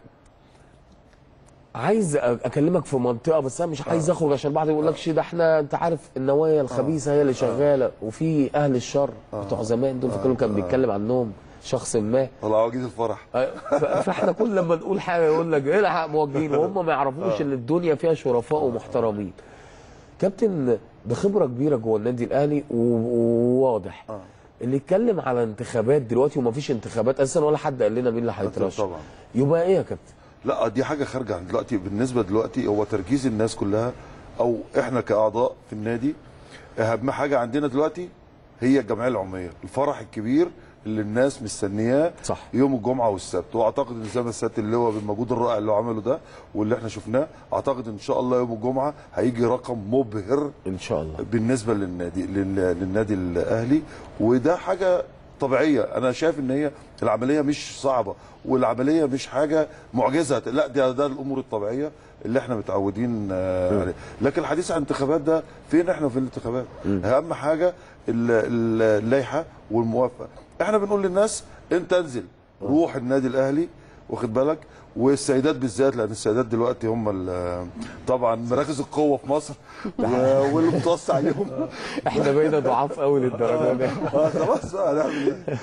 عايز أ- اكلمك في منطقه بس انا مش عايز اخرج عشان بعض يقول لك ده احنا انت عارف النوايا الخبيثه هي اللي شغاله وفي اهل الشر بتوع زمان دول فكلهم كان بيتكلم عنهم شخص ما العواجيز الفرح ف- فاحنا كل لما نقول حاجه يقول لك ايه الحق موجهين وهم ما يعرفوش ان الدنيا فيها شرفاء ومحترمين كابتن بخبره كبيره جوه النادي الاهلي و- وواضح اللي يتكلم على انتخابات دلوقتي ومفيش انتخابات اساسا ولا حد قال لنا مين اللي هيترشح طبعا يبقى ايه يا كابتن لا دي حاجه خارجه عن دلوقتي بالنسبه دلوقتي هو تركيز الناس كلها او احنا كاعضاء في النادي اهم حاجه عندنا دلوقتي هي الجمعيه العموميه الفرح الكبير اللي الناس مستنياه صح. يوم الجمعه والسبت واعتقد ان زي ما السياده اللواء بالمجهود الرائع اللي هو عمله ده واللي احنا شفناه اعتقد ان شاء الله يوم الجمعه هيجي رقم مبهر ان شاء الله بالنسبه للنادي لل- للنادي الاهلي وده حاجه طبيعيه انا شايف ان هي العمليه مش صعبه والعمليه مش حاجه معجزه لا ده ده الامور الطبيعيه اللي احنا متعودين آه، عليه لكن الحديث عن الانتخابات ده فين احنا في الانتخابات اهم حاجه ال- ال- اللائحه والموافقه احنا بنقول للناس انت انزل روح النادي الاهلي واخد بالك والسيدات بالذات لان السيدات دلوقتي هم ال- طبعا مراكز القوه في مصر و- واللي متوسع عليهم احنا بقينا ضعاف قوي للدرجه دي آه، خلاص بقى هنعمل ايه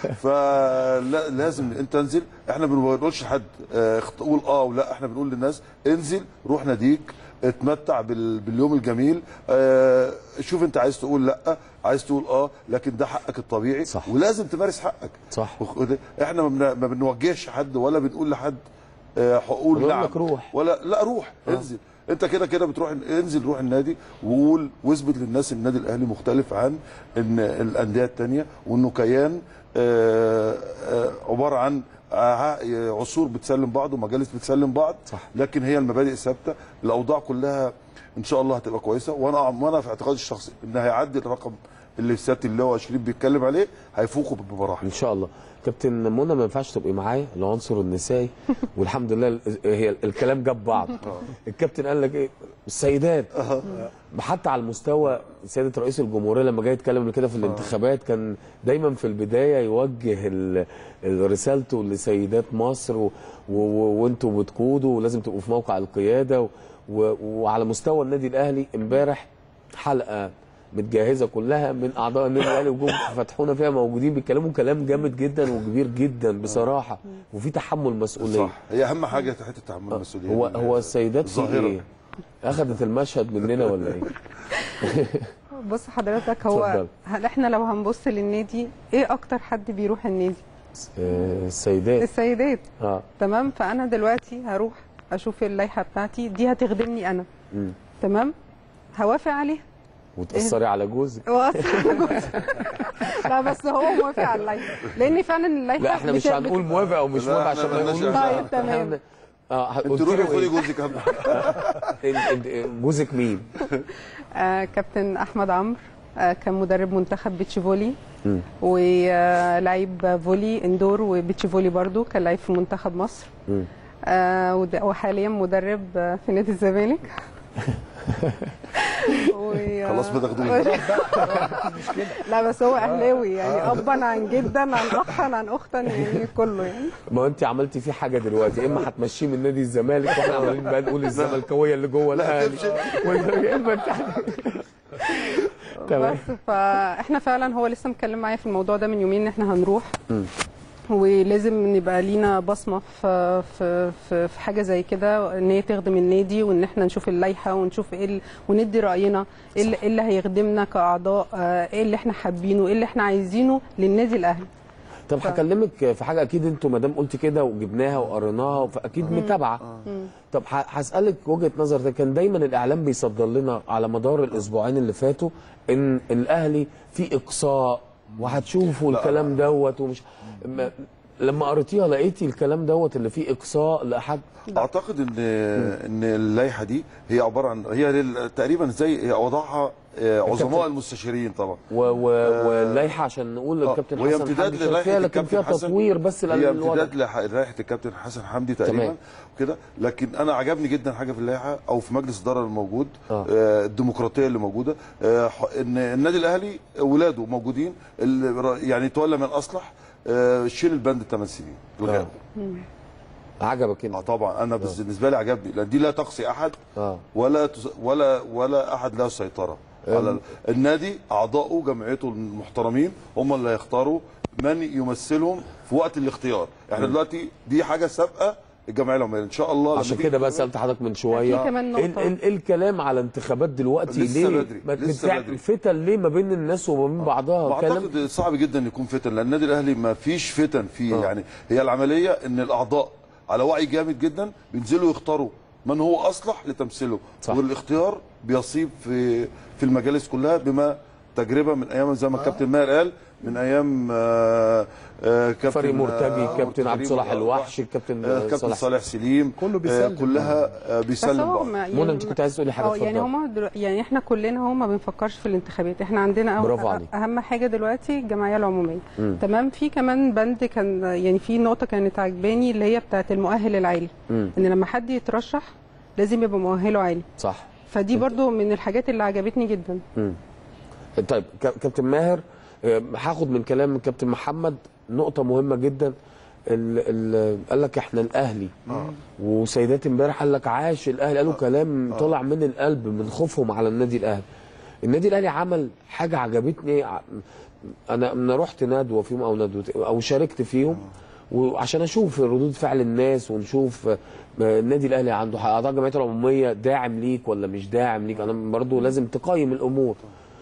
فلازم انت انزل احنا ما بنقولش لحد آه، اخت- قول اه ولا احنا بنقول للناس انزل روح ناديك اتمتع بال- باليوم الجميل آه، شوف انت عايز تقول لا عايز تقول اه لكن ده حقك الطبيعي صح. ولازم تمارس حقك صح وخد- احنا ما بن- ما بنوجهش حد ولا بنقول لحد آه، قول بنقول نعم لك روح. ولا لا روح انزل انت كده كده بتروح انزل روح النادي وقول واثبت للناس ان النادي الاهلي مختلف عن ان الانديه الثانيه وانه كيان آه، آه، عباره عن ع- عصور بتسلم بعض ومجالس بتسلم بعض صح. لكن هي المبادئ ثابته الاوضاع كلها ان شاء الله هتبقى كويسه وانا وانا في اعتقادي الشخصي ان هيعدي الرقم اللي سياده اللواء شريف بيتكلم عليه هيفوقه بمراحل ان شاء الله كابتن منى ما ينفعش تبقي معايا العنصر النسائي والحمد لله ال- هي الكلام جاب بعض الكابتن قال لك ايه السيدات حتى على المستوى سياده رئيس الجمهوريه لما جاي يتكلم قبل كده في الانتخابات كان دايما في البدايه يوجه ال- ال- رسالته لسيدات مصر و- و- وانتوا بتقودوا ولازم تبقوا في موقع القياده و- و- وعلى مستوى النادي الاهلي امبارح حلقه متجهزه كلها من اعضاء النادي الاهلي وجم فتحونا فيها موجودين بيتكلموا كلام جامد جدا وكبير جدا بصراحه وفي تحمل مسؤوليه صح هي اهم حاجه حته تحمل المسؤوليه هو هو السيدات في ظاهرة. ايه؟ اخذت المشهد مننا ولا ايه؟ بص حضرتك هو اتفضل. هل احنا لو هنبص للنادي ايه اكتر حد بيروح النادي آه، السيدات السيدات اه تمام فانا دلوقتي هروح اشوف اللائحه بتاعتي دي هتخدمني انا مم. تمام هوافق عليها وتاثري على جوزك لا بس هو موافق على اللائحه لان فعلا اللائحه لا احنا مش بت- هنقول موافق او مش لا، موافق احنا عشان ما مالناش يقولوش دعوة. طيب تمام اه انت قلت روحي له خدي ايه؟ جوزك أهم. انت- انت- جوزك مين؟ آه كابتن احمد عمرو آه كان مدرب منتخب بيتش فولي مم. ولعيب فولي اندور وبيتش فولي برضو كان لعيب في منتخب مصر مم. آه ود- وحاليا مدرب آه، في نادي الزمالك و... خلاص ما تاخدوش لا بس هو اهلاوي يعني ابا عن جدا عن اخا عن اختا يعني كله يعني ما انت عملتي فيه حاجه دلوقتي اما هتمشيه من نادي الزمالك واحنا عمالين بقى نقول الزملكاويه اللي جوه الاهلي وانت- يا اما انت تمام بس فاحنا فعلا هو لسه مكلم معايا في الموضوع ده من يومين ان احنا هنروح مم. ولازم نبقى لينا بصمه في في في, في حاجه زي كده ان هي تخدم النادي وان احنا نشوف اللائحه ونشوف ايه ال- وندي راينا ايه اللي, إيه اللي هيخدمنا كاعضاء آه، ايه اللي احنا حابينه ايه اللي احنا عايزينه للنادي الاهلي طب هكلمك في حاجه اكيد انتوا ما دام قلت كده وجبناها وقريناها فاكيد متابعه طب ه- هسالك وجهه نظر ده كان دايما الاعلام بيصدر لنا على مدار الاسبوعين اللي فاتوا ان الاهلي في اقصاء وهتشوفوا الكلام دوت ومش ما- لما قريتيها لقيتي الكلام دوت اللي فيه اقصاء لاحد اعتقد ان ان اللائحه دي هي عباره عن هي لل- تقريبا زي هي وضعها آه، عظماء المستشارين طبعا و و واللائحه عشان نقول آه، للكابتن وهي حسن امتداد حمدي شايف للائحه فيها لكن فيها الكابتن حسن تطوير بس هي للوضع امتداد لح- لائحه الكابتن حسن حمدي تمام. تقريبا وكده لكن انا عجبني جدا حاجه في اللائحه او في مجلس الاداره الموجود آه. آه، الديمقراطيه اللي موجوده آه، ح- ان النادي الاهلي اولاده موجودين اللي يعني تولى من اصلح آه، شيل البند الثمان سنين والغاء. عجبك انت اه طبعا انا بس بالنسبه لي عجبني لان دي لا تقصي احد اه ولا تس... ولا ولا احد له سيطره على ال- النادي اعضائه جمعيته المحترمين هم اللي هيختاروا من يمثلهم في وقت الاختيار احنا دلوقتي دي حاجه سابقه الجمعيه العموميه ان شاء الله لما عشان تيجي كده بقى الجمعية- سالت حضرتك من شويه في كمان ايه نقطة. إيه- إيه الكلام على انتخابات دلوقتي لسه ليه بدري، ما لسه بتعمل بدري. فتن ليه ما بين الناس وما بين بعضها كلام بعتقد صعب جدا ان يكون فتن لان النادي الاهلي ما فيش فتن فيه آه. يعني هي العمليه ان الاعضاء على وعي جامد جدا بينزلوا يختاروا من هو اصلح لتمثيله صح. والاختيار بيصيب في في المجالس كلها بما تجربه من ايام زي ما الكابتن ماهر قال من ايام آه، آه، كابتن فريق مرتبي آه، كابتن عبد فريق الصلاح مرتبي، الوحش الكابتن آه، كابتن صالح صالح سليم كله آه، بيسلم. كلها آه، بس بيسلم هو بعض ما- منى انت كنت عايز تقولي حاجه اه يعني اتفضلي. هما دلو... يعني احنا كلنا هو ما بنفكرش في الانتخابات احنا عندنا أو... برافو عليك. اهم حاجه دلوقتي الجمعيه العموميه مم. تمام في كمان بند كان يعني في نقطه كانت عجباني اللي هي بتاعه المؤهل العالي مم. ان لما حد يترشح لازم يبقى مؤهله عالي صح فدي برضو من الحاجات اللي عجبتني جدا مم. طيب كا- كابتن ماهر آه، هاخد من كلام كابتن محمد نقطة مهمة جدا ال ال قال لك احنا الاهلي وسيدات امبارح قال لك عاش الاهلي قالوا كلام طلع من القلب من خوفهم على النادي الاهلي النادي الاهلي عمل حاجة عجبتني ع- انا انا رحت ندوة فيهم او ندوة او شاركت فيهم وعشان اشوف ردود فعل الناس ونشوف آه، النادي الاهلي عنده حق. اعضاء الجمعيه العموميه داعم ليك ولا مش داعم ليك انا برضو لازم تقيم الامور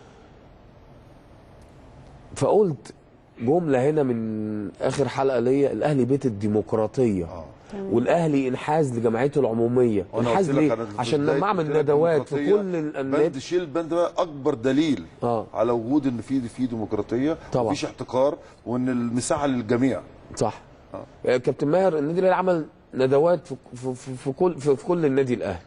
فقلت جمله هنا من اخر حلقه ليا الاهلي بيت الديمقراطيه والاهلي انحاز لجمعيته العموميه وأنا انحاز قلت لك ليه أنا في عشان بداية لما اعمل قلت لك ندوات في الديمقراطية كل النادي بند شيل البند ده اكبر دليل اه على وجود ان في في ديمقراطيه طبعا. مفيش احتكار وان المساحه للجميع صح آه. كابتن ماهر النادي الاهلي عمل ندوات في, في, في, في كل في, في كل النادي الاهلي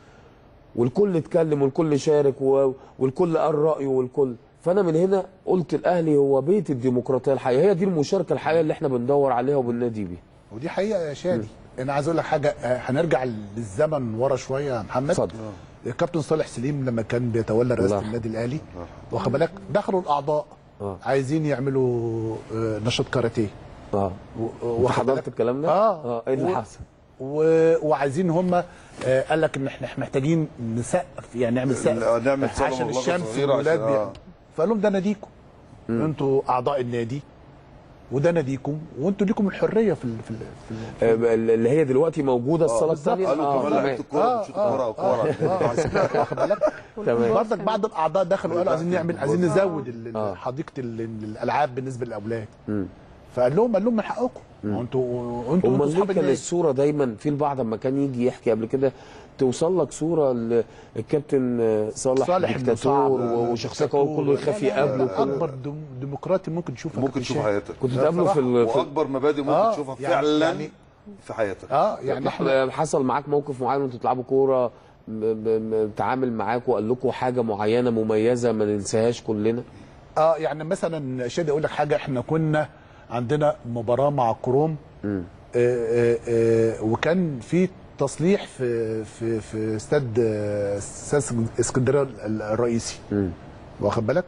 والكل اتكلم والكل شارك و- والكل قال رايه والكل فانا من هنا قلت الاهلي هو بيت الديمقراطيه الحقيقيه هي دي المشاركه الحقيقيه اللي احنا بندور عليها وبننادي بيها ودي حقيقه يا شادي انا عايز اقول لك حاجه آه، هنرجع للزمن ورا شويه يا محمد اتفضل. الكابتن صالح سليم لما كان بيتولى رئاسه الله. النادي الاهلي واخد بالك دخلوا الاعضاء آه. عايزين يعملوا آه، نشاط كاراتيه اه و- انت واخد حضرت بالك؟ الكلام ده؟ اه اه ايه اللي و- حصل؟ و... وعايزين هم آه قال لك ان احنا إحنا محتاجين نسقف يعني نعمل سقف آه، نعمل صالة عشان مغلقة الشمس صغيرة والولاد عشان- بي... آه. فقال لهم ده ناديكم انتوا اعضاء النادي وده ناديكم وانتوا ليكم الحريه في ال... في, ال... في ال... آه، اللي هي دلوقتي موجوده الصاله بالظبط. الثانيه قالوا كمان لعيبه الكوره بتشوط كوره او كوره اه واخد بالك تمام. برضك بعض الاعضاء دخلوا قالوا عايزين نعمل عايزين نزود ال- ال- آه. حديقه ال- الالعاب بالنسبه للاولاد مم. فقال لهم قال لهم من حقكم ما انتوا انتوا انتوا امال ليه اصحاب كان النادي الصوره دايما في البعض لما كان يجي يحكي قبل كده توصل لك صوره للكابتن صالح, صالح إنه ديكتاتور صعب. وشخصيه قوي كله يخاف لا، لا، لا، يقابله كله. اكبر ديم- ديمقراطي ممكن تشوفه ممكن تشوف حياتك كنت تقابله في, ال... في واكبر مبادئ ممكن آه، تشوفها يعني- فعلا يعني- في حياتك اه يعني احنا حصل معاك موقف معين وانتوا بتلعبوا كوره م- م- م- تعامل معاك وقال لكم حاجه معينه مميزه ما ننساهاش كلنا اه يعني مثلا شادي اقول لك حاجه احنا كنا عندنا مباراه مع كروم آه آه آه وكان في تصليح في في في استاد آه، استاد اسكندريه ال- الرئيسي واخد بالك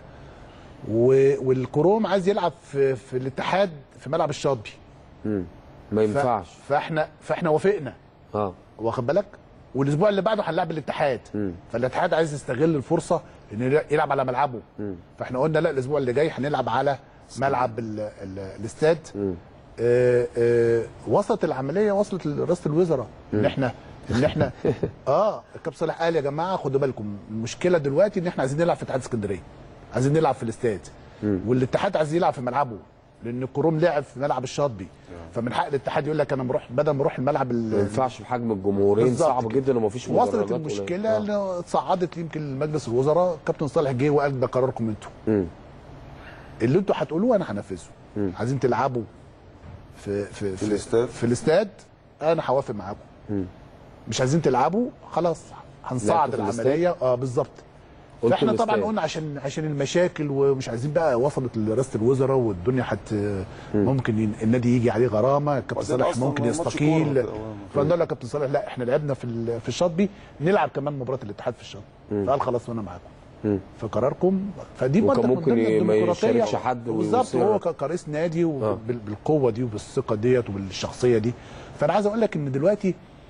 و- والكروم عايز يلعب في في الاتحاد في ملعب الشاطبي ما ف- ينفعش فاحنا فاحنا وافقنا اه واخد بالك والاسبوع اللي بعده هنلعب الاتحاد فالاتحاد عايز يستغل الفرصه ان يلعب على ملعبه فاحنا قلنا لا الاسبوع اللي جاي هنلعب على ملعب ال ال الاستاد آه آه وصلت العمليه وصلت لرئاسه الوزراء ان احنا ان احنا اه الكابتن صالح قال يا جماعه خدوا بالكم المشكله دلوقتي ان احنا عايزين نلعب في اتحاد اسكندريه عايزين نلعب في الاستاد والاتحاد عايز يلعب في ملعبه لان الكروم لعب في ملعب الشاطبي فمن حق الاتحاد يقول لك انا بروح بدل ما اروح الملعب ال- ما ينفعش بحجم الجمهورين بالظبط صعب كده. جدا ومفيش وصلت مدرجات المشكله قليلة. انه اتصعدت يمكن لمجلس الوزراء كابتن صالح جه وقال ده قراركم انتوا مم. اللي انتوا هتقولوه انا هنفذه عايزين تلعبوا في في في, الاستاد؟ في الاستاد انا هوافق معاكم مش عايزين تلعبوا خلاص هنصعد لعبتوا في العمليه اه بالظبط قلت فاحنا طبعا الأستاذ. قلنا عشان عشان المشاكل ومش عايزين بقى وصلت لرئاسه الوزراء والدنيا حت ممكن ين- النادي يجي عليه غرامه كابتن وبعدين صالح أصلاً ممكن ماتش يستقيل كورة. فقلنا له يا كابتن صالح لا احنا لعبنا في ال- في الشاطبي نلعب كمان مباراه الاتحاد في الشاطبي فقال خلاص وانا معاكم في قراركم فدي وكان برضك من ممكن ضمن ي- ما الديمقراطية. يشاركش حد بالظبط ويصير- هو ك- كرئيس نادي وبالقوه دي وبالثقه ديت وبالشخصيه دي فانا عايز اقول لك ان دلوقتي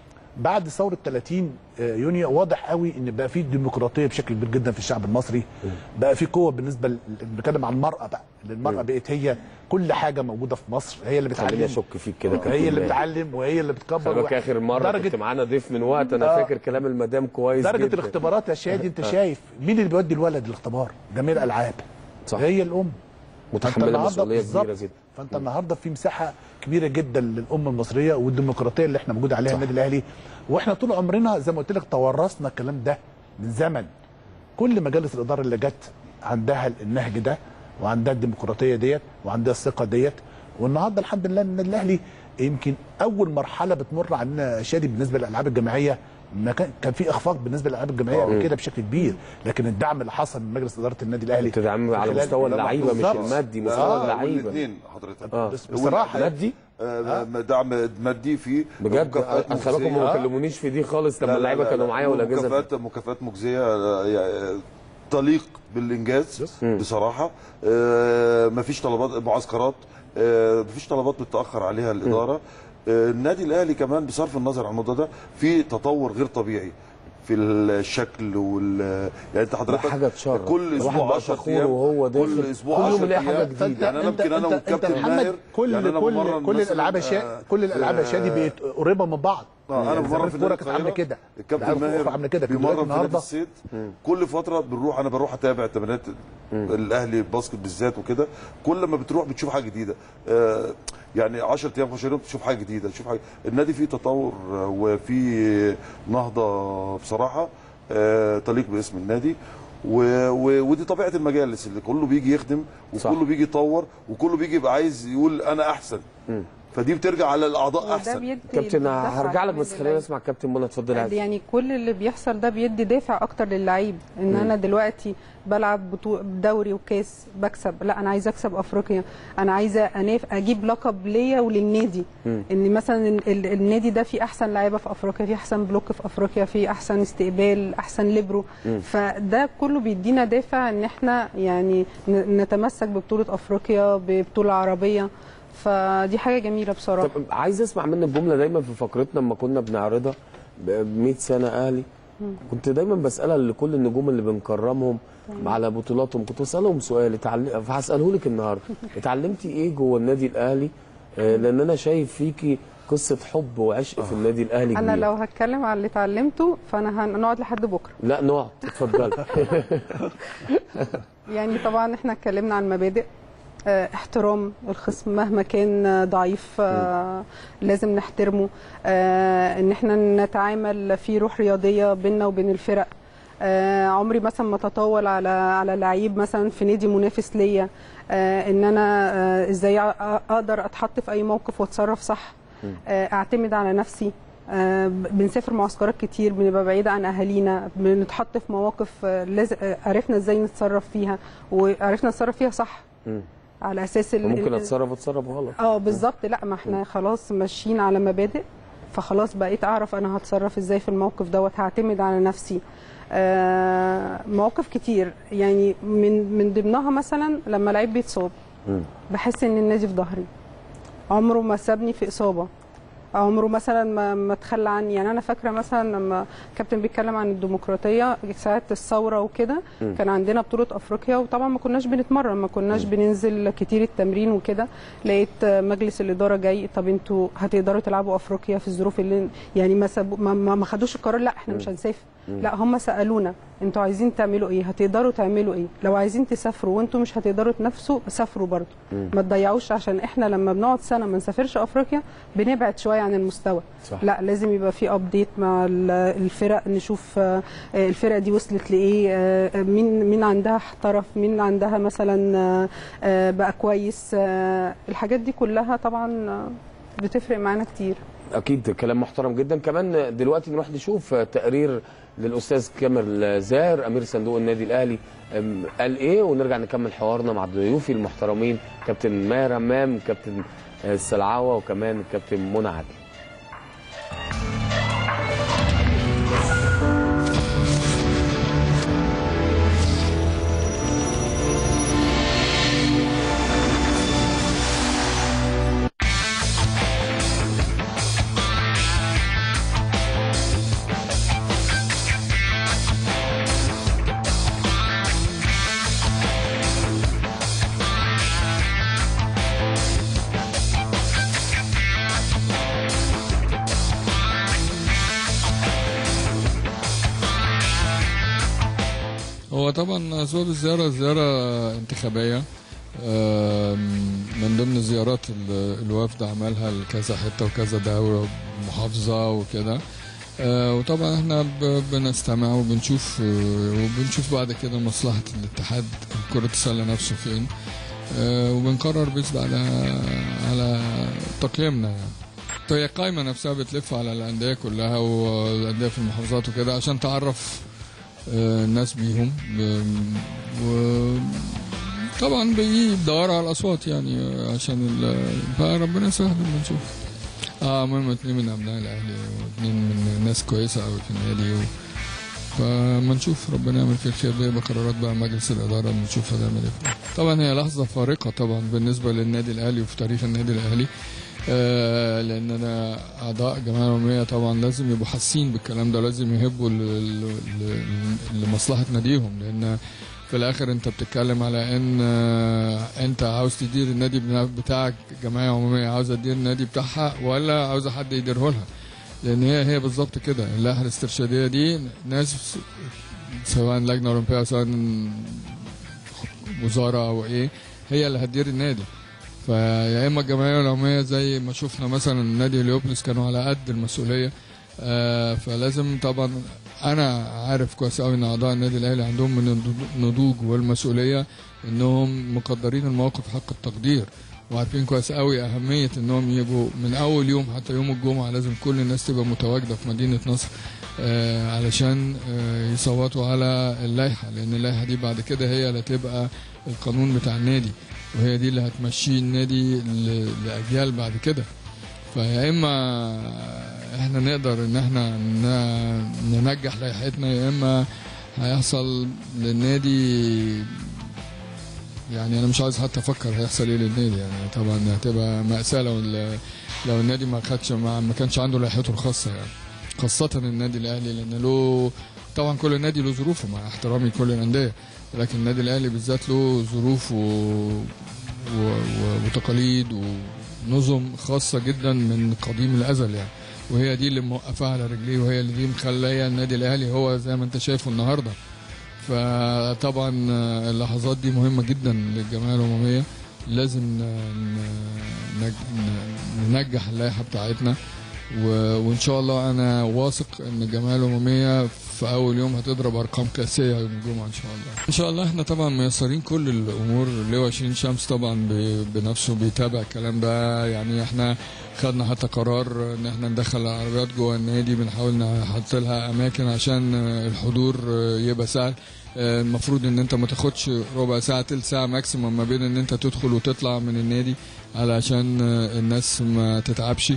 بعد ثوره 30 يونيو واضح قوي ان بقى في ديمقراطيه بشكل كبير جدا في الشعب المصري بقى في قوه بالنسبه ل- بنتكلم عن المراه بقى لأن المراه بقت هي كل حاجه موجوده في مصر هي اللي خليني بتعلم اشك فيك كده كابتن هي اللي ماهر. بتعلم وهي اللي بتكبر خلي بالك اخر مره درجة- كنت معانا ضيف من وقت انا آه. فاكر كلام المدام كويس درجه جدا الاختبارات يا شادي انت شايف مين اللي بيودي الولد الاختبار جميع الالعاب صح. هي الام متحمله النهاردة مسؤوليه بالظبط. كبيره جدا فانت النهارده في مساحه كبيره جدا للامه المصريه والديمقراطيه اللي احنا موجود عليها النادي الاهلي واحنا طول عمرنا زي ما قلت لك تورثنا الكلام ده من زمن كل مجالس الاداره اللي جت عندها النهج ده وعندها الديمقراطيه ديت وعندها الثقه ديت والنهارده الحمد لله النادي الاهلي يمكن اول مرحله بتمر علينا شادي بالنسبه للالعاب الجماعيه ما كان كان في اخفاق بالنسبه للالعاب الجماعيه قبل كده بشكل كبير لكن الدعم اللي حصل من مجلس اداره النادي الاهلي التدعيم على خلال- مستوى اللعيبه مش بالظبط. المادي لا، مستوى اللعيبه والاثنين حضرتك اه بس بصراحه مادي آه، دعم مادي في بجد مكافآت أنا خلي بالكم مجزية. ما كلمونيش في دي خالص لما لا، لا، اللعيبه لا، كانوا لا. معايا والاجازه مكافآت مكافآت مجزيه آه، يعني تليق بالانجاز بصراحه آه، مفيش طلبات معسكرات آه، مفيش طلبات بتتاخر عليها الاداره آه، النادي الاهلي كمان بصرف النظر عن الموضوع ده في تطور غير طبيعي في الشكل وال يعني انت حضرتك حاجة تشرف. كل الواحد اسبوع بقى 10 فخور ايام وهو داخل. كل اسبوع كل يوم 10 يلاقي حاجة أيام. جديدة. يعني انا يمكن انا والكابتن محمد ماهر كل يعني أنا كل بمرن كل مثلاً، الالعاب يا آه، شا... كل الالعاب يا شادي آه، بقت قريبه من بعض اه انا يعني بمرن زمان في الكوره النادي كانت عامله القاهرة. كده الكابتن الألعاب ماهر عامله كده لكن دلوقتي بيمرن في نادي النهارده الصيد كل فتره بنروح انا بروح اتابع تمرينات الاهلي الباسكت بالذات وكده كل ما بتروح بتشوف حاجه جديده آه يعني 10 ايام 15 يوم تشوف حاجه جديده تشوف حاجه النادي فيه تطور آه، وفي نهضه بصراحه آه تليق باسم النادي و... و... ودي طبيعه المجالس اللي كله بيجي يخدم صح. وكله بيجي يطور وكله بيجي يبقى عايز يقول انا احسن فدي بترجع على الاعضاء وده احسن بيدي كابتن دفعة هرجع لك بس كمان خلينا للعيب. نسمع كابتن منى اتفضل عادي يعني كل اللي بيحصل ده بيدي دافع اكتر للعيب ان انا دلوقتي بلعب بطو- دوري وكاس بكسب لا انا عايزه اكسب افريقيا انا عايزه أناف اجيب لقب ليا وللنادي ان مثلا ال- ال- النادي ده فيه احسن لعيبه في افريقيا فيه احسن بلوك في افريقيا فيه احسن استقبال احسن ليبرو فده كله بيدينا دافع ان احنا يعني ن- نتمسك ببطوله افريقيا ببطوله عربيه فدي حاجه جميله بصراحه طب عايز اسمع منك جمله دايما في فقرتنا لما كنا بنعرضها ب 100 سنه اهلي كنت دايما بسالها لكل النجوم اللي بنكرمهم على بطولاتهم كنت بسالهم سؤال اتعلم فهساله لك النهارده اتعلمتي ايه جوه النادي الاهلي آه، لان انا شايف فيكي قصه حب وعشق في النادي الاهلي انا كبيرة. لو هتكلم على اللي اتعلمته فانا هنقعد لحد بكره لا نقعد اتفضل يعني طبعا احنا اتكلمنا عن مبادئ آه، احترام الخصم مهما كان آه، ضعيف آه، لازم نحترمه آه، ان احنا نتعامل في روح رياضيه بيننا وبين الفرق آه، عمري مثلا ما تطاول على على لعيب مثلا في نادي منافس ليا آه، ان انا آه، ازاي أ- اقدر اتحط في اي موقف واتصرف صح آه، اعتمد على نفسي آه، بنسافر معسكرات كتير بنبقى بعيدة عن أهالينا بنتحط في مواقف آه، لازم آه، عرفنا ازاي نتصرف فيها وعرفنا نتصرف فيها صح على أساس ال- ممكن ال- اتصرف اتصرف غلط اه بالظبط لا ما احنا خلاص ماشيين على مبادئ فخلاص بقيت اعرف انا هتصرف ازاي في الموقف دوت هعتمد على نفسي آه مواقف كتير يعني من من ضمنها مثلا لما لعيب بيتصاب بحس ان النادي في ظهري عمره ما سابني في اصابه عمره مثلا ما ما تخلى عني يعني انا فاكره مثلا لما كابتن بيتكلم عن الديمقراطيه ساعه الثوره وكده كان عندنا بطوله افريقيا وطبعا ما كناش بنتمرن ما كناش بننزل كتير التمرين وكده لقيت مجلس الاداره جاي طب انتوا هتقدروا تلعبوا افريقيا في الظروف اللي يعني ما سابوا ما, ما ما خدوش القرار لا احنا مش هنسافر لا هم سالونا انتوا عايزين تعملوا ايه هتقدروا تعملوا ايه لو عايزين تسافروا وانتوا مش هتقدروا تنافسوا سافروا برضو ما تضيعوش عشان احنا لما بنقعد سنه ما نسافرش افريقيا بنبعد شويه عن المستوى صح. لا لازم يبقى في ابديت مع ال- الفرق نشوف آه، آه، الفرق دي وصلت لايه آه، مين مين عندها احترف مين عندها مثلا آه، آه، بقى كويس آه، الحاجات دي كلها طبعا آه، بتفرق معانا كتير اكيد كلام محترم جدا كمان دلوقتي نروح نشوف تقرير للاستاذ كامل زاهر امير صندوق النادي الاهلي أم، قال ايه ونرجع نكمل حوارنا مع ضيوفي المحترمين كابتن ماهر همام كابتن آه، السلعوه وكمان الكابتن منى عدلي هو طبعا اسباب الزياره زياره انتخابيه آم، من ضمن الزيارات ال- الوفد عملها لكذا حته وكذا دوله محافظه وكده آه، وطبعا احنا ب- بنستمع وبنشوف آه، وبنشوف بعد كده مصلحه الاتحاد كره السله نفسه فين آه، وبنقرر بس على على تقييمنا يعني هي القايمه نفسها بتلف على الانديه كلها والانديه في المحافظات وكده عشان تعرف آه، الناس بيهم ب- و طبعا بيدوروا على الاصوات يعني آه، عشان ال- فربنا يسهل لما نشوف اه المهم اتنين من ابناء الاهلي واتنين من ناس كويسه قوي في النادي و... فما نشوف ربنا يعمل فيه الخير دي بقرارات بقى مجلس الاداره بنشوف هنعمل ايه طبعا هي لحظه فارقه طبعا بالنسبه للنادي الاهلي وفي تاريخ النادي الاهلي آه لان انا اعضاء الجمعيه العموميه طبعا لازم يبقوا حاسين بالكلام ده لازم يهبوا ل- ل- ل- لمصلحه ناديهم لان في الاخر انت بتتكلم على ان آه، انت عاوز تدير النادي بنا- بتاعك جمعيه عموميه عاوز تدير النادي بتاعها ولا عاوز حد يديره لها لان هي هي بالظبط كده اللائحه الاسترشاديه دي ناس سواء لجنه اولمبيه او سواء وزاره او ايه هي اللي هتدير النادي فيا اما الجمعيه العموميه زي ما شفنا مثلا نادي هليوبلس كانوا على قد المسؤوليه آه فلازم طبعا انا عارف كويس قوي ان اعضاء النادي الاهلي عندهم من النضوج والمسؤوليه انهم مقدرين الموقف حق التقدير وعارفين كويس قوي اهميه انهم يجوا من اول يوم حتى يوم الجمعه لازم كل الناس تبقى متواجده في مدينه نصر آه علشان آه يصوتوا على اللائحه لان اللائحه دي بعد كده هي اللي هتبقى القانون بتاع النادي وهي دي اللي هتمشي النادي ل- لاجيال بعد كده فيا اما احنا نقدر ان احنا ن- ننجح لائحتنا يا اما هيحصل للنادي يعني انا مش عايز حتى افكر هيحصل ايه للنادي يعني طبعا هتبقى مأساة لو ال- لو النادي ما خدش ما, ما كانش عنده لائحته الخاصة يعني خاصة النادي الاهلي لان له طبعا كل نادي له ظروفه مع احترامي لكل الاندية لكن النادي الاهلي بالذات له ظروف و... و... و... وتقاليد ونظم خاصة جدا من قديم الازل يعني وهي دي اللي موقفاها على رجليه وهي اللي دي مخليه النادي الاهلي هو زي ما انت شايفه النهارده فطبعا اللحظات دي مهمة جدا للجمعية العمومية لازم ن- ن- ن- ننجح اللائحة بتاعتنا و- وإن شاء الله أنا واثق إن الجمعية العمومية في أول يوم هتضرب أرقام قياسية يوم الجمعة إن شاء الله. إن شاء الله إحنا طبعا ميسرين كل الأمور لواء 20 شمس طبعا ب- بنفسه بيتابع الكلام ده يعني إحنا خدنا حتى قرار ان احنا ندخل العربيات جوه النادي بنحاول نحط لها اماكن عشان الحضور يبقى سهل المفروض ان انت ما تاخدش ربع ساعه تلت ساعه ماكسيموم ما بين ان انت تدخل وتطلع من النادي علشان الناس ما تتعبش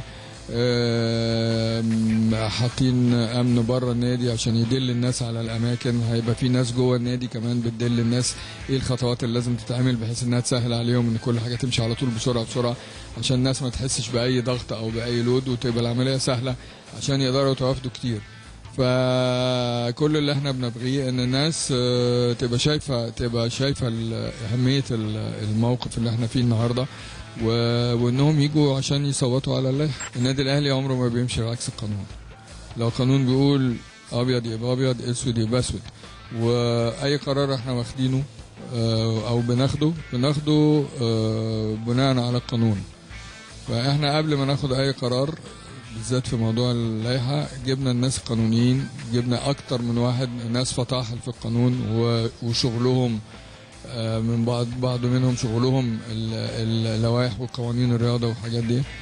آم، حاطين امن بره النادي عشان يدل الناس على الاماكن هيبقى في ناس جوه النادي كمان بتدل الناس ايه الخطوات اللي لازم تتعمل بحيث انها تسهل عليهم ان كل حاجه تمشي على طول بسرعه بسرعه عشان الناس ما تحسش باي ضغط او باي لود وتبقى العمليه سهله عشان يقدروا يتوافدوا كتير فكل اللي احنا بنبغيه ان الناس آه، تبقى شايفه تبقى شايفه ال- اهميه ال- الموقف اللي احنا فيه النهارده و- وانهم يجوا عشان يصوتوا على اللائحه النادي الاهلي عمره ما بيمشي عكس القانون لو القانون بيقول ابيض يبقى ابيض اسود يبقى اسود واي قرار احنا واخدينه آه، او بناخده بناخده آه، بناء على القانون فاحنا قبل ما ناخد اي قرار بالذات في موضوع اللائحه جبنا الناس القانونيين جبنا اكتر من واحد ناس فطاحل في القانون و- وشغلهم آه، من بعض بعض منهم شغلهم ال- اللوائح وقوانين الرياضه والحاجات دي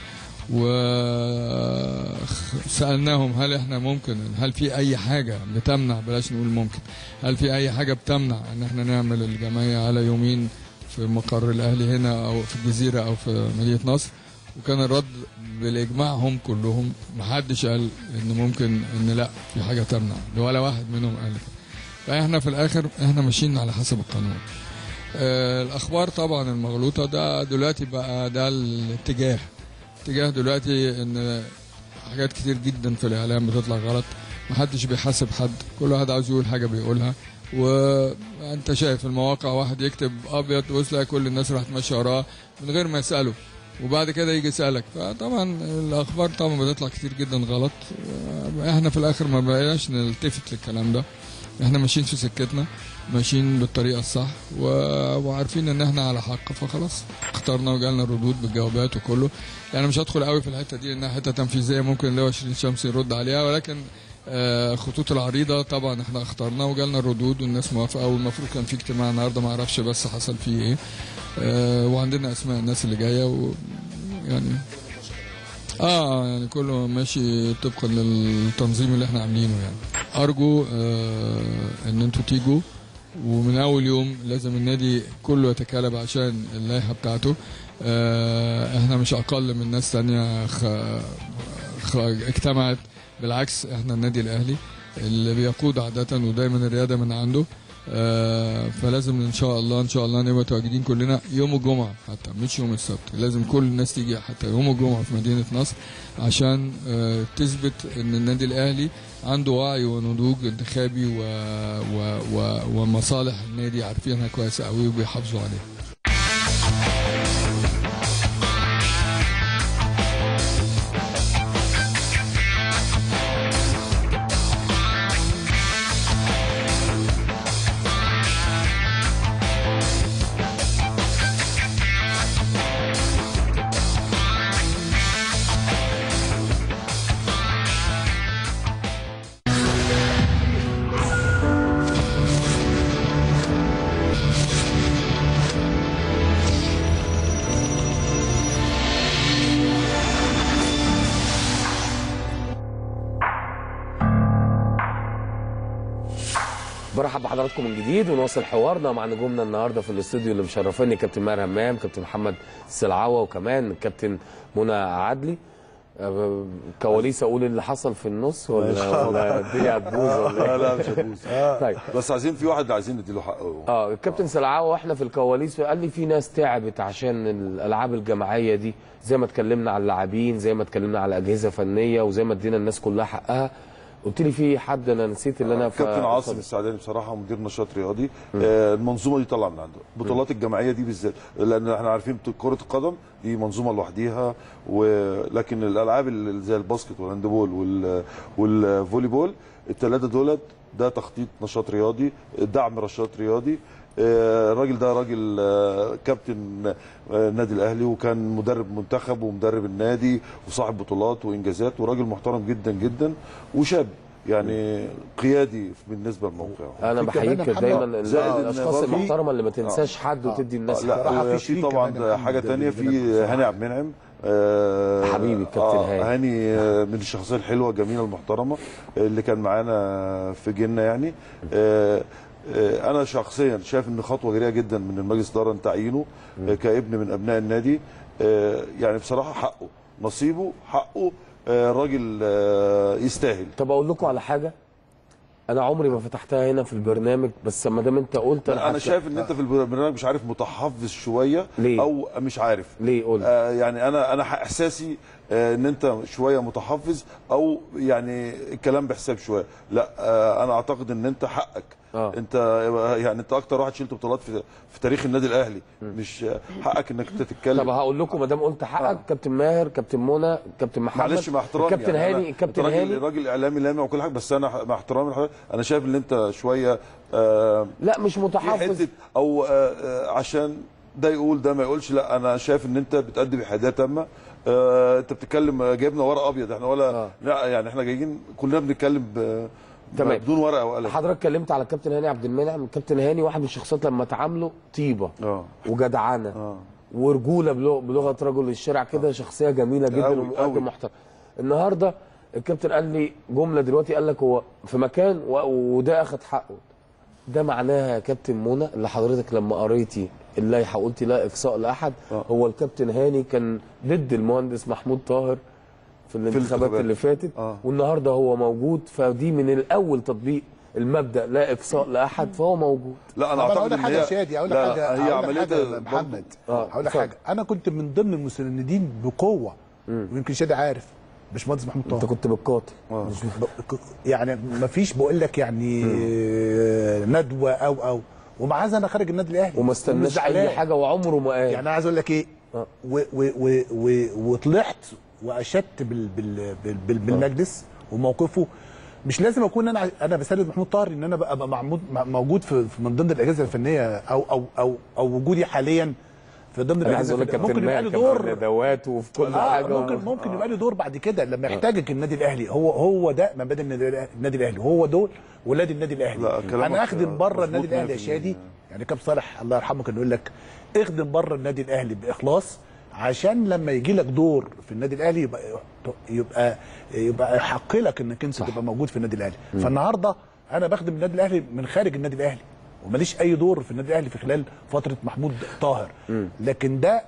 وسالناهم هل احنا ممكن هل في اي حاجه بتمنع بلاش نقول ممكن هل في اي حاجه بتمنع ان احنا نعمل الجمعيه على يومين في مقر الاهلي هنا او في الجزيره او في مدينه نصر وكان الرد بالاجماع هم كلهم محدش قال ان ممكن ان لا في حاجه تمنع ولا واحد منهم قال كده فاحنا في الاخر احنا ماشيين على حسب القانون آه، الاخبار طبعا المغلوطه ده دلوقتي بقى ده الاتجاه اتجاه دلوقتي ان حاجات كتير جدا في الاعلام بتطلع غلط محدش بيحاسب حد كل واحد عاوز يقول حاجه بيقولها وانت شايف المواقع واحد يكتب ابيض وتلاقي كل الناس راح تمشي وراه من غير ما يساله وبعد كده يجي يسالك فطبعا الاخبار طبعا بتطلع كتير جدا غلط احنا في الاخر ما بقيناش نلتفت للكلام ده احنا ماشيين في سكتنا ماشيين بالطريقه الصح و... وعارفين ان احنا على حق فخلاص اخترنا وجالنا الردود بالجوابات وكله يعني مش هدخل قوي في الحته دي لانها حته تنفيذيه ممكن اللي هو 20 شمس يرد عليها ولكن آه، خطوط العريضه طبعا احنا اخترنا وجالنا الردود والناس موافقه والمفروض كان في اجتماع النهارده ما اعرفش بس حصل فيه ايه آه، وعندنا اسماء الناس اللي جايه و يعني اه يعني كله ماشي طبقا للتنظيم اللي احنا عاملينه يعني ارجو آه ان انتوا تيجوا ومن اول يوم لازم النادي كله يتكالب عشان اللائحه بتاعته آه احنا مش اقل من ناس تانية خ... خ... اجتمعت بالعكس احنا النادي الاهلي اللي بيقود عاده ودايما الرياده من عنده آه فلازم ان شاء الله ان شاء الله نبقى متواجدين كلنا يوم الجمعه حتى مش يوم السبت لازم كل الناس تيجي حتى يوم الجمعه في مدينه نصر عشان آه تثبت ان النادي الاهلي عنده وعي ونضوج انتخابي و... و... و... ومصالح النادي عارفينها كويس قوي وبيحافظوا عليها برحب بحضراتكم من جديد ونواصل حوارنا مع نجومنا النهارده في الاستوديو اللي مشرفيني كابتن ماهر همام كابتن محمد السلعوه وكمان كابتن منى عدلي أه، كواليس اقول اللي حصل في النص ولا ولا الدنيا هتبوظ ولا لا إيه؟ لا مش هتبوظ طيب بس عايزين في واحد عايزين نديله حقه اه الكابتن سلعاوه واحنا في الكواليس قال لي في ناس تعبت عشان الالعاب الجماعيه دي زي ما اتكلمنا على اللاعبين زي ما اتكلمنا على اجهزه فنيه وزي ما ادينا الناس كلها حقها قلت لي في حد انا نسيت اللي انا ف- كابتن عاصم السعداني بصراحه مدير نشاط رياضي آه، المنظومه دي طالعه من عنده البطولات الجماعيه دي بالذات لان احنا عارفين كره القدم دي منظومه لوحديها ولكن الالعاب اللي زي الباسكت والهاندبول وال- والفولي بول الثلاثه دولت ده تخطيط نشاط رياضي دعم نشاط رياضي آه، الراجل ده راجل آه، كابتن آه، النادي الاهلي وكان مدرب منتخب ومدرب النادي وصاحب بطولات وانجازات وراجل محترم جدا جدا وشاب يعني قيادي بالنسبه لموقعه انا في كمان بحييك محمد دايما زائد إن الاشخاص برضه- المحترمه اللي ما تنساش حد وتدي الناس لا حقها آه، في في شريك طبعا كمان يا حاجه محمد تانية بالنسبة في لك. هاني عبد المنعم آه، حبيبي الكابتن آه، هاني. هاني آه، من الشخصيه الحلوه الجميله المحترمه اللي كان معانا في جنة يعني آه، آه، انا شخصيا شايف ان خطوه جريئه جدا من المجلس الاداره ان تعيينه آه، كابن من ابناء النادي آه، يعني بصراحه حقه نصيبه حقه آه، راجل آه، يستاهل طب اقول لكم على حاجه انا عمري ما فتحتها هنا في البرنامج بس ما دام انت قلت انا هفتح. شايف ان انت في البرنامج مش عارف متحفظ شويه ليه؟ او مش عارف ليه قول آه يعني انا انا احساسي آه ان انت شويه متحفظ او يعني الكلام بحساب شويه لا آه انا اعتقد ان انت حقك آه. انت يعني انت اكتر واحد شلت بطولات في في تاريخ النادي الاهلي مش آه، حقك انك انت تتكلم طب هقول لكم ما دام قلت حقك كابتن ماهر كابتن منى كابتن محمد معلش مع احترامي الكابتن يعني هاني أنا- الكابتن أنت راجل هاني راجل اعلامي لامع وكل حاجه بس انا مع احترامي لحضرتك انا شايف ان انت شويه آه لا مش في متحفظ حته او آه، آه، عشان ده يقول ده ما يقولش لا انا شايف ان انت بتأدي بحياديه تامه آه، انت بتتكلم آه، جايبنا ورق ابيض احنا ولا آه. لا يعني احنا جايين كلنا بنتكلم ب... تمام. بدون ورقه وقلم حضرتك اتكلمت على الكابتن هاني عبد المنعم الكابتن هاني واحد من الشخصيات لما تعامله طيبه اه وجدعنه اه ورجوله بلغ- بلغه رجل الشارع كده شخصيه جميله جدا أوي، ومقدم أوي. محترم النهارده الكابتن قال لي جمله دلوقتي قال لك هو في مكان و- وده اخد حقه ده معناها يا كابتن منى اللي حضرتك لما قريتي اللائحه قلتي لا اقصاء لاحد آه. هو الكابتن هاني كان ضد المهندس محمود طاهر في الانتخابات الانتخابات. اللي فاتت آه. والنهارده هو موجود فدي من الاول تطبيق المبدا لا اقصاء لاحد فهو موجود لا انا طب اعتقد اقول لك ان حاجه يا هي شادي اقول لك لا، حاجه هي هقول لك عمليه حاجة يا برضه- محمد آه، هقول لك اتفضل. حاجه انا كنت من ضمن المساندين بقوه ويمكن شادي عارف باشمهندس محمود انت طاهر كنت بالقاتل آه. ب- يعني ما فيش بقول لك يعني ندوه او او ومع هذا انا خارج النادي الاهلي وما ومش استناش زعلان. اي حاجه وعمره ما قال يعني انا عايز اقول لك ايه آه. و و و و وطلعت واشدت بال بال بال بال بالمجلس وموقفه مش لازم اكون انا انا بساند محمود طاهر ان انا بقى معمود موجود في في- من ضمن الاجهزه الفنيه او او او او وجودي حاليا في ضمن انا عايز الاجهزه اقول لك الفنية. كابتن ممكن يبقى لي ماهر كان دور ندوات وفي كل آه حاجه ممكن و- ممكن يبقى لي دور بعد كده لما يحتاجك النادي الاهلي هو هو ده مبادئ النادي الأهلي- النادي الاهلي هو دول ولاد النادي لا، الاهلي كلامك انا اخدم بره مظبوط النادي الاهلي يا 100%. شادي يعني كابتن صالح الله يرحمه كان يقول لك اخدم بره النادي الاهلي باخلاص عشان لما يجي لك دور في النادي الاهلي يبقى يبقى يبقى يحق لك انك انت تبقى موجود في النادي الاهلي فالنهارده انا بخدم النادي الاهلي من خارج النادي الاهلي وماليش اي دور في النادي الاهلي في خلال فتره محمود طاهر لكن ده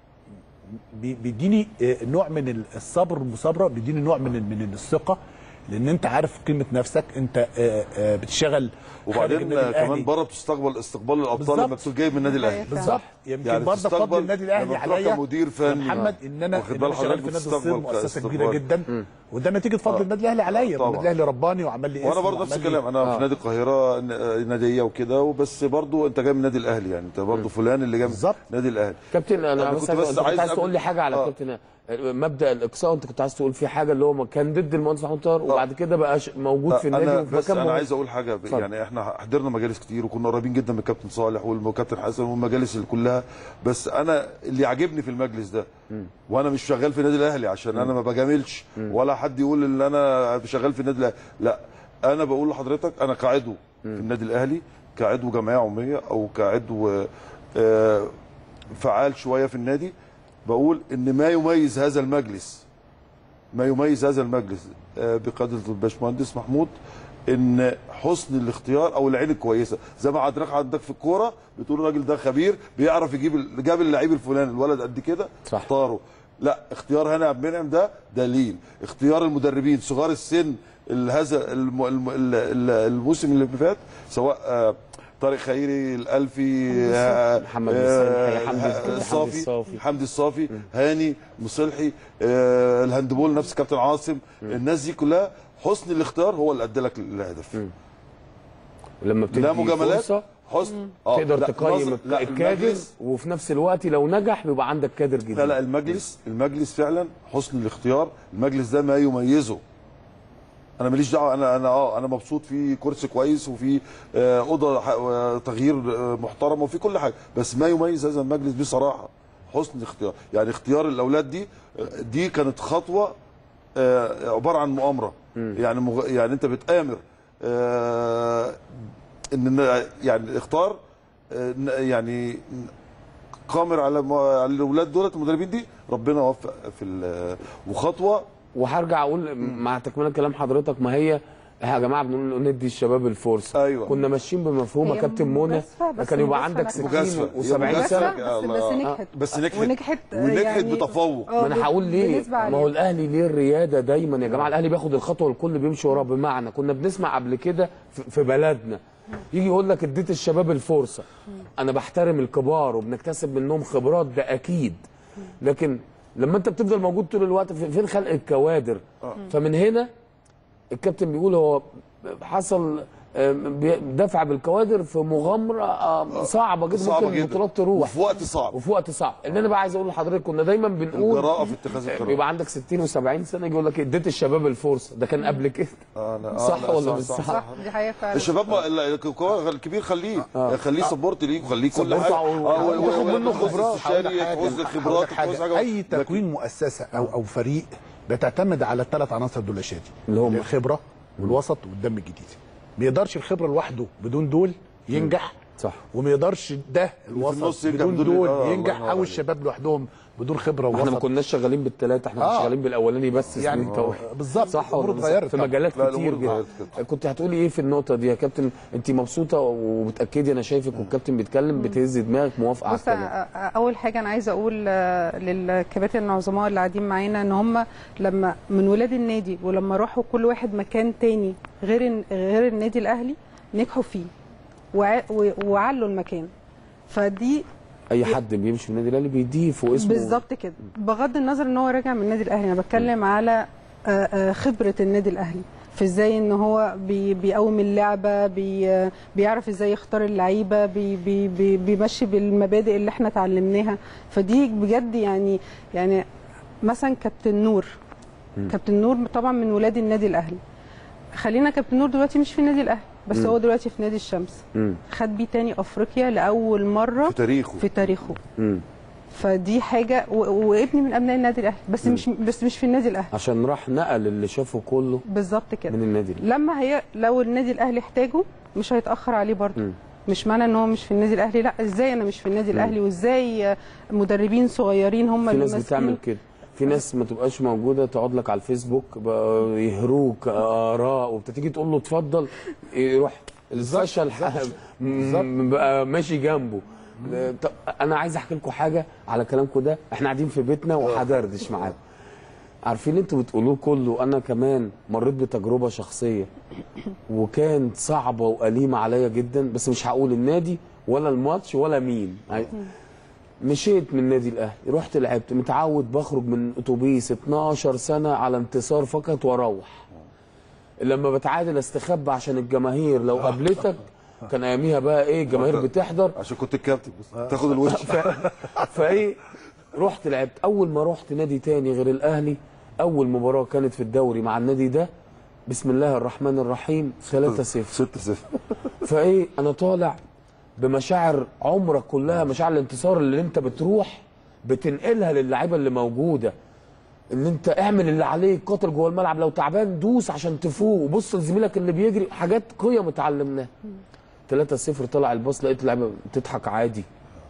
بي- بيديني آه، نوع من الصبر والمثابره بيديني نوع من من الثقه لان انت عارف قيمه نفسك انت آه، آه، بتشتغل خارج وبعدين النادي الأهلي. كمان بره بتستقبل استقبال الابطال بالظبط. لما بتكون جاي من النادي الاهلي بالظبط يمكن يعني برضه تستقبل فضل النادي الاهلي لما تروح عليا كمدير يا فني محمد ان انا واخد ان بال انا شغال حضرتك في نادي بتستقبل الصيد مؤسسه كاستقبال. كبيره جدا وده نتيجه فضل آه. النادي الاهلي عليا طبعا. النادي الاهلي رباني وعمل لي وانا اسم برضه نفس وعمل لي- الكلام انا آه. في نادي القاهره ن- ناديه وكده وبس برضه انت جاي من النادي الاهلي يعني انت برضه فلان اللي جاي من بالظبط. النادي الاهلي كابتن انا أنا بس كنت عايز بس انت كنت عايز عايز قبل- تقول لي حاجه على آه. كابتن مبدا الاقصاء انت كنت عايز تقول فيه حاجه اللي هو كان ضد المهندس محمود طاهر وبعد كده بقى ش- موجود في النادي انا وفي بس مكان انا مهم. عايز اقول حاجه ب- اتفضل. يعني احنا حضرنا مجالس كتير وكنا قريبين جدا من الكابتن صالح والكابتن حسن والمجالس اللي كلها بس انا اللي عاجبني في المجلس ده وانا مش شغال في النادي الاهلي عشان انا ما بجاملش ولا حد يقول ان انا شغال في النادي الاهلي لا انا بقول لحضرتك انا كعضو في النادي الاهلي كعضو جمعيه عموميه او كعضو آه، فعال شويه في النادي بقول ان ما يميز هذا المجلس ما يميز هذا المجلس آه، بقياده الباشمهندس محمود ان حسن الاختيار او العين الكويسه زي ما حضرتك عندك في الكوره بتقول الراجل ده خبير بيعرف يجيب ال- جاب اللعيب الفلاني الولد قد كده صح. اختاره لا اختيار هاني عبد المنعم ده دليل اختيار المدربين صغار السن ال- هذا الم- الم- ال- ال- الموسم اللي فات سواء آه، طارق خيري الالفي آه، محمد آه، الصالحي، حمدي- حمدي الصافي الصافي. حمدي الصافي هاني مصلحي آه، الهاندبول نفس كابتن عاصم الناس دي كلها حسن الاختيار هو اللي ادى لك الهدف لما بتدي لا مجاملات فرصة حسن آه، تقدر لا، تقيم نظر- لا الكادر المجلس وفي نفس الوقت لو نجح بيبقى عندك كادر جديد لا لا المجلس المجلس فعلا حسن الاختيار المجلس ده ما يميزه انا ماليش دعوه انا انا اه انا مبسوط في كرسي كويس وفي آه، اوضه ح- آه، تغيير آه، محترم وفي كل حاجه بس ما يميز هذا المجلس بصراحه حسن الاختيار يعني اختيار الاولاد دي آه، دي كانت خطوه آه، عباره عن مؤامره يعني مغ... يعني انت بتآمر آه، ان يعني اختار آه، يعني قامر على م- على الاولاد دولت المدربين دي ربنا وفق في ال- وخطوه وهرجع اقول مع تكمله كلام حضرتك ما هي يا جماعه بنقول ندي الشباب الفرصه أيوة. كنا ماشيين بمفهوم يا هي كابتن منى مجازفة، بس كان يبقى مجازفة عندك نفسها. 60 مجازفة. هي و70 مجازفة. سنه بس, يا بس الله. نجحت بس نجحت. ونجحت ونجحت يعني بتفوق. آه، ما انا هقول ليه بالنسبة ما هو عليه. الاهلي ليه الرياده دايما يا جماعه الاهلي بياخد الخطوه والكل بيمشي وراه بمعنى كنا بنسمع قبل كده في- في بلدنا يجي يقول لك اديت الشباب الفرصه انا بحترم الكبار وبنكتسب منهم خبرات ده اكيد لكن لما انت بتفضل موجود طول الوقت في- فين خلق الكوادر فمن هنا الكابتن بيقول هو حصل آم، بي- دفع بالكوادر في مغامره آم، صعبه جدا صعبة ممكن جدا. البطولات تروح وفي وقت صعب وفي وقت صعب اللي انا بقى عايز اقول لحضرتك كنا دايما بنقول الجراءه في اتخاذ القرار بيبقى عندك 60 و70 سنه يجي يقول لك اديت الشباب الفرصه ده كان قبل كده آه لا، آه صح لا، ولا مش صح؟ صح دي حقيقه فعلا الشباب ما- ال- الكوره الكبير خليه خليه سبورت ليك وخليه كل سبورت حاجه و- آه، و- وتاخد و- منه وتخص خبرات. استشاري هقول تخص لك حاجة- خبرات هقول لك تخص حاجة. حاجه اي تكوين مؤسسه او او فريق بتعتمد على الثلاث عناصر دول يا شادي اللي هم؟ الخبره والوسط والدم الجديد ما يقدرش الخبره لوحده بدون دول ينجح صح وما يقدرش ده النص الوسط ينجح بدون بدون- دول آه، الله ينجح ينور او عليك. الشباب لوحدهم بدون خبره احنا ما ووسط كناش شغالين بالثلاثه احنا كنا آه. شغالين بالاولاني بس يعني سنين طويلة. بالظبط صح الأمور ولا اتغيرت في طبعاً. مجالات لا، كتير الأمور اتغيرت جدا كنت هتقولي ايه في النقطه دي يا كابتن انت مبسوطه وبتاكدي انا شايفك والكابتن بيتكلم بتهز دماغك موافقه على بص الكلام أ- أ- اول حاجه انا عايزه اقول آه، للكباتن العظماء اللي قاعدين معانا ان هم لما من ولاد النادي ولما راحوا كل واحد مكان تاني غير الن- غير النادي الاهلي نجحوا فيه وع- و- وعلوا المكان فدي اي حد بيمشي في النادي الاهلي بيضيف واسمه بالظبط كده بغض النظر ان هو راجع من النادي الاهلي انا بتكلم على آه، آه، خبره النادي الاهلي في ازاي ان هو بي بيقوم اللعبه بي آه، بيعرف ازاي يختار اللعيبه بي بي بي بيمشي بالمبادئ اللي احنا اتعلمناها فدي بجد يعني يعني مثلا كابتن نور كابتن نور طبعا من ولاد النادي الاهلي خلينا كابتن نور دلوقتي مش في النادي الاهلي بس مم. هو دلوقتي في نادي الشمس مم. خد بيه تاني افريقيا لاول مره في تاريخه في تاريخه مم. فدي حاجه و... وابني من ابناء النادي الاهلي بس مش بس مش في النادي الاهلي عشان راح نقل اللي شافه كله بالظبط كده من النادي الأهلي. لما هي لو النادي الاهلي احتاجه مش هيتاخر عليه برضه مم. مش معنى ان هو مش في النادي الاهلي لا ازاي انا مش في النادي الاهلي وازاي مدربين صغيرين هم في اللي ناس ماسكين بتعمل كده في ناس ما تبقاش موجوده تقعد لك على الفيسبوك بقى يهروك اراء وبتيجي تقول له اتفضل يروح الفشل م- بقى ماشي جنبه طب انا عايز احكي لكم حاجه على كلامكم ده احنا قاعدين في بيتنا وهدردش معاكم عارفين انتوا بتقولوه كله انا كمان مريت بتجربه شخصيه وكانت صعبه واليمه عليا جدا بس مش هقول النادي ولا الماتش ولا مين مشيت من النادي الاهلي رحت لعبت متعود بخرج من اتوبيس 12 سنه على انتصار فقط واروح لما بتعادل استخبى عشان الجماهير لو قابلتك كان اياميها بقى ايه الجماهير بتحضر عشان كنت الكابتن بس تاخد الوش فايه رحت لعبت اول ما رحت نادي تاني غير الاهلي اول مباراه كانت في الدوري مع النادي ده بسم الله الرحمن الرحيم 3-0 6-0 فايه انا طالع بمشاعر عمرك كلها مشاعر الانتصار اللي انت بتروح بتنقلها للاعيبه اللي موجوده ان انت اعمل اللي عليك قاتل جوه الملعب لو تعبان دوس عشان تفوق وبص لزميلك اللي بيجري حاجات قيم اتعلمناها 3-0 طلع الباص لقيت اللعيبه بتضحك عادي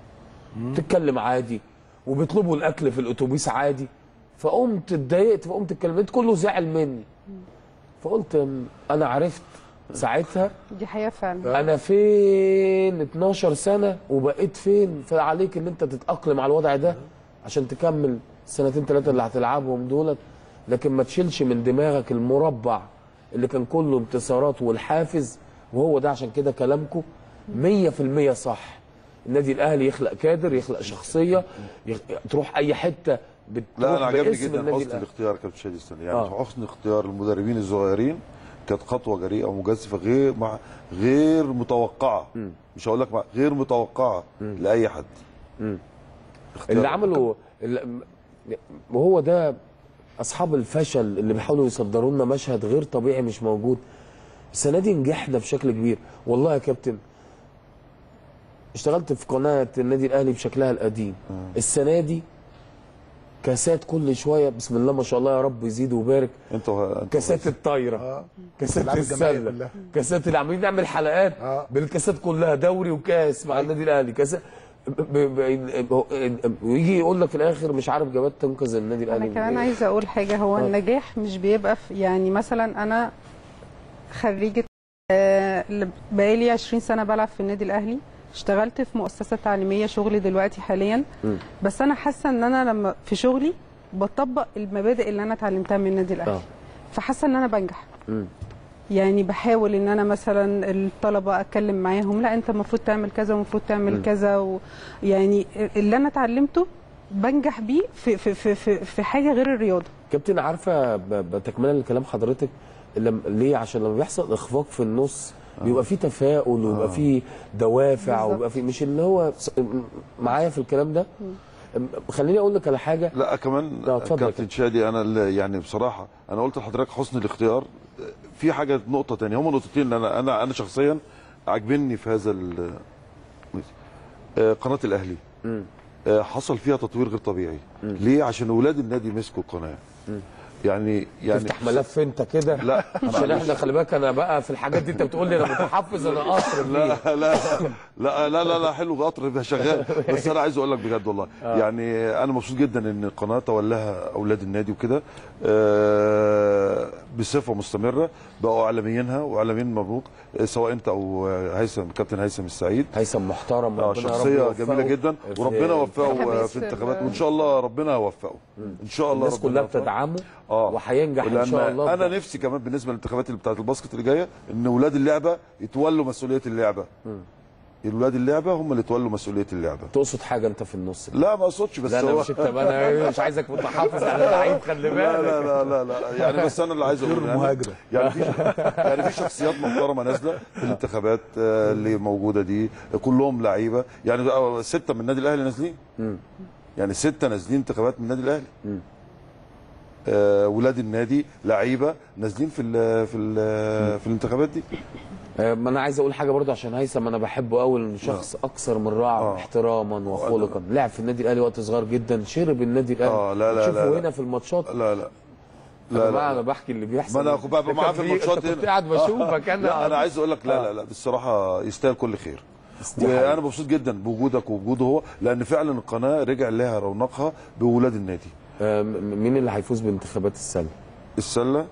بتتكلم عادي وبيطلبوا الاكل في الاتوبيس عادي فقمت اتضايقت فقمت اتكلمت كله زعل مني فقلت م- انا عرفت ساعتها دي حقيقه فعلا انا فين 12 سنه وبقيت فين فعليك ان انت تتاقلم على الوضع ده عشان تكمل السنتين ثلاثه اللي هتلعبهم دولت لكن ما تشيلش من دماغك المربع اللي كان كله انتصارات والحافز وهو ده عشان كده كلامكم 100% صح النادي الاهلي يخلق كادر يخلق شخصيه يخ... تروح اي حته بتروح لا انا عجبني باسم جدا النادي حسن الأهلي. الاختيار كابتن شادي السنه يعني آه. حسن اختيار المدربين الصغيرين كانت خطوه جريئه ومجازفه غير مع غير متوقعه مش هقول لك مع- غير متوقعه لاي حد اختيار- اللي عملوا اللي- وهو ده اصحاب الفشل اللي بيحاولوا يصدروا لنا مشهد غير طبيعي مش موجود السنه دي نجحنا بشكل كبير والله يا كابتن اشتغلت في قناه النادي الاهلي بشكلها القديم السنه دي كاسات كل شويه بسم الله ما شاء الله يا رب يزيد ويبارك انت وه- انت كاسات الطايره كاسات ألعاب الجماهير السله كلها. كاسات اللي عاملين نعمل حلقات آه. بالكاسات كلها دوري وكاس مع النادي الاهلي كاس ب- ب- ب- ويجي يقول لك في الاخر مش عارف جابات تنقذ النادي الاهلي انا من كمان إيه. عايزه اقول حاجه هو آه. النجاح مش بيبقى في يعني مثلا انا خريجه آه، اللي بقالي 20 سنه بلعب في النادي الاهلي اشتغلت في مؤسسه تعليميه شغلي دلوقتي حاليا مم. بس انا حاسه ان انا لما في شغلي بطبق المبادئ اللي انا اتعلمتها من النادي الاهلي آه. فحاسه ان انا بنجح مم. يعني بحاول ان انا مثلا الطلبه اتكلم معاهم لا انت المفروض تعمل كذا ومفروض تعمل مم. كذا و يعني اللي انا اتعلمته بنجح بيه في في في في, في حاجه غير الرياضه كابتن عارفه ب- بتكمله لكلام حضرتك لم... ليه عشان لما بيحصل اخفاق في النص بيبقى في تفاؤل ويبقى في دوافع بالظبط. ويبقى في مش اللي هو س- معايا في الكلام ده خليني اقول لك على حاجه لا كمان لا، اتفضل يا كابتن شادي انا اللي يعني بصراحه انا قلت لحضرتك حسن الاختيار في حاجه نقطه تانية هما نقطتين انا انا انا شخصيا عاجبني في هذا ال- آه، قناه الاهلي مم. آه، حصل فيها تطوير غير طبيعي ليه عشان اولاد النادي مسكوا القناه يعني يعني تفتح ملف انت كده لا عشان احنا خلي بالك انا بقى في الحاجات دي انت بتقول لي انا متحفظ انا قاصر لا لا لا لا لا لا حلو قطر يبقى شغال بس انا عايز اقول لك بجد والله آه. يعني انا مبسوط جدا ان القناه تولاها اولاد النادي وكده آه، بصفه مستمره بقوا اعلاميينها واعلاميين مبروك آه، سواء انت او هيثم كابتن هيثم السعيد هيثم محترم آه، ربنا يا رب شخصيه يوفقه جميله جدا في وربنا يوفقه انتخابات في في انتخابات ال- وان شاء الله ربنا يوفقه ان شاء الله الناس ربنا كلها يوفقه. بتدعمه اه وهينجح ان لأن شاء الله انا نفسي كمان بالنسبه للانتخابات اللي بتاعت الباسكت اللي جايه ان اولاد اللعبه يتولوا مسؤوليه اللعبه اولاد اللعبه هم اللي يتولوا مسؤوليه اللعبه تقصد حاجه انت في النص لا ما اقصدش بس لا انا هو مش انت انا مش عايزك متحفظ على لعيب خلي بالك لا لا لا لا, لا. يعني بس انا اللي عايز اقول يعني, مهاجرة. يعني في يعني في شخصيات محترمه نازله في الانتخابات آه، اللي موجوده دي كلهم لعيبه يعني آه، سته من النادي الاهلي نازلين يعني سته نازلين انتخابات من النادي الاهلي آه، ولاد النادي لعيبه نازلين في ال في ال في الانتخابات دي آه، ما انا عايز اقول حاجه برضه عشان هيثم انا بحبه قوي لانه شخص اكثر من رائع آه. احتراما وخلقا لعب في النادي الاهلي وقت صغير جدا شرب النادي الاهلي آه، لا، لا، تشوفه لا، لا. هنا في الماتشات لا لا لا لا، لا لا. انا بحكي اللي بيحصل ما انا كنت ببقى ده معاه كان في في- الماتشات انت كنت هنا. قاعد بشوفك انا لا انا عايز اقول لك لا لا لا بصراحه يستاهل كل خير وانا مبسوط جدا بوجودك ووجوده هو لان فعلا القناه رجع لها رونقها بولاد النادي آه، م- مين اللي هيفوز بانتخابات السله؟ السله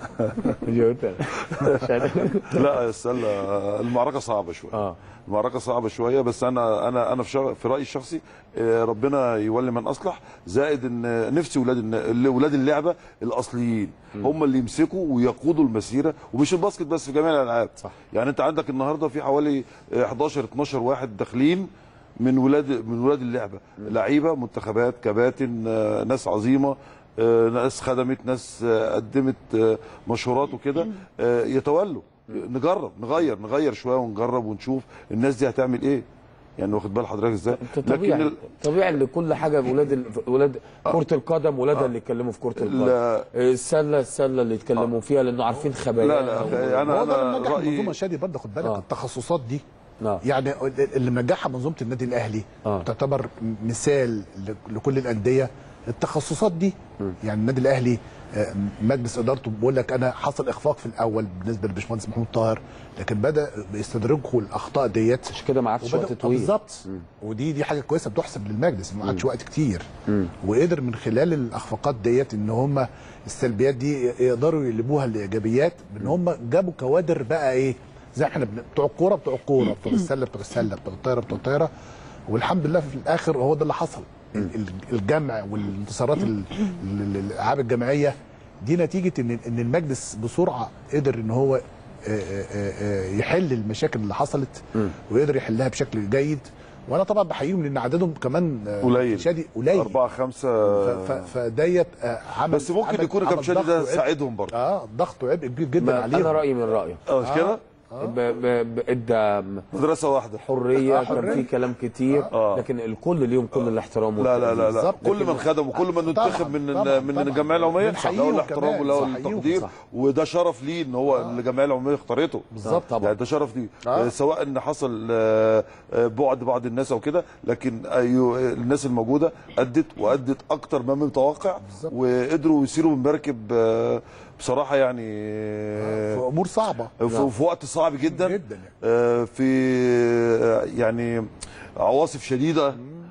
لا السله المعركه صعبه شويه اه المعركه صعبه شويه بس انا انا انا في, شغ... في رايي الشخصي آه، ربنا يولي من اصلح زائد ان نفسي ولاد الن- ولاد اللعبه الاصليين هم اللي يمسكوا ويقودوا المسيره ومش الباسكت بس في جميع الالعاب صح. يعني انت عندك النهارده في حوالي آه، 11 12 واحد داخلين من ولاد من ولاد اللعبه لعيبه منتخبات كباتن آه، ناس عظيمه آه، ناس خدمت ناس آه، قدمت آه، مشهورات وكده آه، يتولوا نجرب نغير نغير شويه ونجرب ونشوف الناس دي هتعمل ايه يعني واخد بال حضرتك ازاي طبيعي ال- طبيعي ان كل حاجه ولاد ال... ولاد كره القدم ولادها اللي يتكلموا في كره القدم لا. السله السله اللي يتكلموا فيها لانه عارفين خبايا لا لا انا هو ده انا اللي نجح رايي المنظومه شادي برضه خد بالك آه. التخصصات دي آه. يعني اللي منجحها منظومه النادي الاهلي آه. تعتبر مثال ل- لكل الانديه التخصصات دي يعني النادي الاهلي آه، مجلس ادارته بيقول لك انا حصل اخفاق في الاول بالنسبه للباشمهندس محمود طاهر لكن بدا بيستدرجوا الاخطاء ديت عشان كده ما عادش وبدأ- وقت آه، طويل بالظبط ودي دي حاجه كويسه بتحسب للمجلس ما عادش وقت كتير وقدر من خلال الاخفاقات ديت ان هم السلبيات دي يقدروا يقلبوها لايجابيات ان هم جابوا كوادر بقى ايه زي احنا بن- بتوع الكوره بتوع الكوره بتوع السله بتوع السله بتوع الطايره بتوع الطايره والحمد لله في الاخر هو ده اللي حصل ال- ال- الجمع والانتصارات ال- ال- الالعاب الجماعيه دي نتيجه ان ان المجلس بسرعه قدر ان هو آه، آه، آه، يحل المشاكل اللي حصلت ويقدر يحلها بشكل جيد وانا طبعا بحييهم لان عددهم كمان آه، قليل. شادي قليل أربعة خمسة ف- ف- فديت آه، عمل بس ممكن عمل- يكون عمل كابتن شادي ضغط ده وعبء. ساعدهم برضه اه ضغط وعبء كبير جدا ما عليهم انا رايي من رايك اه مش كده؟ ب- ب- ب- ادى مدرسة واحدة حريه آه، كان حرية. في كلام كتير آه. لكن الكل ليهم كل الاحترام لا لا لا لا بالظبط. كل من خدم وكل من طبعاً، انتخب من طبعاً، من طبعاً. الجمعيه العموميه بنحييهم له الاحترام كمان، وله بنحييهم. التقدير صح. وده شرف ليه ان هو الجمعيه العموميه اختارته بالظبط طبعا يعني ده شرف ليه آه. آه. سواء ان حصل آه، آه، بعد بعض الناس او كده لكن أيو الناس الموجوده ادت وادت اكتر ما من متوقع وقدروا يسيروا بالمركب آه، بصراحه يعني في امور صعبه في, في وقت صعب جدا جدا يعني. آه، في آه، يعني عواصف شديده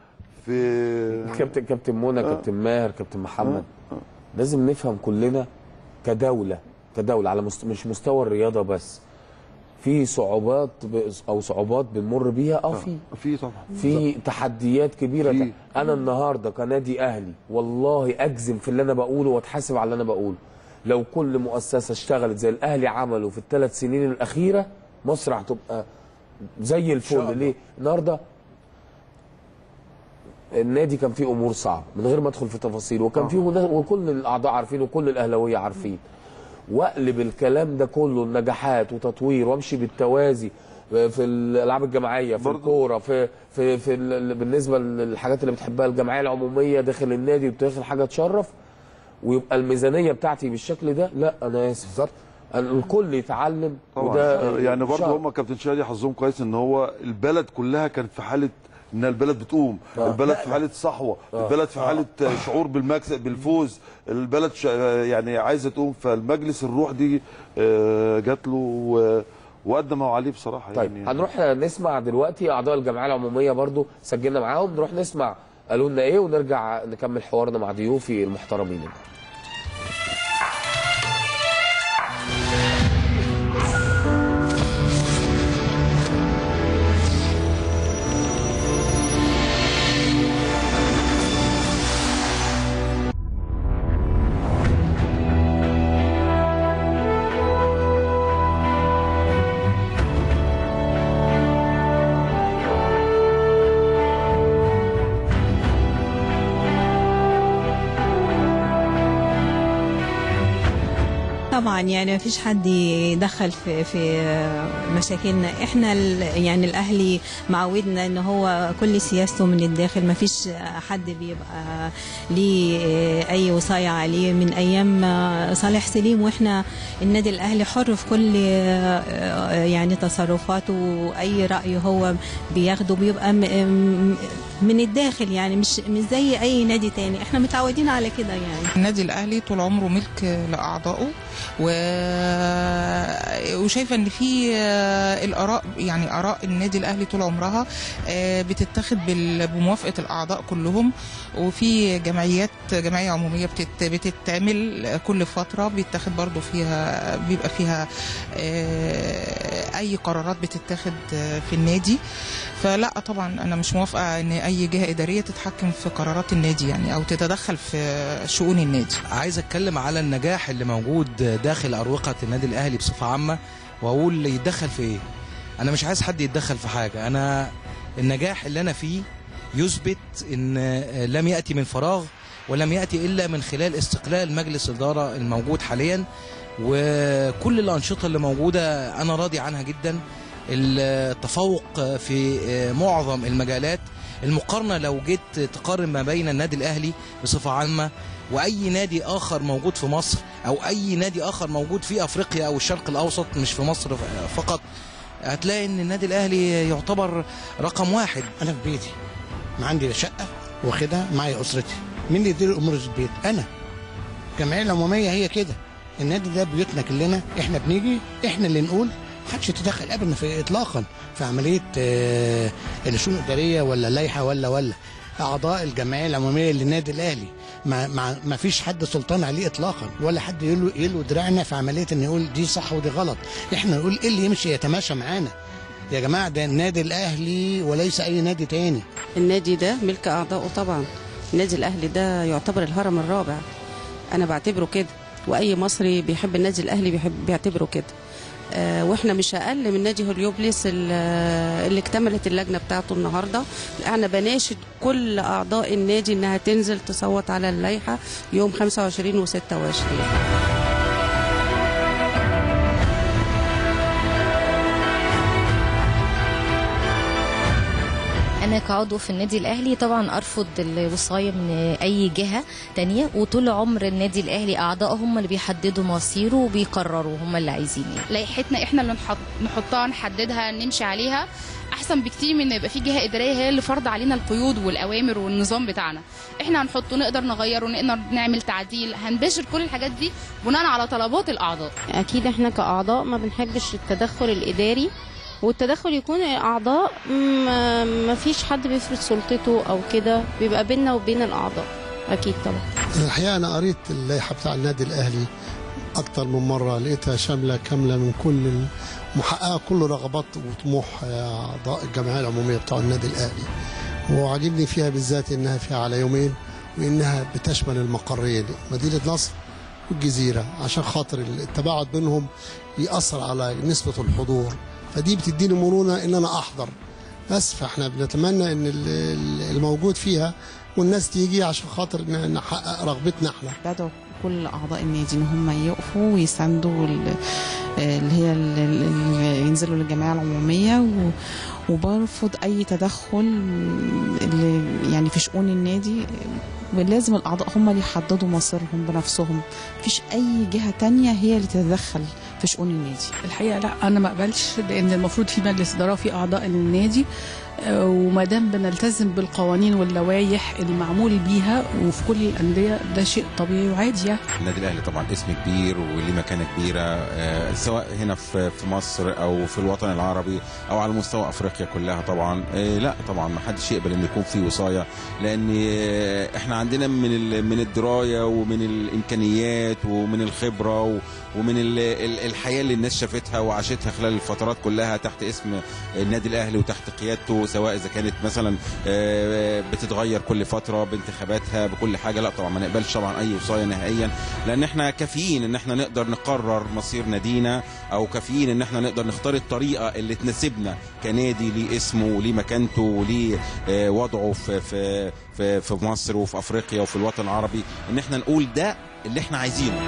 في كابتن كابتن منى كابتن ماهر كابتن محمد لازم نفهم كلنا كدوله كدوله على مست... مش مستوى الرياضه بس في صعوبات ب... او صعوبات بنمر بيها اه في في طبعا في تحديات كبيره في. انا النهارده كنادي اهلي والله اجزم في اللي انا بقوله واتحاسب على اللي انا بقوله لو كل مؤسسه اشتغلت زي الاهلي عملوا في الثلاث سنين الاخيره مصر هتبقى زي الفل ليه النهارده النادي كان فيه امور صعبه من غير ما ادخل في تفاصيل وكان فيه ناس- وكل الاعضاء عارفين وكل الاهلاويه عارفين واقلب الكلام ده كله النجاحات وتطوير وامشي بالتوازي في الالعاب الجماعيه في برضو. الكوره في في في ال- بالنسبه للحاجات اللي بتحبها الجمعيه العموميه داخل النادي وداخل حاجه تشرف ويبقى الميزانيه بتاعتي بالشكل ده لا انا اسف بالظبط الكل يتعلم طبعا وده يعني برضه شرف. هم كابتن شادي حظهم كويس ان هو البلد كلها كانت في حاله ان البلد بتقوم البلد في حاله صحوه البلد في حاله شعور بالمكسب بالفوز البلد ش... يعني عايزه تقوم فالمجلس الروح دي آه، جات له و... وقد ما هو عليه بصراحه طيب يعني هنروح نسمع دلوقتي اعضاء الجمعيه العموميه برضو سجلنا معاهم نروح نسمع قالوا لنا ايه ونرجع نكمل حوارنا مع ضيوفي المحترمين طبعا يعني ما فيش حد يدخل في في مشاكلنا احنا ال- يعني الاهلي معودنا ان هو كل سياسته من الداخل ما فيش حد بيبقى ليه اي وصايه عليه من ايام صالح سليم واحنا النادي الاهلي حر في كل يعني تصرفاته واي راي هو بياخده بيبقى م- م- من الداخل يعني مش مش زي اي نادي تاني احنا متعودين على كده يعني النادي الاهلي طول عمره ملك لاعضائه و... وشايفه ان في آه، الاراء يعني اراء النادي الاهلي طول عمرها آه، بتتاخد بال... بموافقه الاعضاء كلهم وفي جمعيات جمعيه عموميه بتت... بتتعمل كل فتره بيتاخد برضو فيها بيبقى فيها آه، اي قرارات بتتاخد آه، في النادي فلا طبعا انا مش موافقه ان اي جهه اداريه تتحكم في قرارات النادي يعني او تتدخل في شؤون النادي عايز اتكلم على النجاح اللي موجود داخل اروقه النادي الاهلي بصفه عامه واقول يتدخل في ايه انا مش عايز حد يتدخل في حاجه انا النجاح اللي انا فيه يثبت ان لم ياتي من فراغ ولم ياتي الا من خلال استقلال مجلس الاداره الموجود حاليا وكل الانشطه اللي موجوده انا راضي عنها جدا التفوق في معظم المجالات المقارنه لو جيت تقارن ما بين النادي الاهلي بصفه عامه واي نادي اخر موجود في مصر او اي نادي اخر موجود في افريقيا او الشرق الاوسط مش في مصر فقط هتلاقي ان النادي الاهلي يعتبر رقم واحد انا في بيتي ما عندي شقه واخدها معايا اسرتي مين اللي يدير امور البيت انا الجمعيه العموميه هي كده النادي ده بيوتنا كلنا احنا بنيجي احنا اللي نقول محدش يتدخل ابدا في اطلاقا في عمليه آه، الشؤون الاداريه ولا لائحه ولا ولا اعضاء الجمعيه العموميه للنادي الاهلي ما, ما, ما فيش حد سلطان عليه اطلاقا ولا حد يلو يلو دراعنا في عمليه ان يقول دي صح ودي غلط احنا نقول ايه اللي يمشي يتماشى معانا يا جماعه ده النادي الاهلي وليس اي نادي تاني النادي ده ملك اعضائه طبعا النادي الاهلي ده يعتبر الهرم الرابع انا بعتبره كده واي مصري بيحب النادي الاهلي بيحب بيعتبره كده آه واحنا مش اقل من نادي هوليوبليس ال- اللي اكتملت اللجنه بتاعته النهارده انا بناشد كل اعضاء النادي انها تنزل تصوت على اللائحه يوم 25 و26 انا كعضو في النادي الاهلي طبعا ارفض الوصايه من اي جهه تانية وطول عمر النادي الاهلي اعضاء هم اللي بيحددوا مصيره وبيقرروا هم اللي عايزين يعني. لائحتنا احنا اللي نحط نحطها نحددها نمشي عليها احسن بكتير من ان يبقى في جهه اداريه هي اللي فرض علينا القيود والاوامر والنظام بتاعنا احنا هنحطه نقدر نغيره نقدر نعمل تعديل هنباشر كل الحاجات دي بناء على طلبات الاعضاء اكيد احنا كاعضاء ما بنحبش التدخل الاداري والتدخل يكون اعضاء ما ما فيش حد بيفرض سلطته او كده بيبقى بيننا وبين الاعضاء اكيد طبعا الحقيقه انا قريت اللائحه بتاع النادي الاهلي اكتر من مره لقيتها شامله كامله من كل محققه كل رغبات وطموح اعضاء الجمعيه العموميه بتاع النادي الاهلي وعجبني فيها بالذات انها فيها على يومين وانها بتشمل المقرين مدينه نصر والجزيره عشان خاطر التباعد بينهم ياثر على نسبه الحضور فدي بتديني مرونه ان انا احضر بس فاحنا بنتمنى ان ال- ال- الموجود فيها والناس تيجي عشان خاطر ن- نحقق رغبتنا احنا بدعو كل اعضاء النادي ان هم يقفوا ويساندوا ال- آه، اللي هي ال- ال- اللي ينزلوا للجمعيه العموميه و- وبرفض اي تدخل اللي يعني في شؤون النادي ولازم الاعضاء هم اللي يحددوا مصيرهم بنفسهم مفيش اي جهه تانية هي اللي تتدخل في شؤون النادي الحقيقه لا انا ما اقبلش لان المفروض في مجلس اداره وفي اعضاء للنادي آه، وما دام بنلتزم بالقوانين واللوائح المعمول بيها وفي كل الانديه ده شيء طبيعي وعادي يعني النادي الاهلي طبعا اسم كبير وليه مكانه كبيره آه، سواء هنا في في مصر او في الوطن العربي او على مستوى افريقيا كلها طبعا آه، لا طبعا ما حدش يقبل ان يكون في وصايه لان آه، احنا عندنا من ال- من الدرايه ومن الامكانيات ومن الخبره و- ومن ال- ال- الحياه اللي الناس شافتها وعاشتها خلال الفترات كلها تحت اسم النادي الاهلي وتحت قيادته سواء اذا كانت مثلا آه، بتتغير كل فتره بانتخاباتها بكل حاجه لا طبعا ما نقبلش طبعا اي وصايه نهائيا لان احنا كافيين ان احنا نقدر نقرر مصير نادينا او كافيين ان احنا نقدر نختار الطريقه اللي تناسبنا كنادي ليه اسمه وليه مكانته وليه آه، وضعه في في في في مصر وفي افريقيا وفي الوطن العربي ان احنا نقول ده اللي احنا عايزينه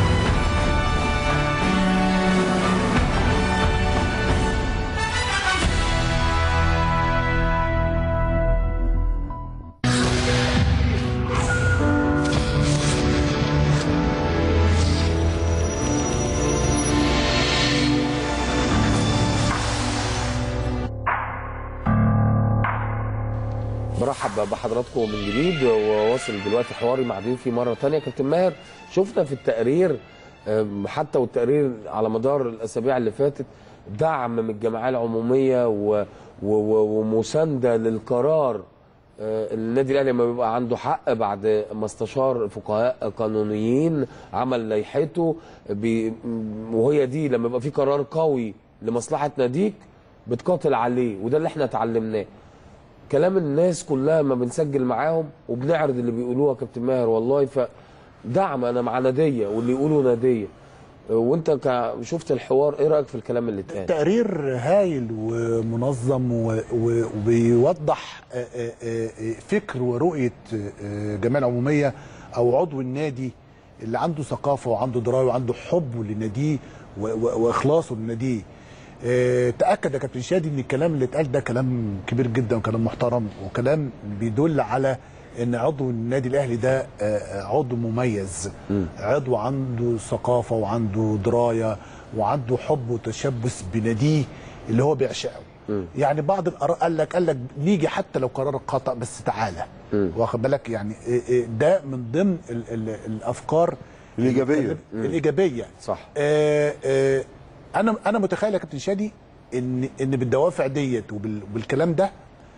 برحب بحضراتكم من جديد وواصل دلوقتي حواري مع ضيوفي مره تانية كابتن ماهر شفنا في التقرير أم، حتى والتقرير على مدار الاسابيع اللي فاتت دعم من الجمعيه العموميه و... و... و... ومسانده للقرار آه، النادي الاهلي لما بيبقى عنده حق بعد ما استشار فقهاء قانونيين عمل لائحته بي... وهي دي لما يبقى في قرار قوي لمصلحه ناديك بتقاتل عليه وده اللي احنا اتعلمناه كلام الناس كلها ما بنسجل معاهم وبنعرض اللي بيقولوها يا كابتن ماهر والله فدعم انا مع ناديه واللي يقولوا ناديه وانت ك- شفت الحوار ايه رايك في الكلام اللي اتقال تقرير هايل ومنظم و- و- وبيوضح آه، آه، آه، فكر ورؤيه آه، جمعيه العموميه او عضو النادي اللي عنده ثقافه وعنده درايه وعنده حب لناديه و- و- واخلاصه لناديه آه، تاكد يا كابتن شادي ان الكلام اللي اتقال ده كلام كبير جدا وكلام محترم وكلام بيدل على ان عضو النادي الاهلي ده آه، آه، عضو مميز عضو عنده ثقافه وعنده درايه وعنده حب وتشبث بناديه اللي هو بيعشقه يعني بعض الاراء قال لك قال لك نيجي حتى لو قرار خطا بس تعالى واخد بالك يعني إيه إيه ده من ضمن ال ال الافكار الإيجابية. الايجابيه صح آه آه انا انا متخيل يا كابتن شادي ان ان بالدوافع ديت وبال- وبالكلام ده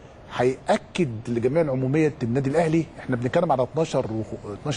هياكد لجميع العموميه النادي الاهلي احنا بنتكلم على 12 و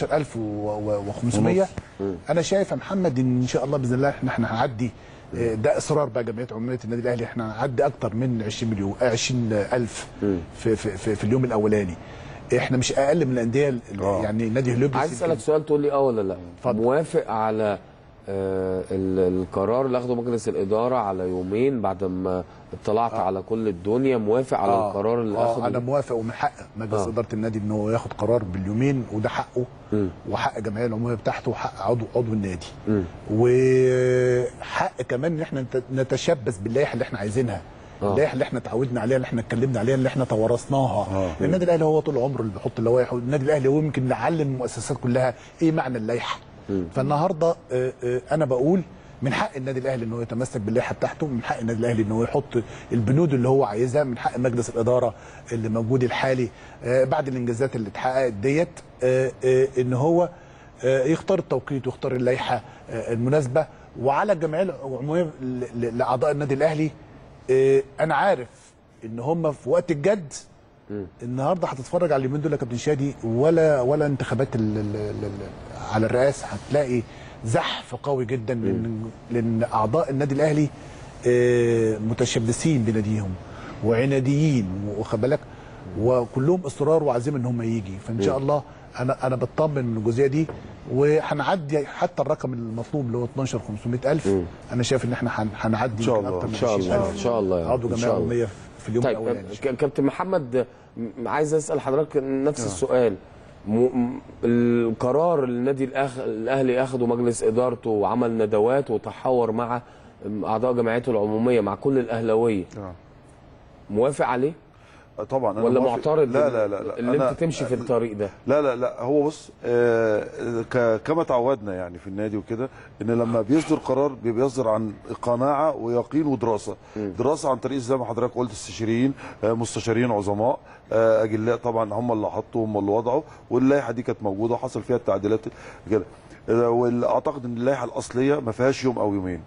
12500 انا شايف يا محمد ان ان شاء الله باذن الله احنا احنا هنعدي آه، ده اصرار بقى جمعيه عموميه النادي الاهلي احنا هنعدي اكتر من 20 مليون آه، 20000 في, في, في, في اليوم الاولاني احنا مش اقل من الانديه ال- يعني نادي هليوبلس عايز اسالك سؤال تقول لي اه ولا لا موافق على آه ال- القرار اللي اخده مجلس الاداره على يومين بعد ما اطلعت على كل الدنيا موافق على آه، القرار اللي آه اخده انا موافق ومن حق مجلس آه. اداره النادي ان هو ياخد قرار باليومين وده حقه وحق الجمعيه العموميه بتاعته وحق عضو عضو النادي وحق كمان ان احنا نت- نتشبث باللائحه اللي احنا عايزينها آه. اللائحه اللي احنا اتعودنا عليها اللي احنا اتكلمنا عليها اللي احنا توارثناها النادي الاهلي هو طول عمره اللي بيحط اللوائح والنادي الاهلي هو يمكن نعلم المؤسسات كلها ايه معنى اللائحه فالنهارده آه، آه، انا بقول من حق النادي الاهلي ان هو يتمسك باللائحه بتاعته من حق النادي الاهلي ان هو يحط البنود اللي هو عايزها من حق مجلس الاداره اللي موجود الحالي آه، بعد الانجازات اللي اتحققت ديت آه، آه، ان هو آه، يختار التوقيت ويختار اللائحه آه، المناسبه وعلى الجمعيه العموميه ل- ل- لاعضاء النادي الاهلي آه، انا عارف ان هم في وقت الجد النهارده هتتفرج على اليومين دول يا كابتن شادي ولا ولا انتخابات ال ال ال على الرئاسه هتلاقي زحف قوي جدا لان لان اعضاء النادي الاهلي آه، متشبثين بناديهم وعناديين واخد بالك وكلهم اصرار وعزيمه ان هم يجي فان شاء مم. الله انا انا بطمن من الجزئيه دي وهنعدي حتى الرقم المطلوب اللي هو 12 500000 انا شايف ان احنا هن- هنعدي ان شاء الله ان شاء الله ان شاء الله عضو إن جمعيه شاء الله. عموميه في اليوم طيب الاولاني ك- كابتن محمد م- عايز اسال حضرتك نفس آه. السؤال م... م... القرار اللي النادي الأخ... الاهلي اخده مجلس ادارته وعمل ندوات وتحاور مع اعضاء جمعيته العموميه مع كل الاهلاويه موافق عليه طبعا أنا ولا موافق. معترض لا لا لا, لا. اللي أنا- انت تمشي في الطريق ده لا لا لا هو بص آه ك- كما تعودنا يعني في النادي وكده ان لما بيصدر قرار بي- بيصدر عن قناعه ويقين ودراسه دراسه عن طريق زي ما حضرتك قلت استشاريين آه مستشارين عظماء آه اجلاء طبعا هم اللي حطوا هم اللي وضعوا واللائحه دي كانت موجوده وحصل فيها التعديلات كده آه، واعتقد ان اللائحه الاصليه ما فيهاش يوم او يومين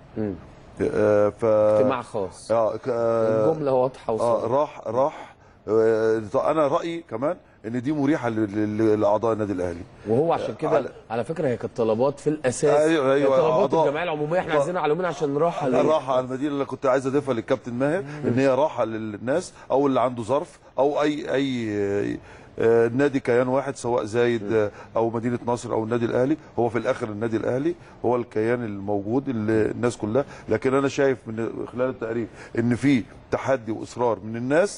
آه ف اجتماع خاص اه ك- آه، الجمله واضحه اه وصريحه راح راح آه، انا رايي كمان ان دي مريحه ل- ل- لاعضاء النادي الاهلي وهو عشان كده على, على فكره هي كانت طلبات في الاساس أيوة، أيوة، هي طلبات أعضاء. الجمعيه العموميه احنا ف- عايزينها على يومين عشان نراحه ليه؟ الراحه على المدينه اللي كنت عايز اضيفها للكابتن ماهر ان هي راحه للناس او اللي عنده ظرف او اي اي آه، نادي كيان واحد سواء زايد آه، او مدينه نصر او النادي الاهلي هو في الاخر النادي الاهلي هو الكيان الموجود اللي الناس كلها لكن انا شايف من خلال التقرير ان في تحدي واصرار من الناس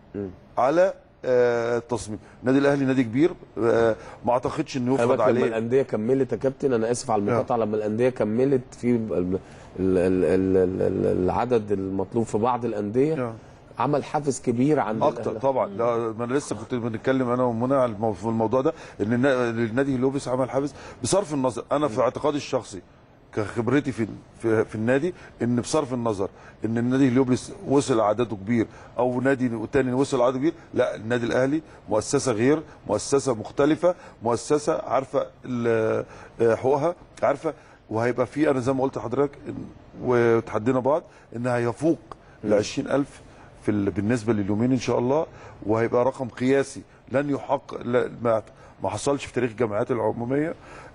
على آه، التصميم النادي الاهلي نادي كبير آه، ما اعتقدش انه خلي يفرض بالك لما عليه الانديه كملت يا كابتن انا اسف على المقاطعه لما الانديه كملت في ال- ال- ال- ال- ال- العدد المطلوب في بعض الانديه عمل حافز كبير عند اكتر الأهلاوية. طبعا لا ما انا لسه كنت بنتكلم انا ومنى على المو- في الموضوع ده ان النا- النادي لوبس عمل حافز بصرف النظر انا في اعتقادي الشخصي كخبرتي في في, في النادي ان بصرف النظر ان النادي اليوبلس وصل عدده كبير او نادي تاني وصل عدده كبير لا النادي الاهلي مؤسسه غير مؤسسه مختلفه مؤسسه عارفه ال- حقوقها عارفه وهيبقى في انا زي ما قلت لحضرتك إن- وتحدينا بعض ان هيفوق ال 20000 في ال... بالنسبه لليومين ان شاء الله وهيبقى رقم قياسي لن يحقق لا ما ما حصلش في تاريخ الجامعات العموميه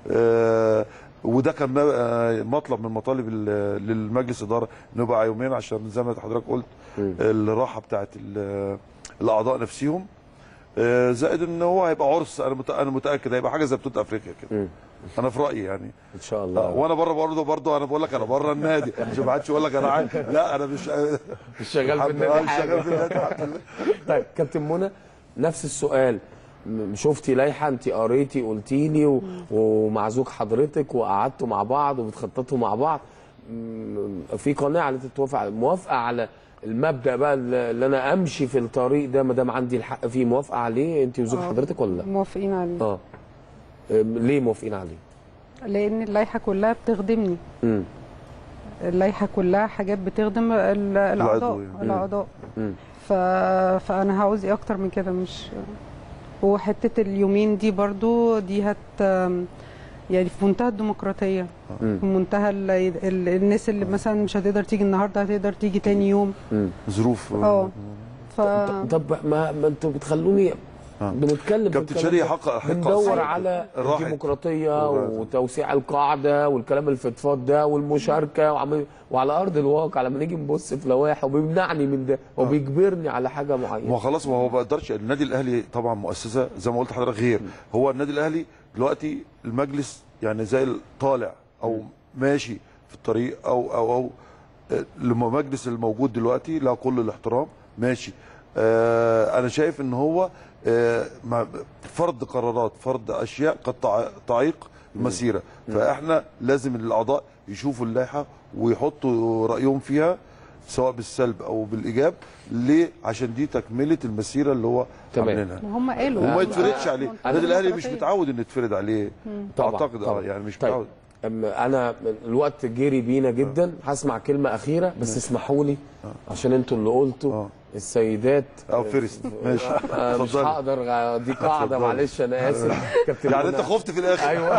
آه وده كان ما- آه، مطلب من مطالب ال- للمجلس الاداره انه يبقى يومين عشان زي ما حضرتك قلت الراحه بتاعت ال- الاعضاء نفسهم آه، زائد ان هو هيبقى عرس انا مت- انا متاكد هيبقى حاجه زي بطوله افريقيا كده انا في رايي يعني ان شاء الله وانا بره برضه برضه انا بقول لك انا بره النادي عشان ما حدش يقول لك انا عايز لا انا مش مش شغال في الحمد- النادي آه، مش حاجة. شغال في النادي الحمد لله طيب كابتن منى نفس السؤال م- شفتي لائحه انت قريتي قلتي لي و- ومع زوج حضرتك وقعدتوا مع بعض وبتخططوا مع بعض م- في قناعه ان انت توافق على- موافقه على المبدا بقى اللي اللي انا امشي في الطريق ده ما دام عندي الحق فيه موافقه عليه انت وزوج آه. حضرتك ولا لا؟ موافقين عليه اه أم، ليه موافقين عليه؟ لان اللائحه كلها بتخدمني امم اللائحه كلها حاجات بتخدم ال- الاعضاء العضو يعني. الاعضاء امم ف... فانا عاوز ايه اكتر من كده مش وحته اليومين دي برضو دي هت يعني في منتهى الديمقراطيه مم. في منتهى ال... ال... الناس اللي مثلا مش هتقدر تيجي النهارده هتقدر تيجي تاني يوم ظروف اه ف طب ما, ما انتوا بتخلوني بنتكلم في كابتن الكلام شادي ده. حق حق بندور أصلاً. على راحت. الديمقراطيه وراحت. وتوسيع القاعده والكلام الفضفاض ده والمشاركه وعم... وعلى ارض الواقع لما نيجي نبص في لوائح وبيمنعني من ده وبيجبرني على حاجه ما معينه هو خلاص ما هو ما يقدرش النادي الاهلي طبعا مؤسسه زي ما قلت لحضرتك غير هو النادي الاهلي دلوقتي المجلس يعني زي طالع او ماشي في الطريق او او او آه، المجلس الموجود دلوقتي له كل الاحترام ماشي آه انا شايف ان هو آه ما- فرض قرارات فرض اشياء قد تع- تعيق المسيره فاحنا لازم الاعضاء يشوفوا اللائحه ويحطوا رايهم فيها سواء بالسلب او بالايجاب ليه عشان دي تكمله المسيره اللي هو تمام. عاملينها ما هم قالوا وما يتفرضش عليه منتهى النادي الاهلي مش الديمقراطية. متعود ان يتفرض عليه طبعا اعتقد اه طبعا. يعني مش طيب. متعود أم انا الوقت جري بينا جدا هسمع كلمه اخيره بس اسمحوا لي عشان انتوا اللي قلتوا السيدات اه فيرست ماشي آه، مش اتفضلي. هقدر آه، دي قاعده اتفضلي. معلش انا اسف كابتن يعني منى. انت خفت في الاخر ايوه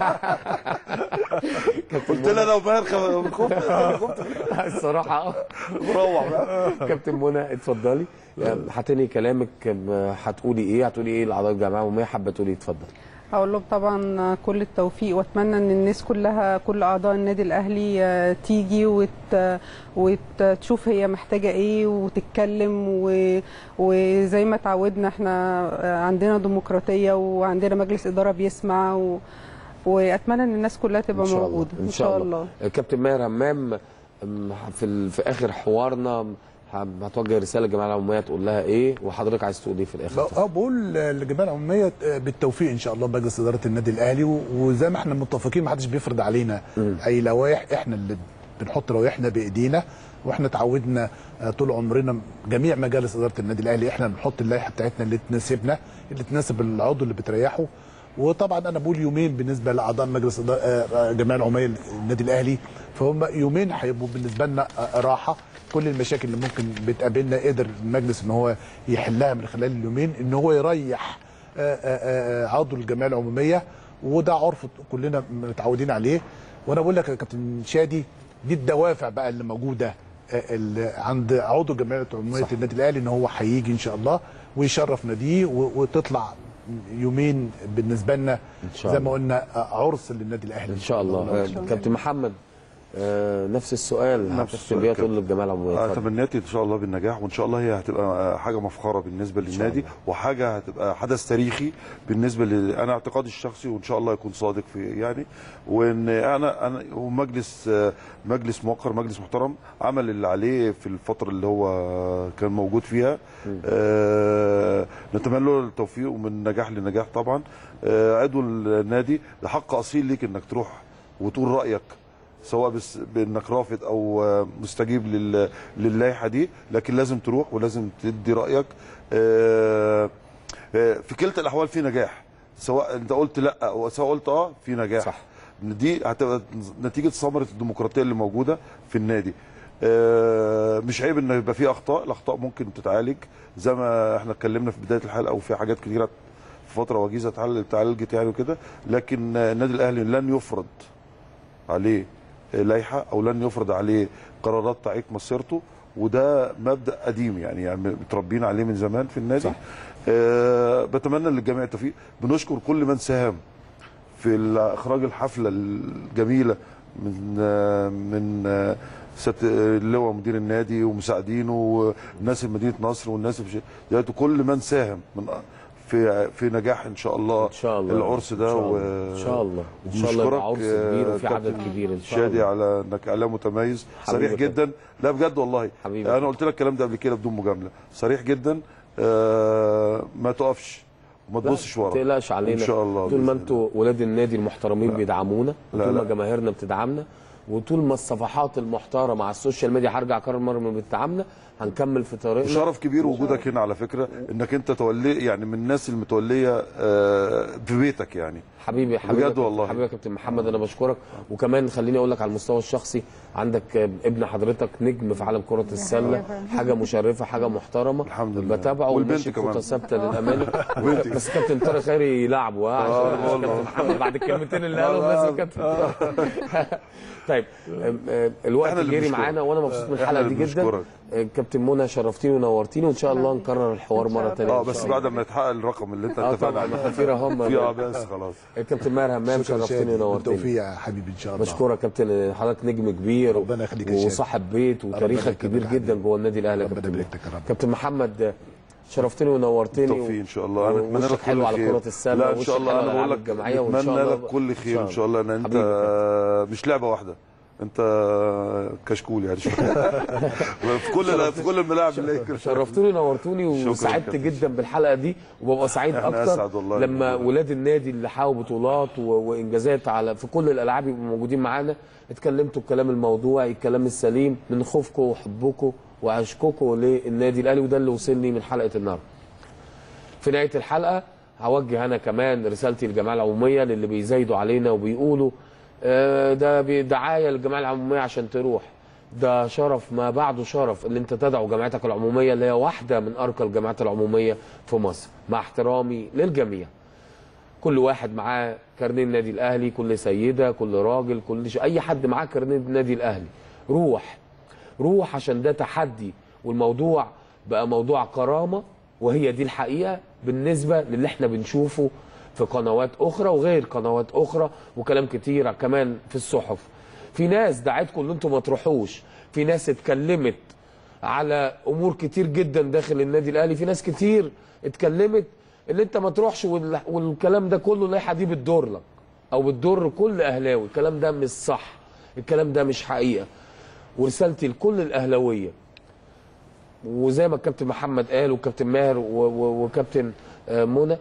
قلت لي انا وماهر خ- خفت خفت الصراحه اه مروح بقى كابتن منى اتفضلي هتنهي كلامك آه، هتقولي ايه هتقولي ايه لاعضاء الجمعيه العموميه حابه تقولي اتفضلي هقول لهم طبعا كل التوفيق واتمنى ان الناس كلها كل اعضاء النادي الاهلي آه، تيجي وت وتشوف هي محتاجه ايه وتتكلم و... وزي ما اتعودنا احنا آه، عندنا ديمقراطيه وعندنا مجلس اداره بيسمع و... واتمنى ان الناس كلها تبقى ان شاء الله موجوده ان شاء الله كابتن ماهر همام أم، في ال- في اخر حوارنا ه- هتوجه رساله للجمعيه العموميه تقول لها ايه وحضرتك عايز تقول ايه في الاخر اه بقول للجمعيه العموميه بالتوفيق ان شاء الله بمجلس اداره النادي الاهلي و- وزي ما احنا متفقين ما حدش بيفرض علينا اي لوائح احنا اللي بنحط روايحنا بايدينا واحنا اتعودنا آه، طول عمرنا جميع مجالس اداره النادي الاهلي احنا بنحط اللائحه بتاعتنا اللي تناسبنا اللي تناسب العضو اللي بتريحه وطبعا انا بقول يومين بالنسبه لاعضاء مجلس إدارة- آه، جميع العمال النادي الاهلي فهم يومين هيبقوا بالنسبه لنا آه، راحه كل المشاكل اللي ممكن بتقابلنا قدر المجلس ان هو يحلها من خلال اليومين ان هو يريح آه، آه، آه، عضو الجمعيه العموميه وده عرف كلنا متعودين عليه وانا بقول لك يا كابتن شادي دي الدوافع بقى اللي موجوده آه، اللي عند عضو جمعيه عموميه النادي الاهلي ان هو هيجي ان شاء الله ويشرف ناديه و- وتطلع يومين بالنسبه لنا شاء زي الله. ما قلنا آه، عرس للنادي الاهلي ان شاء الله آه، كابتن محمد آه، نفس السؤال نفس هتختم بيها تقول للجماعه العموميه آه، اتفضل. تمنياتي ان شاء الله بالنجاح وان شاء الله هي هتبقى آه، حاجه مفخره بالنسبه للنادي وحاجه هتبقى حدث تاريخي بالنسبه ل انا اعتقادي الشخصي وان شاء الله يكون صادق في يعني وان انا انا ومجلس آه، مجلس موقر مجلس محترم عمل اللي عليه في الفتره اللي هو كان موجود فيها آه، نتمنى له التوفيق ومن نجاح لنجاح طبعا آه، عضو النادي ده حق اصيل ليك انك تروح وتقول رايك سواء بس بانك رافض او آه، مستجيب لل- للائحه دي لكن لازم تروح ولازم تدي رايك آه، آه، في كلتا الاحوال في نجاح سواء انت قلت لا او سواء قلت اه في نجاح صح دي هتبقى نتيجه ثمره الديمقراطيه اللي موجوده في النادي آه، مش عيب ان يبقى في اخطاء الاخطاء ممكن تتعالج زي ما احنا اتكلمنا في بدايه الحلقه وفي حاجات كتيره في فتره وجيزه اتعالج- اتعالجت يعني وكده لكن آه، النادي الاهلي لن يفرض عليه لائحه او لن يفرض عليه قرارات تعيق مسيرته وده مبدا قديم يعني يعني متربيين عليه من زمان في النادي صح. آه بتمنى للجميع التوفيق بنشكر كل من ساهم في اخراج الحفله الجميله من آه من آه سياده اللواء مدير النادي ومساعدينه والناس في مدينه نصر والناس في ش- كل من ساهم من في في نجاح ان شاء الله ان شاء الله. العرس ده إن شاء و... الله. إن شاء الله. إن شاء الله يبقى ونشكرك، عرس كبير آه، وفي عدد كابتن كبير إن شاء شادي الله. على انك اعلام متميز حبيبي صريح يا جدا لا بجد والله حبيبي. انا قلت لك الكلام ده قبل كده بدون مجامله صريح جدا آه ما تقفش وما تبصش لا، ورا ما تقلقش علينا ان شاء الله طول ما بإذن انتوا ولاد النادي المحترمين بيدعمونا لا، وطول ما لا. جماهيرنا بتدعمنا وطول ما الصفحات المحترمه على السوشيال ميديا هرجع اكرر مره من بتدعمنا هنكمل في طريقنا شرف كبير وجودك هنا على فكره انك انت تولي يعني من الناس المتوليه آه في بيتك يعني حبيبي حبيبي بجد والله حبيبي يا كابتن محمد انا بشكرك وكمان خليني اقول لك على المستوى الشخصي عندك ابن حضرتك نجم في عالم كره السله حاجه مشرفه حاججه محترمه الحمد لله بتابعه والبنت وماشي كمان. بخطى ثابته للامانه وبنتي. بس كابتن طارق خيري يلعبه ها آه، عشان والله. كابتن محمد بعد الكلمتين اللي قالهم آه، لازم كابتن طيب آم، آم، الوقت إحنا اللي جري بنشكرك. معانا وانا مبسوط من إحنا الحلقه اللي دي جدا بنشكرك. آه، كابتن منى شرفتيني ونورتيني وان شاء الله نكرر الحوار مره ثانيه اه بس بعد ما يتحقق الرقم اللي انت اه اتفقنا طبعا عليه ما في رهان في اه بس خلاص كابتن ماهر همام شكراً شرفتني شادي. ونورتني بالتوفيق يا حبيبي ان شاء الله بشكرك يا كابتن حضرتك نجم كبير ربنا يخليك يا شادي. وصاحب بيت وتاريخك يخليك كبير يا جدا جوه النادي الاهلي يا كابتن كابتن محمد شرفتني ونورتني بالتوفيق ان شاء الله انا اتمنى لك وشك كل حلو على خير كره السله لا ان وشك شاء الله حلو انا على بقول الألعاب لك الجماعيه وان شاء اتمنى الله لك كل خير ان شاء الله لان انت حبيبي يا مش لعبه واحده انت كشكول يعني شويه في كل في كل الملاعب اللي هي شرفتوني ونورتوني شكراً وسعدت كابتن. جدا بالحلقه دي وببقى سعيد إحنا اكتر أسعد والله لما ولاد النادي اللي حققوا بطولات و- وانجازات على في كل الالعاب يبقوا موجودين معانا اتكلمتوا الكلام الموضوعي الكلام السليم من خوفكم وحبكم وعشقكم للنادي الاهلي وده اللي وصلني من حلقه النهارده في نهايه الحلقه هوجه انا كمان رسالتي للجمعيه العموميه للي بيزايدوا علينا وبيقولوا آه، ده بي- دعايه للجمعيه العموميه عشان تروح ده شرف ما بعده شرف اللي انت تدعو جمعيتك العموميه اللي هي واحده من ارقى الجمعيات العموميه في مصر مع احترامي للجميع كل واحد معاه كارنيه النادي الاهلي كل سيده كل راجل كل ش... اي حد معاه كارنيه النادي الاهلي روح روح عشان ده تحدي والموضوع بقى موضوع كرامه وهي دي الحقيقه بالنسبه للي احنا بنشوفه في قنوات اخرى وغير قنوات اخرى وكلام كتير كمان في الصحف في ناس دعتكم ان انتم ما تروحوش في ناس اتكلمت على امور كتير جدا داخل النادي الاهلي في ناس كتير اتكلمت ان انت ما تروحش وال- والكلام ده كله اللائحه دي بتضر لك او بتضر كل اهلاوي الكلام ده مش صح الكلام ده مش حقيقه ورسالتي لكل الاهلاويه وزي ما الكابتن محمد قال والكابتن ماهر و- و- وكابتن آه، منى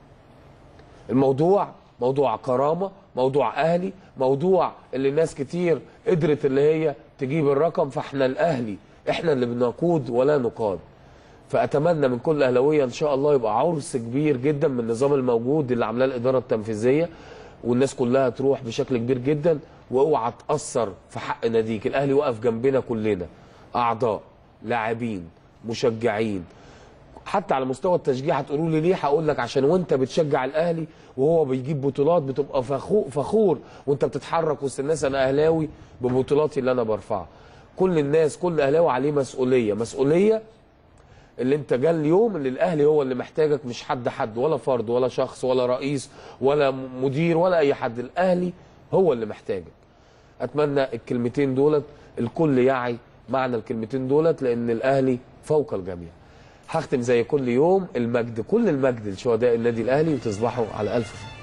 الموضوع موضوع كرامه موضوع اهلي موضوع اللي ناس كتير قدرت اللي هي تجيب الرقم فاحنا الاهلي احنا اللي بنقود ولا نقاد فاتمنى من كل اهلاويه ان شاء الله يبقى عرس كبير جدا من النظام الموجود اللي عاملاه الاداره التنفيذيه والناس كلها تروح بشكل كبير جدا واوعى تاثر في حق ناديك الاهلي واقف جنبنا كلنا اعضاء لاعبين مشجعين حتى على مستوى التشجيع هتقولوا لي ليه هقول لك عشان وانت بتشجع الاهلي وهو بيجيب بطولات بتبقى فخور, فخور وانت بتتحرك وسط الناس انا اهلاوي ببطولاتي اللي انا برفعها كل الناس كل اهلاوي عليه مسؤوليه مسؤوليه اللي انت جه اليوم اللي الاهلي هو اللي محتاجك مش حد حد ولا فرد ولا شخص ولا رئيس ولا مدير ولا اي حد الاهلي هو اللي محتاجك اتمنى الكلمتين دولت الكل يعي معنى الكلمتين دولت لان الاهلي فوق الجميع هختم زي كل يوم المجد كل المجد لشهداء النادي الاهلي وتصبحوا على الف خير